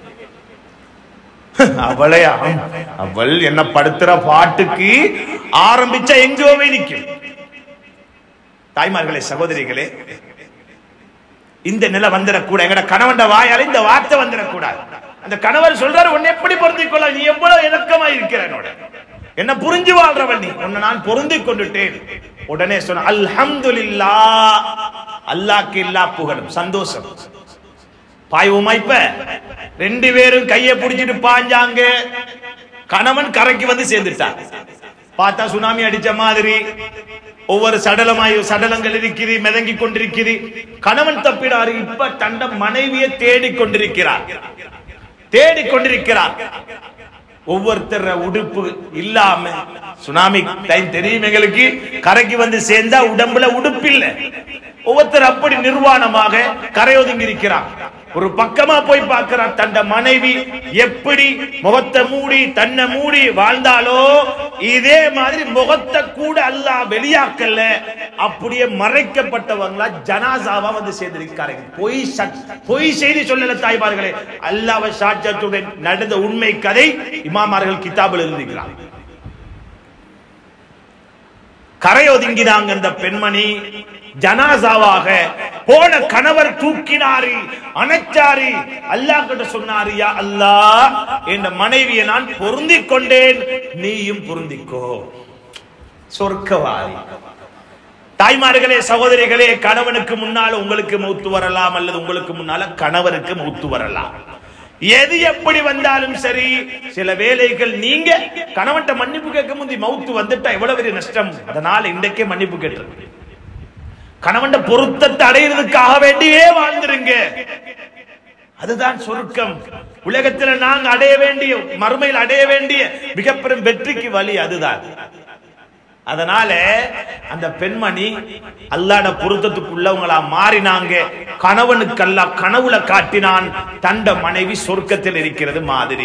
அவளையா அவள் என்ன படுத்துற பாட்டுக்கு ஆரம்பிச்ச எங்கோவே நிக்கும் தாய்மார்களே சகோதரிகளே இந்த நிலை வந்துடக்கூடாது எங்கட கணவன் வாயால இந்த வார்த்தை வந்துடக்கூடாது அந்த கணவர் சொல்றாரு உன்னை எப்படி பொருந்திக் கொள்ள நீ எவ்வளவு இணக்கமா இருக்கிற என்னோட என்ன புரிஞ்சு வாழ்றவள் நீ உன்னை நான் பொருந்திக் கொண்டுட்டேன் உடனே சொன்ன அல்ஹம்துலில்லா அல்லாஹ்க்கு இல்லா புகழும் சந்தோஷம் பாய்வோமா இப்ப ரெண்டு பேரும் கையை பிடிச்சிட்டு பாஞ்சாங்க கணவன் கரைக்கு வந்து சேர்ந்துட்டான் பார்த்தா சுனாமி அடிச்ச மாதிரி ஒவ்வொரு சடலமாய் சடலங்கள் இருக்குது மிதங்கி கொண்டிருக்குது கணவன் தப்பிடாரு இப்ப தண்ட மனைவியை தேடிக் கொண்டிருக்கிறார் தேடிக் கொண்டிருக்கிறார் ஒவ்வொருத்தர உடுப்பு இல்லாம சுனாமி டைம் தெரியும் எங்களுக்கு கரைக்கு வந்து சேர்ந்தா உடம்புல உடுப்பு இல்ல ஒவ்வொருத்தர் அப்படி நிர்வாணமாக கரையொதுங்கி இருக்கிறார் ஒரு பக்கமா போய் பார்க்கிறார் தண்ட மனைவி எப்படி முகத்தை மூடி தன்னை மூடி வாழ்ந்தாலோ இதே மாதிரி முகத்தை கூட அல்லாஹ் வெளியாக்கல அப்படியே மறைக்கப்பட்டவங்களா ஜனாசாவா வந்து சேர்ந்திருக்காங்க பொய் சட்- பொய் செய்தி சொல்லல தாய்மார்களே அல்லாஹ் சாட்சத்துடன் நடந்த உண்மை கதை இமாமார்கள் கிதாபில் எழுதிக்கிறார் கரை ஒதுங்கினாங்க அந்த பெண்மணி ஜனாசாவாக போன கணவர் தூக்கினாரு அணைச்சாரு அல்லாஹ் கிட்ட சொன்னாரு யா அல்லாஹ் என் மனைவியை நான் பொருந்திக் கொண்டேன் நீயும் பொருந்திக்கோ சொர்க்கவாதி தாய்மார்களே சகோதரிகளே கணவனுக்கு முன்னால உங்களுக்கு மௌத்து வரலாம் அல்லது உங்களுக்கு முன்னால கணவருக்கு மௌத்து வரலாம் எது எப்படி வந்தாலும் சரி சில வேலைகள் நீங்க கணவன்ட்ட மன்னிப்பு கேட்க முந்தி மௌத்து வந்துட்டா எவ்வளவு பெரிய நஷ்டம் அதனால இன்றைக்கே மன்னிப்பு கேட்டு கணவன்ட பொருத்தத்தை அடையிறதுக்காக வேண்டியே வாழ்ந்துருங்க அதுதான் சொர்க்கம் உலகத்துல நாங்க அடைய வேண்டிய மறுமையில் அடைய வேண்டிய மிகப்பெரும் வெற்றிக்கு வழி அதுதான் அதனால அந்த பெண்மணி அல்லாட பொருத்தத்துக்குள்ளவங்களா மாறினாங்க கணவனுக்கு அல்லா கனவுல காட்டினான் தண்ட மனைவி சொர்க்கத்தில் இருக்கிறது மாதிரி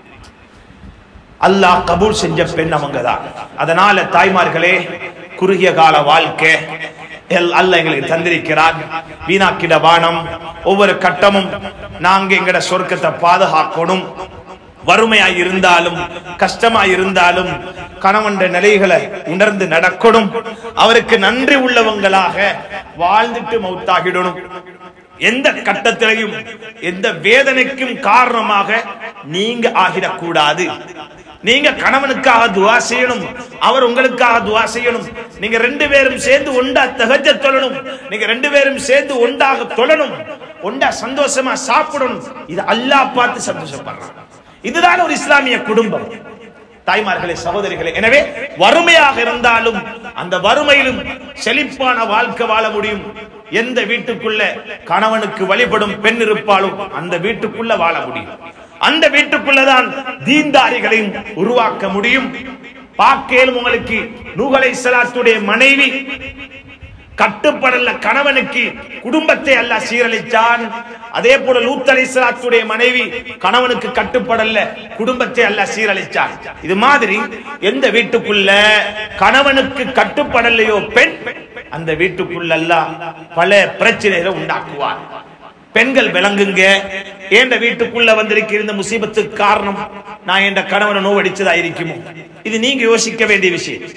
அல்லாஹ் கபூல் செஞ்ச பெண் அவங்கதான் அதனால தாய்மார்களே குறுகிய கால வாழ்க்கை எல்- அல்லாஹ் எங்களுக்கு தந்திருக்கிறார் வீணாக்கிட வானம் ஒவ்வொரு கட்டமும் நாங்க எங்கட சொர்க்கத்தை பாதுகாக்கணும் வறுமையாய் இருந்தாலும் கஷ்டமாய் இருந்தாலும் கணவன் நிலைகளை உணர்ந்து நடக்கணும் அவருக்கு நன்றி உள்ளவங்களாக வாழ்ந்துட்டு மௌத்தாகிடணும் எந்த கட்டத்திலையும் எந்த வேதனைக்கும் காரணமாக நீங்க ஆகிடக்கூடாது நீங்க கணவனுக்காக துவா செய்யணும் அவர் உங்களுக்காக துவா செய்யணும் நீங்க ரெண்டு பேரும் சேர்ந்து ஒண்டா தகஜ தொழணும் நீங்க ரெண்டு பேரும் சேர்ந்து ஒண்டாக தொழணும் ஒண்டா சந்தோஷமா சாப்பிடணும் இது அல்லாஹ் பார்த்து சந்தோஷப்படுறான் இதுதான் ஒரு இஸ்லாமிய குடும்பம் தாய்மார்களே சகோதரிகளே எனவே வறுமையாக இருந்தாலும் அந்த வறுமையிலும் செழிப்பான வாழ்க்கை வாழ முடியும் எந்த வீட்டுக்குள்ள கணவனுக்கு வழிபடும் பெண் இருப்பாலும் அந்த வீட்டுக்குள்ள வாழ முடியும் அந்த வீட்டுக்குள்ளதான் தீன்தாரிகளையும் உருவாக்க முடியும் பாக்கேலும் உங்களுக்கு நூகலை சலாத்துடைய மனைவி கட்டுப்படல கணவனுக்கு குடும்பத்தை அல்லாஹ் சீரழிச்சான் அதே போல லூத் அலைஹிஸ்ஸலாத்துடைய மனைவி கணவனுக்கு கட்டுப்படல குடும்பத்தை அல்லாஹ் சீரழிச்சான் இது மாதிரி எந்த வீட்டுக்குள்ள கணவனுக்கு கட்டுப்படலையோ பெண் அந்த வீட்டுக்குள்ள அல்லாஹ் பல பிரச்சனைகளை உண்டாக்குவார் பெண்கள் விளங்குங்க என்ற வீட்டுக்குள்ள வந்திருக்கிற இந்த முசீபத்துக்கு காரணம் நான் என்ற கணவனை நோவடிச்சதா இருக்குமோ இது நீங்க யோசிக்க வேண்டிய விஷயம்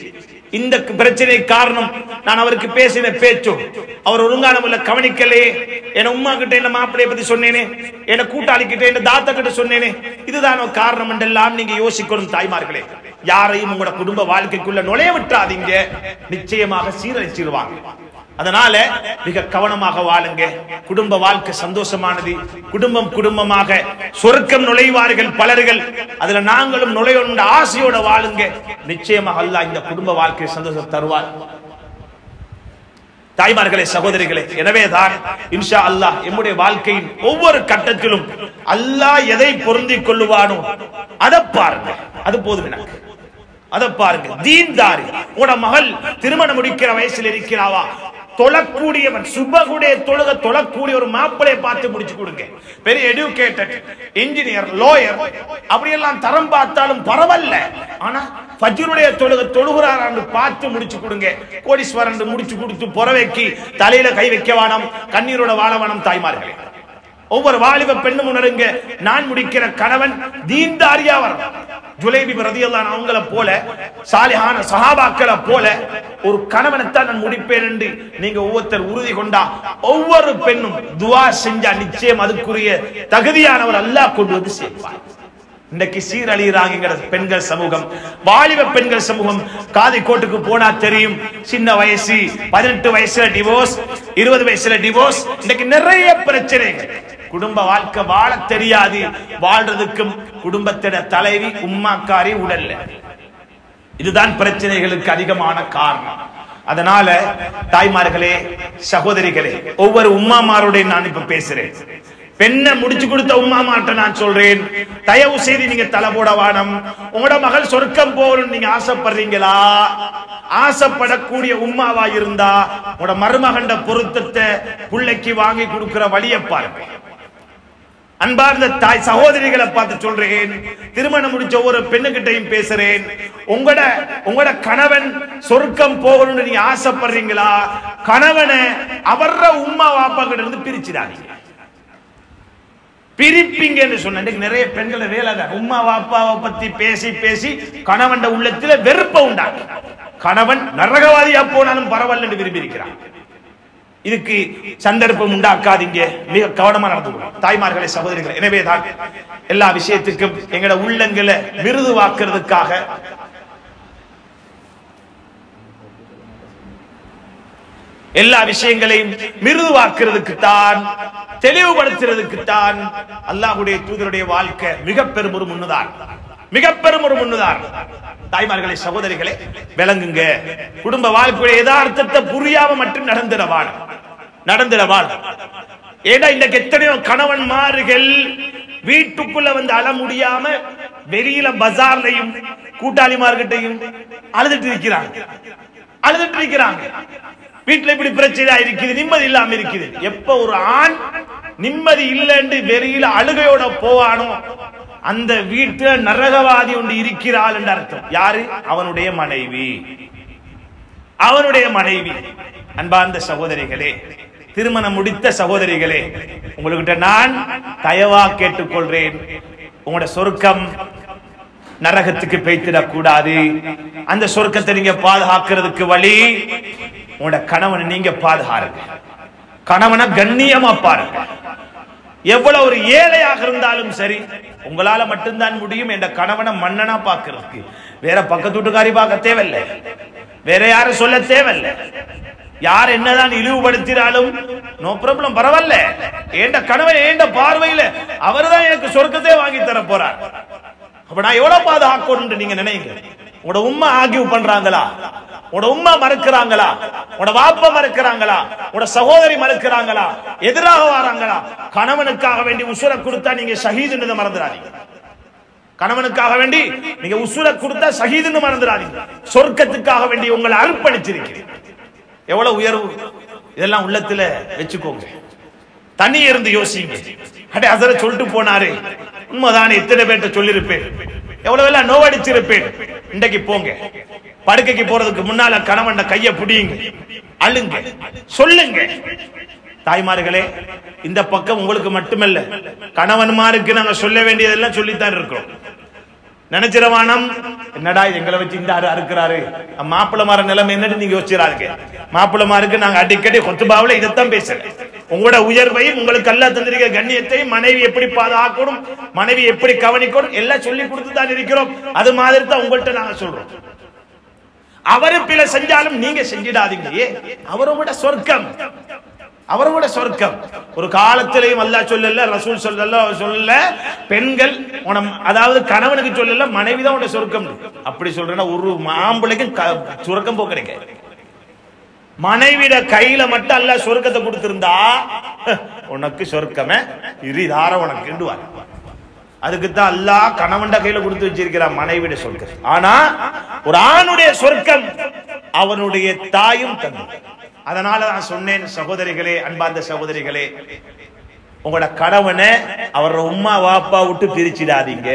இந்த பிரச்சனை காரணம் நான் அவருக்கு பேசின பேச்சும் அவர் ஒழுங்கான முறையில் கவனிக்கலையே என் உமா கிட்ட என்ன மாப்பிளைய பத்தி சொன்னேனே என் கூட்டாளி கிட்ட என்ன தாத்தா கிட்ட சொன்னேனே இதுதான் காரணம் என்றெல்லாம் நீங்க யோசிக்கணும் தாய்மார்களே யாரையும் உங்களோட குடும்ப வாழ்க்கைக்குள்ள நுழைய விட்டுறாதீங்க நிச்சயமாக சீரழிச்சிருவாங்க அதனால மிக கவனமாக வாழுங்க குடும்ப வாழ்க்கை சந்தோஷமானது குடும்பம் குடும்பமாக சொர்க்கம் நுழைவார்கள் பலர்கள் அதுல நாங்களும் நுழைய ஆசையோட வாழுங்க நிச்சயமாக அல்லாஹ் இந்த குடும்ப வாழ்க்கை சந்தோஷம் தருவார் தாய்மார்களே சகோதரிகளே எனவே தான் இன்ஷா அல்லாஹ் எம்முடைய வாழ்க்கையின் ஒவ்வொரு கட்டத்திலும் அல்லாஹ் எதை பொருந்திக் கொள்ளுவானோ அதை பாருங்க அது போதும் எனக்கு அதை பாருங்க தீன்தாரி உட மகள் திருமணம் முடிக்கிற வயசுல இருக்கிறாவா தொழக்கூடியவன் சுபகுடைய தொழுக தொழக்கூடிய ஒரு மாப்பிளைய பார்த்து முடிச்சு கொடுங்க பெரிய எடுகேட்டட் இன்ஜினியர் லோயர் அப்படியெல்லாம் தரம் பார்த்தாலும் பரவாயில்ல ஆனா ஃபஜ்ருடைய தொழுக தொழுகிறார் பார்த்து முடிச்சு கொடுங்க கோடீஸ்வரன் முடிச்சு கொடுத்து புறவைக்கு தலையில கை வைக்க வேணாம் கண்ணீரோட வாழ வேணாம் தாய்மார்களே ஒவ்வொரு வாலிப பெண்ணும் உணருங்க நான் முடிக்கிற கணவன் தீன்தாரியா வரணும் ஜுலைபி ரதியல்லான் அவங்கள போல சாலிஹான சஹாபாக்களை போல ஒரு கணவனைத்தான் நான் முடிப்பேன் என்று நீங்க ஒவ்வொருத்தர் உறுதி கொண்டா ஒவ்வொரு பெண்ணும் துவா செஞ்சா நிச்சயம் அதுக்குரிய தகுதியானவர் அல்லாஹ் கொண்டு வந்து சேர்ப்பார் இன்னைக்கு சீரழிகிறாங்க பெண்கள் சமூகம் வாலிப பெண்கள் சமூகம் காதி கோட்டுக்கு போனா தெரியும் சின்ன வயசு பதினெட்டு வயசுல டிவோர்ஸ் இருபது வயசுல டிவோர்ஸ் இன்னைக்கு நிறைய பிரச்சனைகள் குடும்ப வாழ்க்கை வாழ தெரியாது வாழ்றதுக்கும் குடும்பத்திட தலைவி உம்மாக்காரி உடல்ல இதுதான் பிரச்சனைகளுக்கு அதிகமான காரணம் அதனால தாய்மார்களே சகோதரிகளே ஒவ்வொரு உம்மாமாருடைய நான் இப்ப பேசுறேன் பெண்ணை முடிச்சு கொடுத்த உமா மாட்ட நான் சொல்றேன் தயவு செய்து நீங்க தலை போட வானம் உங்களோட மகள் சொர்க்கம் போகணும் நீங்க ஆசைப்படுறீங்களா ஆசைப்படக்கூடிய உம்மாவா இருந்தா உங்களோட மருமகண்ட பொருத்தத்தை பிள்ளைக்கு வாங்கி கொடுக்கிற வழியை பாருங்க அன்பார்ந்த தாய் சகோதரிகளை பார்த்து சொல்றேன் திருமணம் முடிச்ச ஒவ்வொரு பெண்ணுகிட்டையும் பேசுறேன் உங்களோட உங்களோட கணவன் சொர்க்கம் போகணும்னு நீங்க ஆசைப்படுறீங்களா கணவனை அவர உம்மா வாப்பா கிட்ட இருந்து பிரிச்சிடாதீங்க பிரிப்பீங்கன்னு சொன்ன இன்னைக்கு நிறைய பெண்களை வேலை தான். உம்மா வாப்பாவை பத்தி பேசி பேசி கணவன் உள்ளத்துல வெறுப்ப உண்டாக்கு கணவன் நரகவாதியா போனாலும் பரவாயில்ல விரும்பி இருக்கிறான் இதுக்கு சந்தர்ப்பம் உண்டாக்காதீங்க மிக கவனமா நடந்து கொள்ளும் தாய்மார்களே சகோதரிகளே எனவே தான் எல்லா விஷயத்துக்கும் எங்களோட உள்ளங்களை மிருதுவாக்குறதுக்காக எல்லா விஷயங்களையும் மிருதுவாக்குறதுக்கு தான் தெளிவுபடுத்துறதுக்கு தான் அல்லாஹ்வுடைய தூதருடைய வாழ்க்கை மிக பெரும் ஒரு முன்னுதான் மிக பெரும் ஒரு முன்னுதான் தாய்மார்களே சகோதரிகளே விளங்குங்க குடும்ப வாழ்க்கையுடைய யதார்த்தத்தை புரியாம மட்டும் நடந்துடவாள் நடந்துடவாள் ஏன்னா இன்றைக்கு எத்தனையோ கணவன்மார்கள் வீட்டுக்குள்ள வந்து அழ முடியாம வெளியில பஜார்லையும் கூட்டாளிமார்கிட்டையும் அழுதுட்டு இருக்கிறாங்க அழுதுட்டு இருக்கிறாங்க வீட்டுல இப்படி பிரச்சனை இருக்குது நிம்மதி இல்லாம இருக்குது எப்ப ஒரு ஆண் நிம்மதி இல்லைன்னு வெளியில அழுகையோட போவானோ அந்த வீட்டுல நரகவாதி ஒன்று இருக்கிறாள் என்று அர்த்தம் யாரு அவனுடைய மனைவி அவனுடைய மனைவி அன்பார்ந்த சகோதரிகளே திருமணம் முடித்த சகோதரிகளே உங்கள்கிட்ட நான் தயவா கேட்டுக்கொள்றேன் உங்களோட சொர்க்கம் நரகத்துக்கு பெய்த்திடக் கூடாது அந்த சொர்க்கத்தை நீங்க பாதுகாக்கிறதுக்கு வழி உங்களோட கணவனை நீங்க பாதுகாருங்க கணவனை கண்ணியமா பாருங்க எவ்வளவு ஒரு ஏழையாக இருந்தாலும் சரி உங்களால மட்டும்தான் முடியும் என்ற கணவனை மன்னனா பார்க்கிறதுக்கு வேற பக்கத்து வீட்டுக்காரி பார்க்க தேவையில்லை வேற யாரும் சொல்ல தேவையில்லை யார் என்னதான் இழிவுபடுத்தினாலும் நோ ப்ராப்ளம் பரவாயில்ல ஏண்ட கணவன் ஏண்ட பார்வையில அவர்தான் எனக்கு சொர்க்கத்தை வாங்கி தர போறார் அப்ப நான் எவ்வளவு பாதுகாக்கணும் நீங்க நினைங்க உங்களோட உம்மா ஆகிய பண்றாங்களா உங்களோட உம்மா மறுக்கிறாங்களா உங்களோட வாப்பா மறுக்கிறாங்களா உங்களோட சகோதரி மறுக்கிறாங்களா எதிராக வராங்களா கணவனுக்காக வேண்டி உசுர கொடுத்தா நீங்க ஷஹீதுன்னு மறந்துடாதீங்க கணவனுக்காக வேண்டி நீங்க உசுர கொடுத்தா ஷஹீதுன்னு மறந்துடாதீங்க சொர்க்கத்துக்காக வேண்டி உங்களை அர்ப்பணிச்சிருக்கிறீங்க எவ்வளவு உயர்வு இதெல்லாம் உள்ளத்துல வச்சுக்கோங்க தனி இருந்து யோசிங்க அடே அதர சொல்லிட்டு போனாரு உண்மைதானே எத்தனை பேர்ட்ட சொல்லியிருப்பேன் எவ்வளவு எல்லாம் நோவடிச்சிருப்பேன் இன்றைக்கு போங்க படுக்கைக்கு போறதுக்கு முன்னால கணவன் கைய பிடியுங்க அழுங்க சொல்லுங்க தாய்மார்களே இந்த பக்கம் உங்களுக்கு மட்டுமல்ல கணவன்மாருக்கு நாங்க சொல்ல வேண்டியதெல்லாம் சொல்லித்தான் இருக்கிறோம் நினைச்சிரவானம் என்னடா இது எங்களை வச்சு இந்த ஆறு அறுக்கிறாரு மாப்பிள்ள மாற நிலைமை என்னன்னு நீங்க யோசிச்சிடாருங்க மாப்பிள்ள மாருக்கு நாங்க அடிக்கடி கொத்துபாவில இதைத்தான் பேசுறேன் உங்களோட உயர்வையும் உங்களுக்கு அல்லா தந்திருக்க கண்ணியத்தையும் மனைவி எப்படி பாதுகாக்கணும் மனைவி எப்படி கவனிக்கணும் எல்லாம் சொல்லி கொடுத்து தான் இருக்கிறோம் அது மாதிரி தான் உங்கள்கிட்ட நாங்க சொல்றோம் அவரு பிழை செஞ்சாலும் நீங்க செஞ்சிடாதீங்க ஏன் அவரோட சொர்க்கம் அவரோட சொர்க்கம் ஒரு காலத்திலையும் அல்லாஹ் சொல்லல ரசூல் சொல்லல சொல்லல பெண்கள் உனம் அதாவது கணவனுக்கு சொல்லல மனைவி தான் உன சொர்க்கம் அப்படி சொல்றேன்னா ஒரு ஆம்பளைக்கும் க- சொர்க்கம் போக கிடைக்காது மனைவிட கையில மட்டும் அல்ல சொர்க்கத்தை கொடுத்திருந்தா உனக்கு சொர்க்கமே இரிதார உனக்கு அதுக்கு தான் அல்லாஹ் கணவன்ட கையில கொடுத்து வச்சிருக்கிறான் மனைவிட சொர்க்கம் ஆனா ஒரு ஆணுடைய சொர்க்கம் அவனுடைய தாயும் தந்தை அதனால நான் சொன்னேன் சகோதரிகளே அன்பார்ந்த சகோதரிகளே உங்களோட கணவனை அவரோட உம்மா வாப்பா விட்டு பிரிச்சிடாதீங்க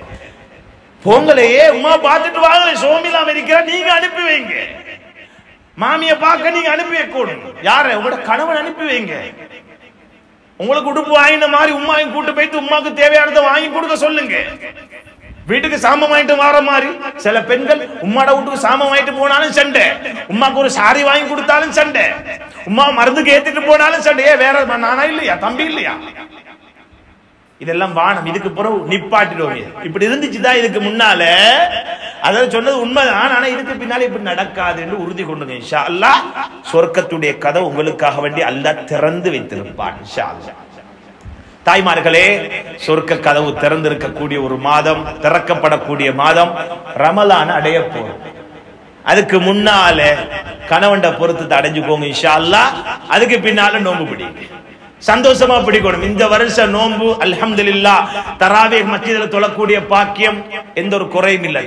பொங்கலையே உமா பார்த்துட்டு வாங்க சோமிலாம் இருக்கிறா நீங்க அனுப்பி வைங்க மாமிய பார்க்க நீங்க அனுப்பி வைக்கணும் யார உங்களோட கணவன் அனுப்பி வைங்க உங்களுக்கு உடுப்பு வாங்கின மாதிரி உமாவையும் கூட்டு போயிட்டு உமாக்கு தேவையானதை வாங்கி கொடுக்க சொல்லுங்க வீட்டுக்கு சாமம் வாங்கிட்டு வர மாதிரி சில பெண்கள் உம்மாட வீட்டுக்கு சாமம் வாங்கிட்டு போனாலும் சண்டை உமாக்கு ஒரு சாரி வாங்கி கொடுத்தாலும் சண்டை உமா மருந்துக்கு ஏத்திட்டு போனாலும் சண்டை ஏ வேற நானா இல்லையா தம்பி இல்லையா இதெல்லாம் வானம் இதுக்கு பிறகு நிப்பாட்டிடுவோம் இப்படி இருந்துச்சுதான் இதுக்கு முன்னால அதாவது சொன்னது உண்மைதான் ஆனா இதுக்கு பின்னால இப்படி நடக்காது என்று உறுதி கொண்டுங்க இன்ஷா அல்லாஹ் சொர்க்கத்துடைய கதை உங்களுக்காக வேண்டி அல்லாஹ் திறந்து வைத்திருப்பான் இன்ஷா அல்லாஹ் தாய்மார்களே சொர்க்க கதவு திறந்திருக்கக்கூடிய ஒரு மாதம் திறக்கப்படக்கூடிய மாதம் ரமலான் அடைய போறோம் அதுக்கு முன்னால கணவன்ட பொறுத்து அடைஞ்சுக்கோங்க இன்ஷா அல்லாஹ் அதுக்கு பின்னால நோம்பு பிடிங்க சந்தோஷமா பிடிக்கணும் இந்த வருஷ நோன்பு அல்ஹம்துலில்லா தராவே மஸ்ஜிதில் தொழக்கூடிய பாக்கியம் எந்த ஒரு குறையும் இல்லை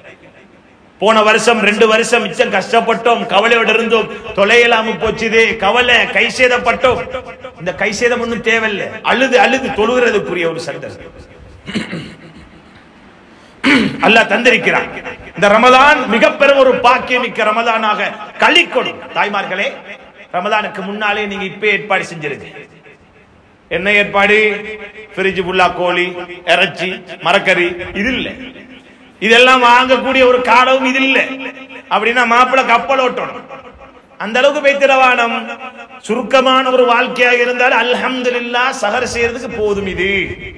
போன வருஷம் ரெண்டு வருஷம் மிச்சம் கஷ்டப்பட்டோம் கவலையோட இருந்தோம் தொலையலாம போச்சுது கவலை கை சேதப்பட்டோம் இந்த கை சேதம் ஒன்றும் தேவையில்லை அழுது அழுது தொழுகிறதுக்குரிய ஒரு சந்தர்ப்பம் அல்லாஹ் தந்திருக்கிறான் இந்த ரமதான் மிக பெரும் ஒரு பாக்கியமிக்க ரமதானாக கழிக்கொடும் தாய்மார்களே ரமதானுக்கு முன்னாலே நீங்க இப்ப ஏற்பாடு செஞ்சிருங்க என்ன ஏற்பாடு ஃப்ரிட்ஜ் ஃபுல்லா கோழி இறைச்சி மரக்கறி இது இல்ல இதெல்லாம் வாங்கக்கூடிய ஒரு காலவும் இது இல்ல அப்படின்னா மாப்பிள கப்பல் ஓட்டணும் அந்த அளவுக்கு வைத்திரவானம் சுருக்கமான ஒரு வாழ்க்கையாக இருந்தால் அல்ஹம்துலில்லாஹ் சஹர் செய்யறதுக்கு போதும் இது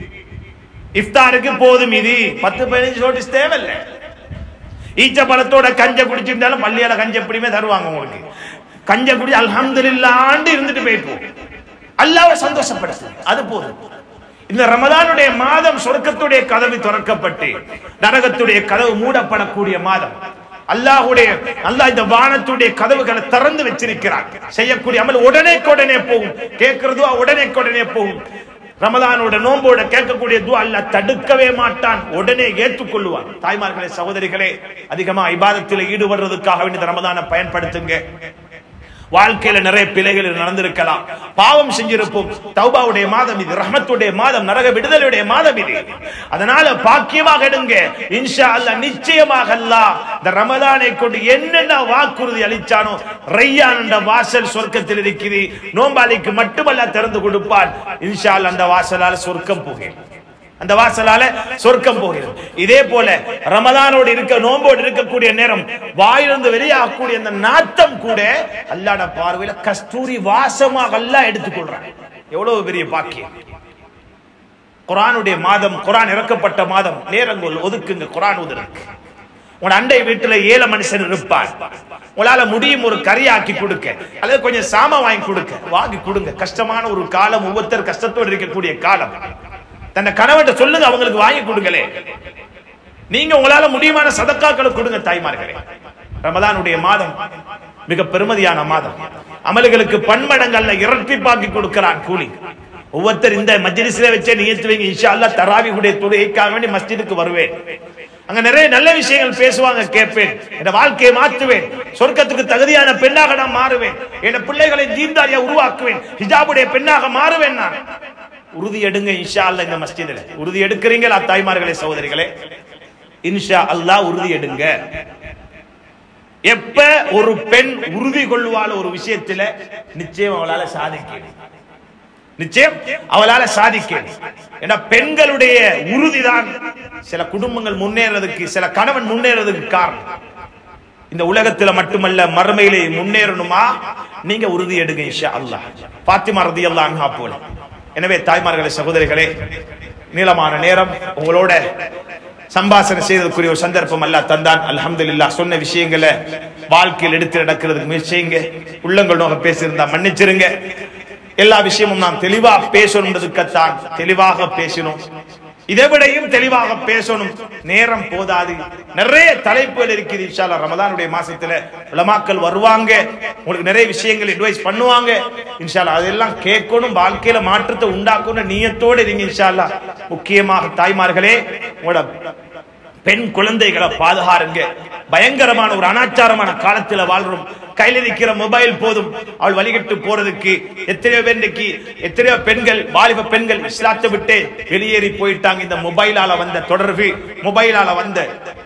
இஃப்தாருக்கு போதும் இது பத்து பதினஞ்சு நோட்டீஸ் தேவையில்லை ஈச்ச பழத்தோட கஞ்ச குடிச்சிருந்தாலும் பள்ளியால கஞ்ச எப்படியுமே தருவாங்க உங்களுக்கு கஞ்ச குடி அல்ஹம்துலில்லாண்டு இருந்துட்டு போய்ப்போம் அல்லாஹ்வை சந்தோஷப்படுத்து அது போதும் இந்த ரமதானுடைய மாதம் சொர்க்கத்துடைய கதவு திறக்கப்பட்டு நரகத்துடைய கதவு மூடப்படக்கூடிய மாதம் அல்லாஹ்வுடைய அல்லாஹ் இந்த வானத்துடைய கதவுகளை திறந்து வச்சிருக்கிறார் செய்யக்கூடிய அமல் உடனே உடனே போகும் கேட்கிறதோ உடனே உடனே போகும் ரமதானோட நோம்போட கேட்கக்கூடிய துவா அல்லாஹ் தடுக்கவே மாட்டான் உடனே ஏற்றுக்கொள்ளுவான் தாய்மார்களே சகோதரிகளே அதிகமா இபாதத்தில் ஈடுபடுறதுக்காக வேண்டிய இந்த ரமதானை பயன்படுத்துங்க வாழ்க்கையில நிறைய பிழைகள் நடந்திருக்கலாம் பாவம் செஞ்சிருப்போம் தௌபாவுடைய மாதம் இது ரஹமத்துடைய மாதம் நரக விடுதலையுடைய மாதம் இது அதனால பாக்கியமாக எடுங்க இன்ஷா அல்லாஹ் நிச்சயமாக அல்லாஹ் இந்த ரமதானை கொண்டு என்னென்ன வாக்குறுதி அளிச்சானோ ரையான் என்ற வாசல் சொர்க்கத்தில் இருக்குது நோம்பாளிக்கு மட்டுமல்ல திறந்து கொடுப்பான் இன்ஷா அல்லாஹ் அந்த வாசலால சொர்க்கம் போகிறேன் அந்த வாசலால சொர்க்கம் போகிறது இதே போல ரமதானோடு இருக்க நோம்போடு இருக்கக்கூடிய நேரம் வாயிலிருந்து வெளியாகக்கூடிய அந்த நாத்தம் கூட அல்லாட பார்வையில கஸ்தூரி வாசமாக அல்லாஹ் எடுத்துக்கொள்றான் எவ்வளவு பெரிய பாக்கியம் குரானுடைய மாதம் குரான் இறக்கப்பட்ட மாதம் நேரங்கள் ஒதுக்குங்க குரான் ஒதுக்கு உன் அண்டை வீட்டுல ஏழை மனுஷன் இருப்பார் உங்களால முடியும் ஒரு கறி ஆக்கி கொடுக்க அல்லது கொஞ்சம் சாமா வாங்கி கொடுக்க வாங்கி கொடுங்க கஷ்டமான ஒரு காலம் ஒவ்வொருத்தர் கஷ்டத்தோடு இருக்கக்கூடிய காலம் தன்னை கணவன் சொல்லுங்க அவங்களுக்கு வாங்கி கொடுங்களே நீங்க உங்களால முடியுமான சதக்காக்களை கொடுங்க தாய்மார்களே ரமதானுடைய மாதம் மிக பெருமதியான மாதம் அமல்களுக்கு பன்மடங்கள்ல இரட்டிப்பாக்கி கொடுக்கிறான் கூலி ஒவ்வொருத்தர் இந்த மஜ்லிஸ்ல வச்சே நியத்துவீங்க இன்ஷா அல்லாஹ் தராவிகுடைய தொழுகைக்காக வேண்டி மஸ்ஜிதுக்கு வருவேன் அங்க நிறைய நல்ல விஷயங்கள் பேசுவாங்க கேட்பேன் என் வாழ்க்கையை மாற்றுவேன் சொர்க்கத்துக்கு தகுதியான பெண்ணாக நான் மாறுவேன் என் பிள்ளைகளை தீர்ந்தாரியா உருவாக்குவேன் ஹிஜாபுடைய பெண்ணாக மாறுவேன் நான் உறுதி எடுங்க இன்ஷா அல்லாஹ் இந்த மஸ்ஜிதில் உறுதி எடுக்கிறீங்களா தாய்மார்களே சகோதரிகளே இன்ஷா அல்லாஹ் உறுதி எடுங்க எப்ப ஒரு பெண் உறுதி கொள்ளுவாள் ஒரு விஷயத்துல நிச்சயம் அவளால சாதிக்க நிச்சயம் அவளால சாதிக்க ஏன்னா பெண்களுடைய உறுதிதான் சில குடும்பங்கள் முன்னேறதுக்கு சில கணவன் முன்னேறதுக்கு காரணம் இந்த உலகத்துல மட்டுமல்ல மறுமையிலே முன்னேறணுமா நீங்க உறுதி எடுங்க இன்ஷா அல்லாஹ் பாத்திமா ரதியல்லாஹு அன்ஹா போல எனவே தாய்மார்களே சகோதரிகளே நீளமான நேரம் உங்களோட சம்பாசனை செய்வதற்குரிய ஒரு சந்தர்ப்பம் அல்லாஹ் தந்தான் அல்ஹம்துலில்லாஹ் சொன்ன விஷயங்களை வாழ்க்கையில் எடுத்து நடக்கிறதுக்கு முயற்சி செய்யுங்க உள்ளங்கள் நோக பேசியிருந்தா மன்னிச்சிருங்க எல்லா விஷயமும் நாம் தெளிவா பேசணுன்றதுக்குத்தான் தெளிவாக பேசணும் இதை விடையும் தெளிவாக பேசணும் நேரம் போதாது நிறைய தலைப்புகள் இருக்குது இன்ஷால்லா ரமதானுடைய மாசத்துல உலமாக்கள் வருவாங்க உங்களுக்கு நிறைய விஷயங்கள் அட்வைஸ் பண்ணுவாங்க இன்ஷால்லா அதெல்லாம் கேட்கணும் வாழ்க்கையில மாற்றத்தை உண்டாக்கணும் நீயத்தோடு இருங்க இன்ஷால்லா முக்கியமாக தாய்மார்களே உங்களோட பெண் குழந்தைகளை பாதுகாருங்க பயங்கரமான ஒரு அனாச்சாரமான காலத்துல வாழ்றோம் கையில இருக்கிற மொபைல் போதும் அவள் வழிகட்டு போறதுக்கு எத்தனையோ பேர் இன்னைக்கு எத்தனையோ பெண்கள் வாலிப பெண்கள் இஸ்லாத்தை விட்டு வெளியேறி போயிட்டாங்க இந்த மொபைலால வந்த தொடர்பு மொபைலால வந்த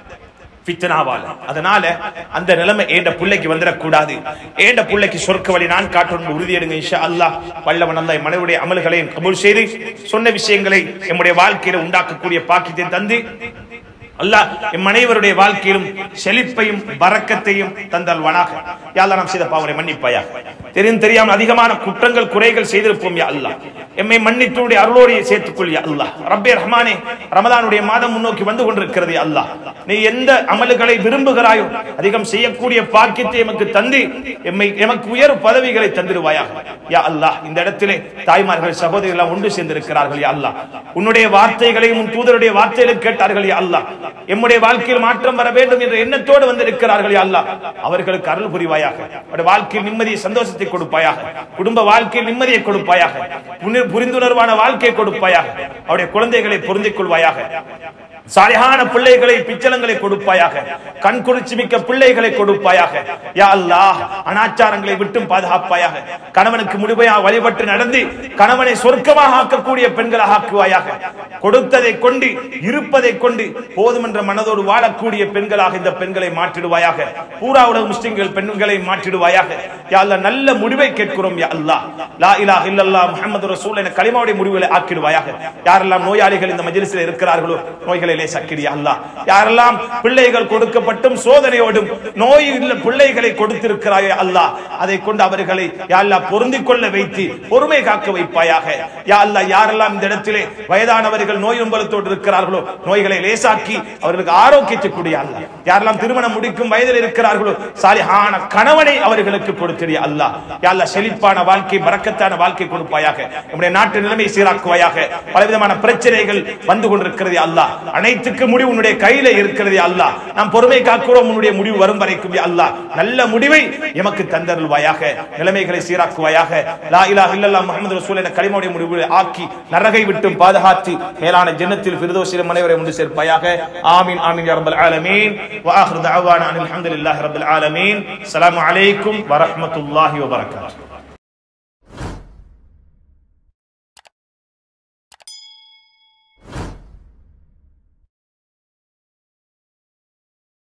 ஃபித்னாவால அதனால அந்த நிலைமை ஏண்ட பிள்ளைக்கு வந்துடக்கூடாது ஏண்ட பிள்ளைக்கு சொர்க்க வழி நான் காட்டணும் உறுதி எடுங்க இன்ஷா அல்லாஹ் வல்லவன் அல்லாஹ் மனைவுடைய அமல்களையும் கபூல் செய்து சொன்ன விஷயங்களை நம்முடைய வாழ்க்கையில உண்டாக்கக்கூடிய பாக்கியத்தை தந்து அல்லாஹ் எம் அனைவருடைய வாழ்க்கையிலும் செழிப்பையும் பறக்கத்தையும் தந்தல்வனாக யாழ்லா நாம் செய்த பாவனை மன்னிப்பாயா தெரியும் தெரியாமல் அதிகமான குற்றங்கள் குறைகள் செய்திருப்போம் யா அல்லாஹ் எம்மை மன்னித்துடைய அருளோடைய சேர்த்துக்கொள் யா அல்லாஹ் ரப்பே ரஹ்மானே ரமதானுடைய மாதம் முன்னோக்கி வந்து கொண்டிருக்கிறது யா அல்லாஹ் நீ எந்த அமல்களை விரும்புகிறாயோ அதிகம் செய்யக்கூடிய பாக்கியத்தை எமக்கு தந்து எம்மை எமக்கு உயர் பதவிகளை தந்திருவாயாக யா அல்லாஹ் இந்த இடத்திலே தாய்மார்கள் சகோதரிகள் ஒன்று சேர்ந்திருக்கிறார்கள் யா அல்லாஹ் உன்னுடைய வார்த்தைகளையும் உன் தூதருடைய வார்த்தைகளை கேட்டார்கள் யா அல்லாஹ் எம்முடைய வாழ்க்கையில் மாற்றம் வர வேண்டும் என்ற எண்ணத்தோடு வந்திருக்கிறார்கள் யா அல்லாஹ் அவர்களுக்கு அருள் புரிவாயாக அவருடைய வாழ்க்கையில் நிம்மதியை சந்தோஷத்தை கொடுப்பாயாக குடும்ப வாழ்க்கையில் நிம்மதியை கொடுப்பாயாக புனி- புரிந்துணர்வான வாழ்க்கையை கொடுப்பாயாக அவருடைய குழந்தைகளை பொருந்திக் கொள்வாயாக சாலிஹான பிள்ளைகளை பிச்சலங்களை கொடுப்பாயாக கண் குறிச்சி மிக்க பிள்ளைகளை கொடுப்பாயாக யா அல்லாஹ் அனாச்சாரங்களை விட்டும் பாதுகாப்பாயாக கணவனுக்கு முழுமையாக வழிபட்டு நடந்து கணவனை சொர்க்கமாக ஆக்கக்கூடிய பெண்களாக ஆக்குவாயாக கொடுத்ததை கொண்டு இருப்பதை கொண்டு போதும் என்ற மனதோடு வாழக்கூடிய பெண்களாக இந்த பெண்களை மாற்றிடுவாயாக பூரா உலக முஸ்லிம்கள் பெண்களை மாற்றிடுவாயாக யா அல்லாஹ் நல்ல முடிவை கேட்கிறோம் யா அல்லாஹ் லா இலாஹ இல்லல்லாஹ் முஹம்மது ரசூல் என கலிமாவுடைய முடிவுகளை ஆக்கிடுவாயாக யாரெல்லாம் நோயாளிகள் இந்த மஜ்லிஸில் இருக்கிறார்களோ நோய்களை லேசாக்கிறியா அல்லாஹ் யாரெல்லாம் பிள்ளைகள் கொடுக்கப்பட்டும் சோதனையோடும் நோய் உள்ள பிள்ளைகளை கொடுத்திருக்கிறாயே அல்லாஹ் அதை கொண்டு அவர்களை யா அல்லாஹ் பொருந்திக் கொள்ள வைத்து பொறுமை காக்க வைப்பாயாக யா அல்லாஹ் யாரெல்லாம் இந்த இடத்திலே வயதானவர்கள் நோய் உம்பலத்தோடு இருக்கிறார்களோ நோய்களை லேசாக்கி அவர்களுக்கு ஆரோக்கியத்தை கூடிய அல்லாஹ் யாரெல்லாம் திருமணம் முடிக்கும் வயதில் இருக்கிறார்களோ சாலிஹான கணவனை அவர்களுக்கு கொடுத்திடிய அல்லாஹ் யா அல்லாஹ் செழிப்பான வாழ்க்கை பறக்கத்தான வாழ்க்கை கொடுப்பாயாக நம்முடைய நாட்டு நிலைமை சீராக்குவாயாக பலவிதமான பிரச்சனைகள் வந்து கொண்டிருக்கிறது யா அல்லாஹ் அனைத்துக்கு முடிவு உன்னுடைய கையில இருக்கிறது யா அல்லாஹ் நாம் பொறுமை காக்கிறோம் உன்னுடைய முடிவு வரும் வரைக்கும் யா அல்லாஹ் நல்ல முடிவை எமக்கு தந்தருள்வாயாக நிலைமைகளை சீராக்குவாயாக லா இலாஹ இல்லல்லாஹ் முஹம்மது ரசூல் என கலிமாவுடைய முடிவுகளை ஆக்கி நரகை விட்டும் பாதுகாத்து மேலான ஜன்னத்தில் ஃபிர்தௌஸில் மனைவரை ஒன்று சேர்ப்பாயாக ஆமீன் ஆமீன் யா ரப்பல் ஆலமீன் வ ஆখির دعوانا அனில் ஹம்துலில்லாஹி ரப்பில் ஆலமீன் அஸ்ஸலாமு அலைக்கும் வ ரஹ்மத்துல்லாஹி வ பரக்காத்துஹு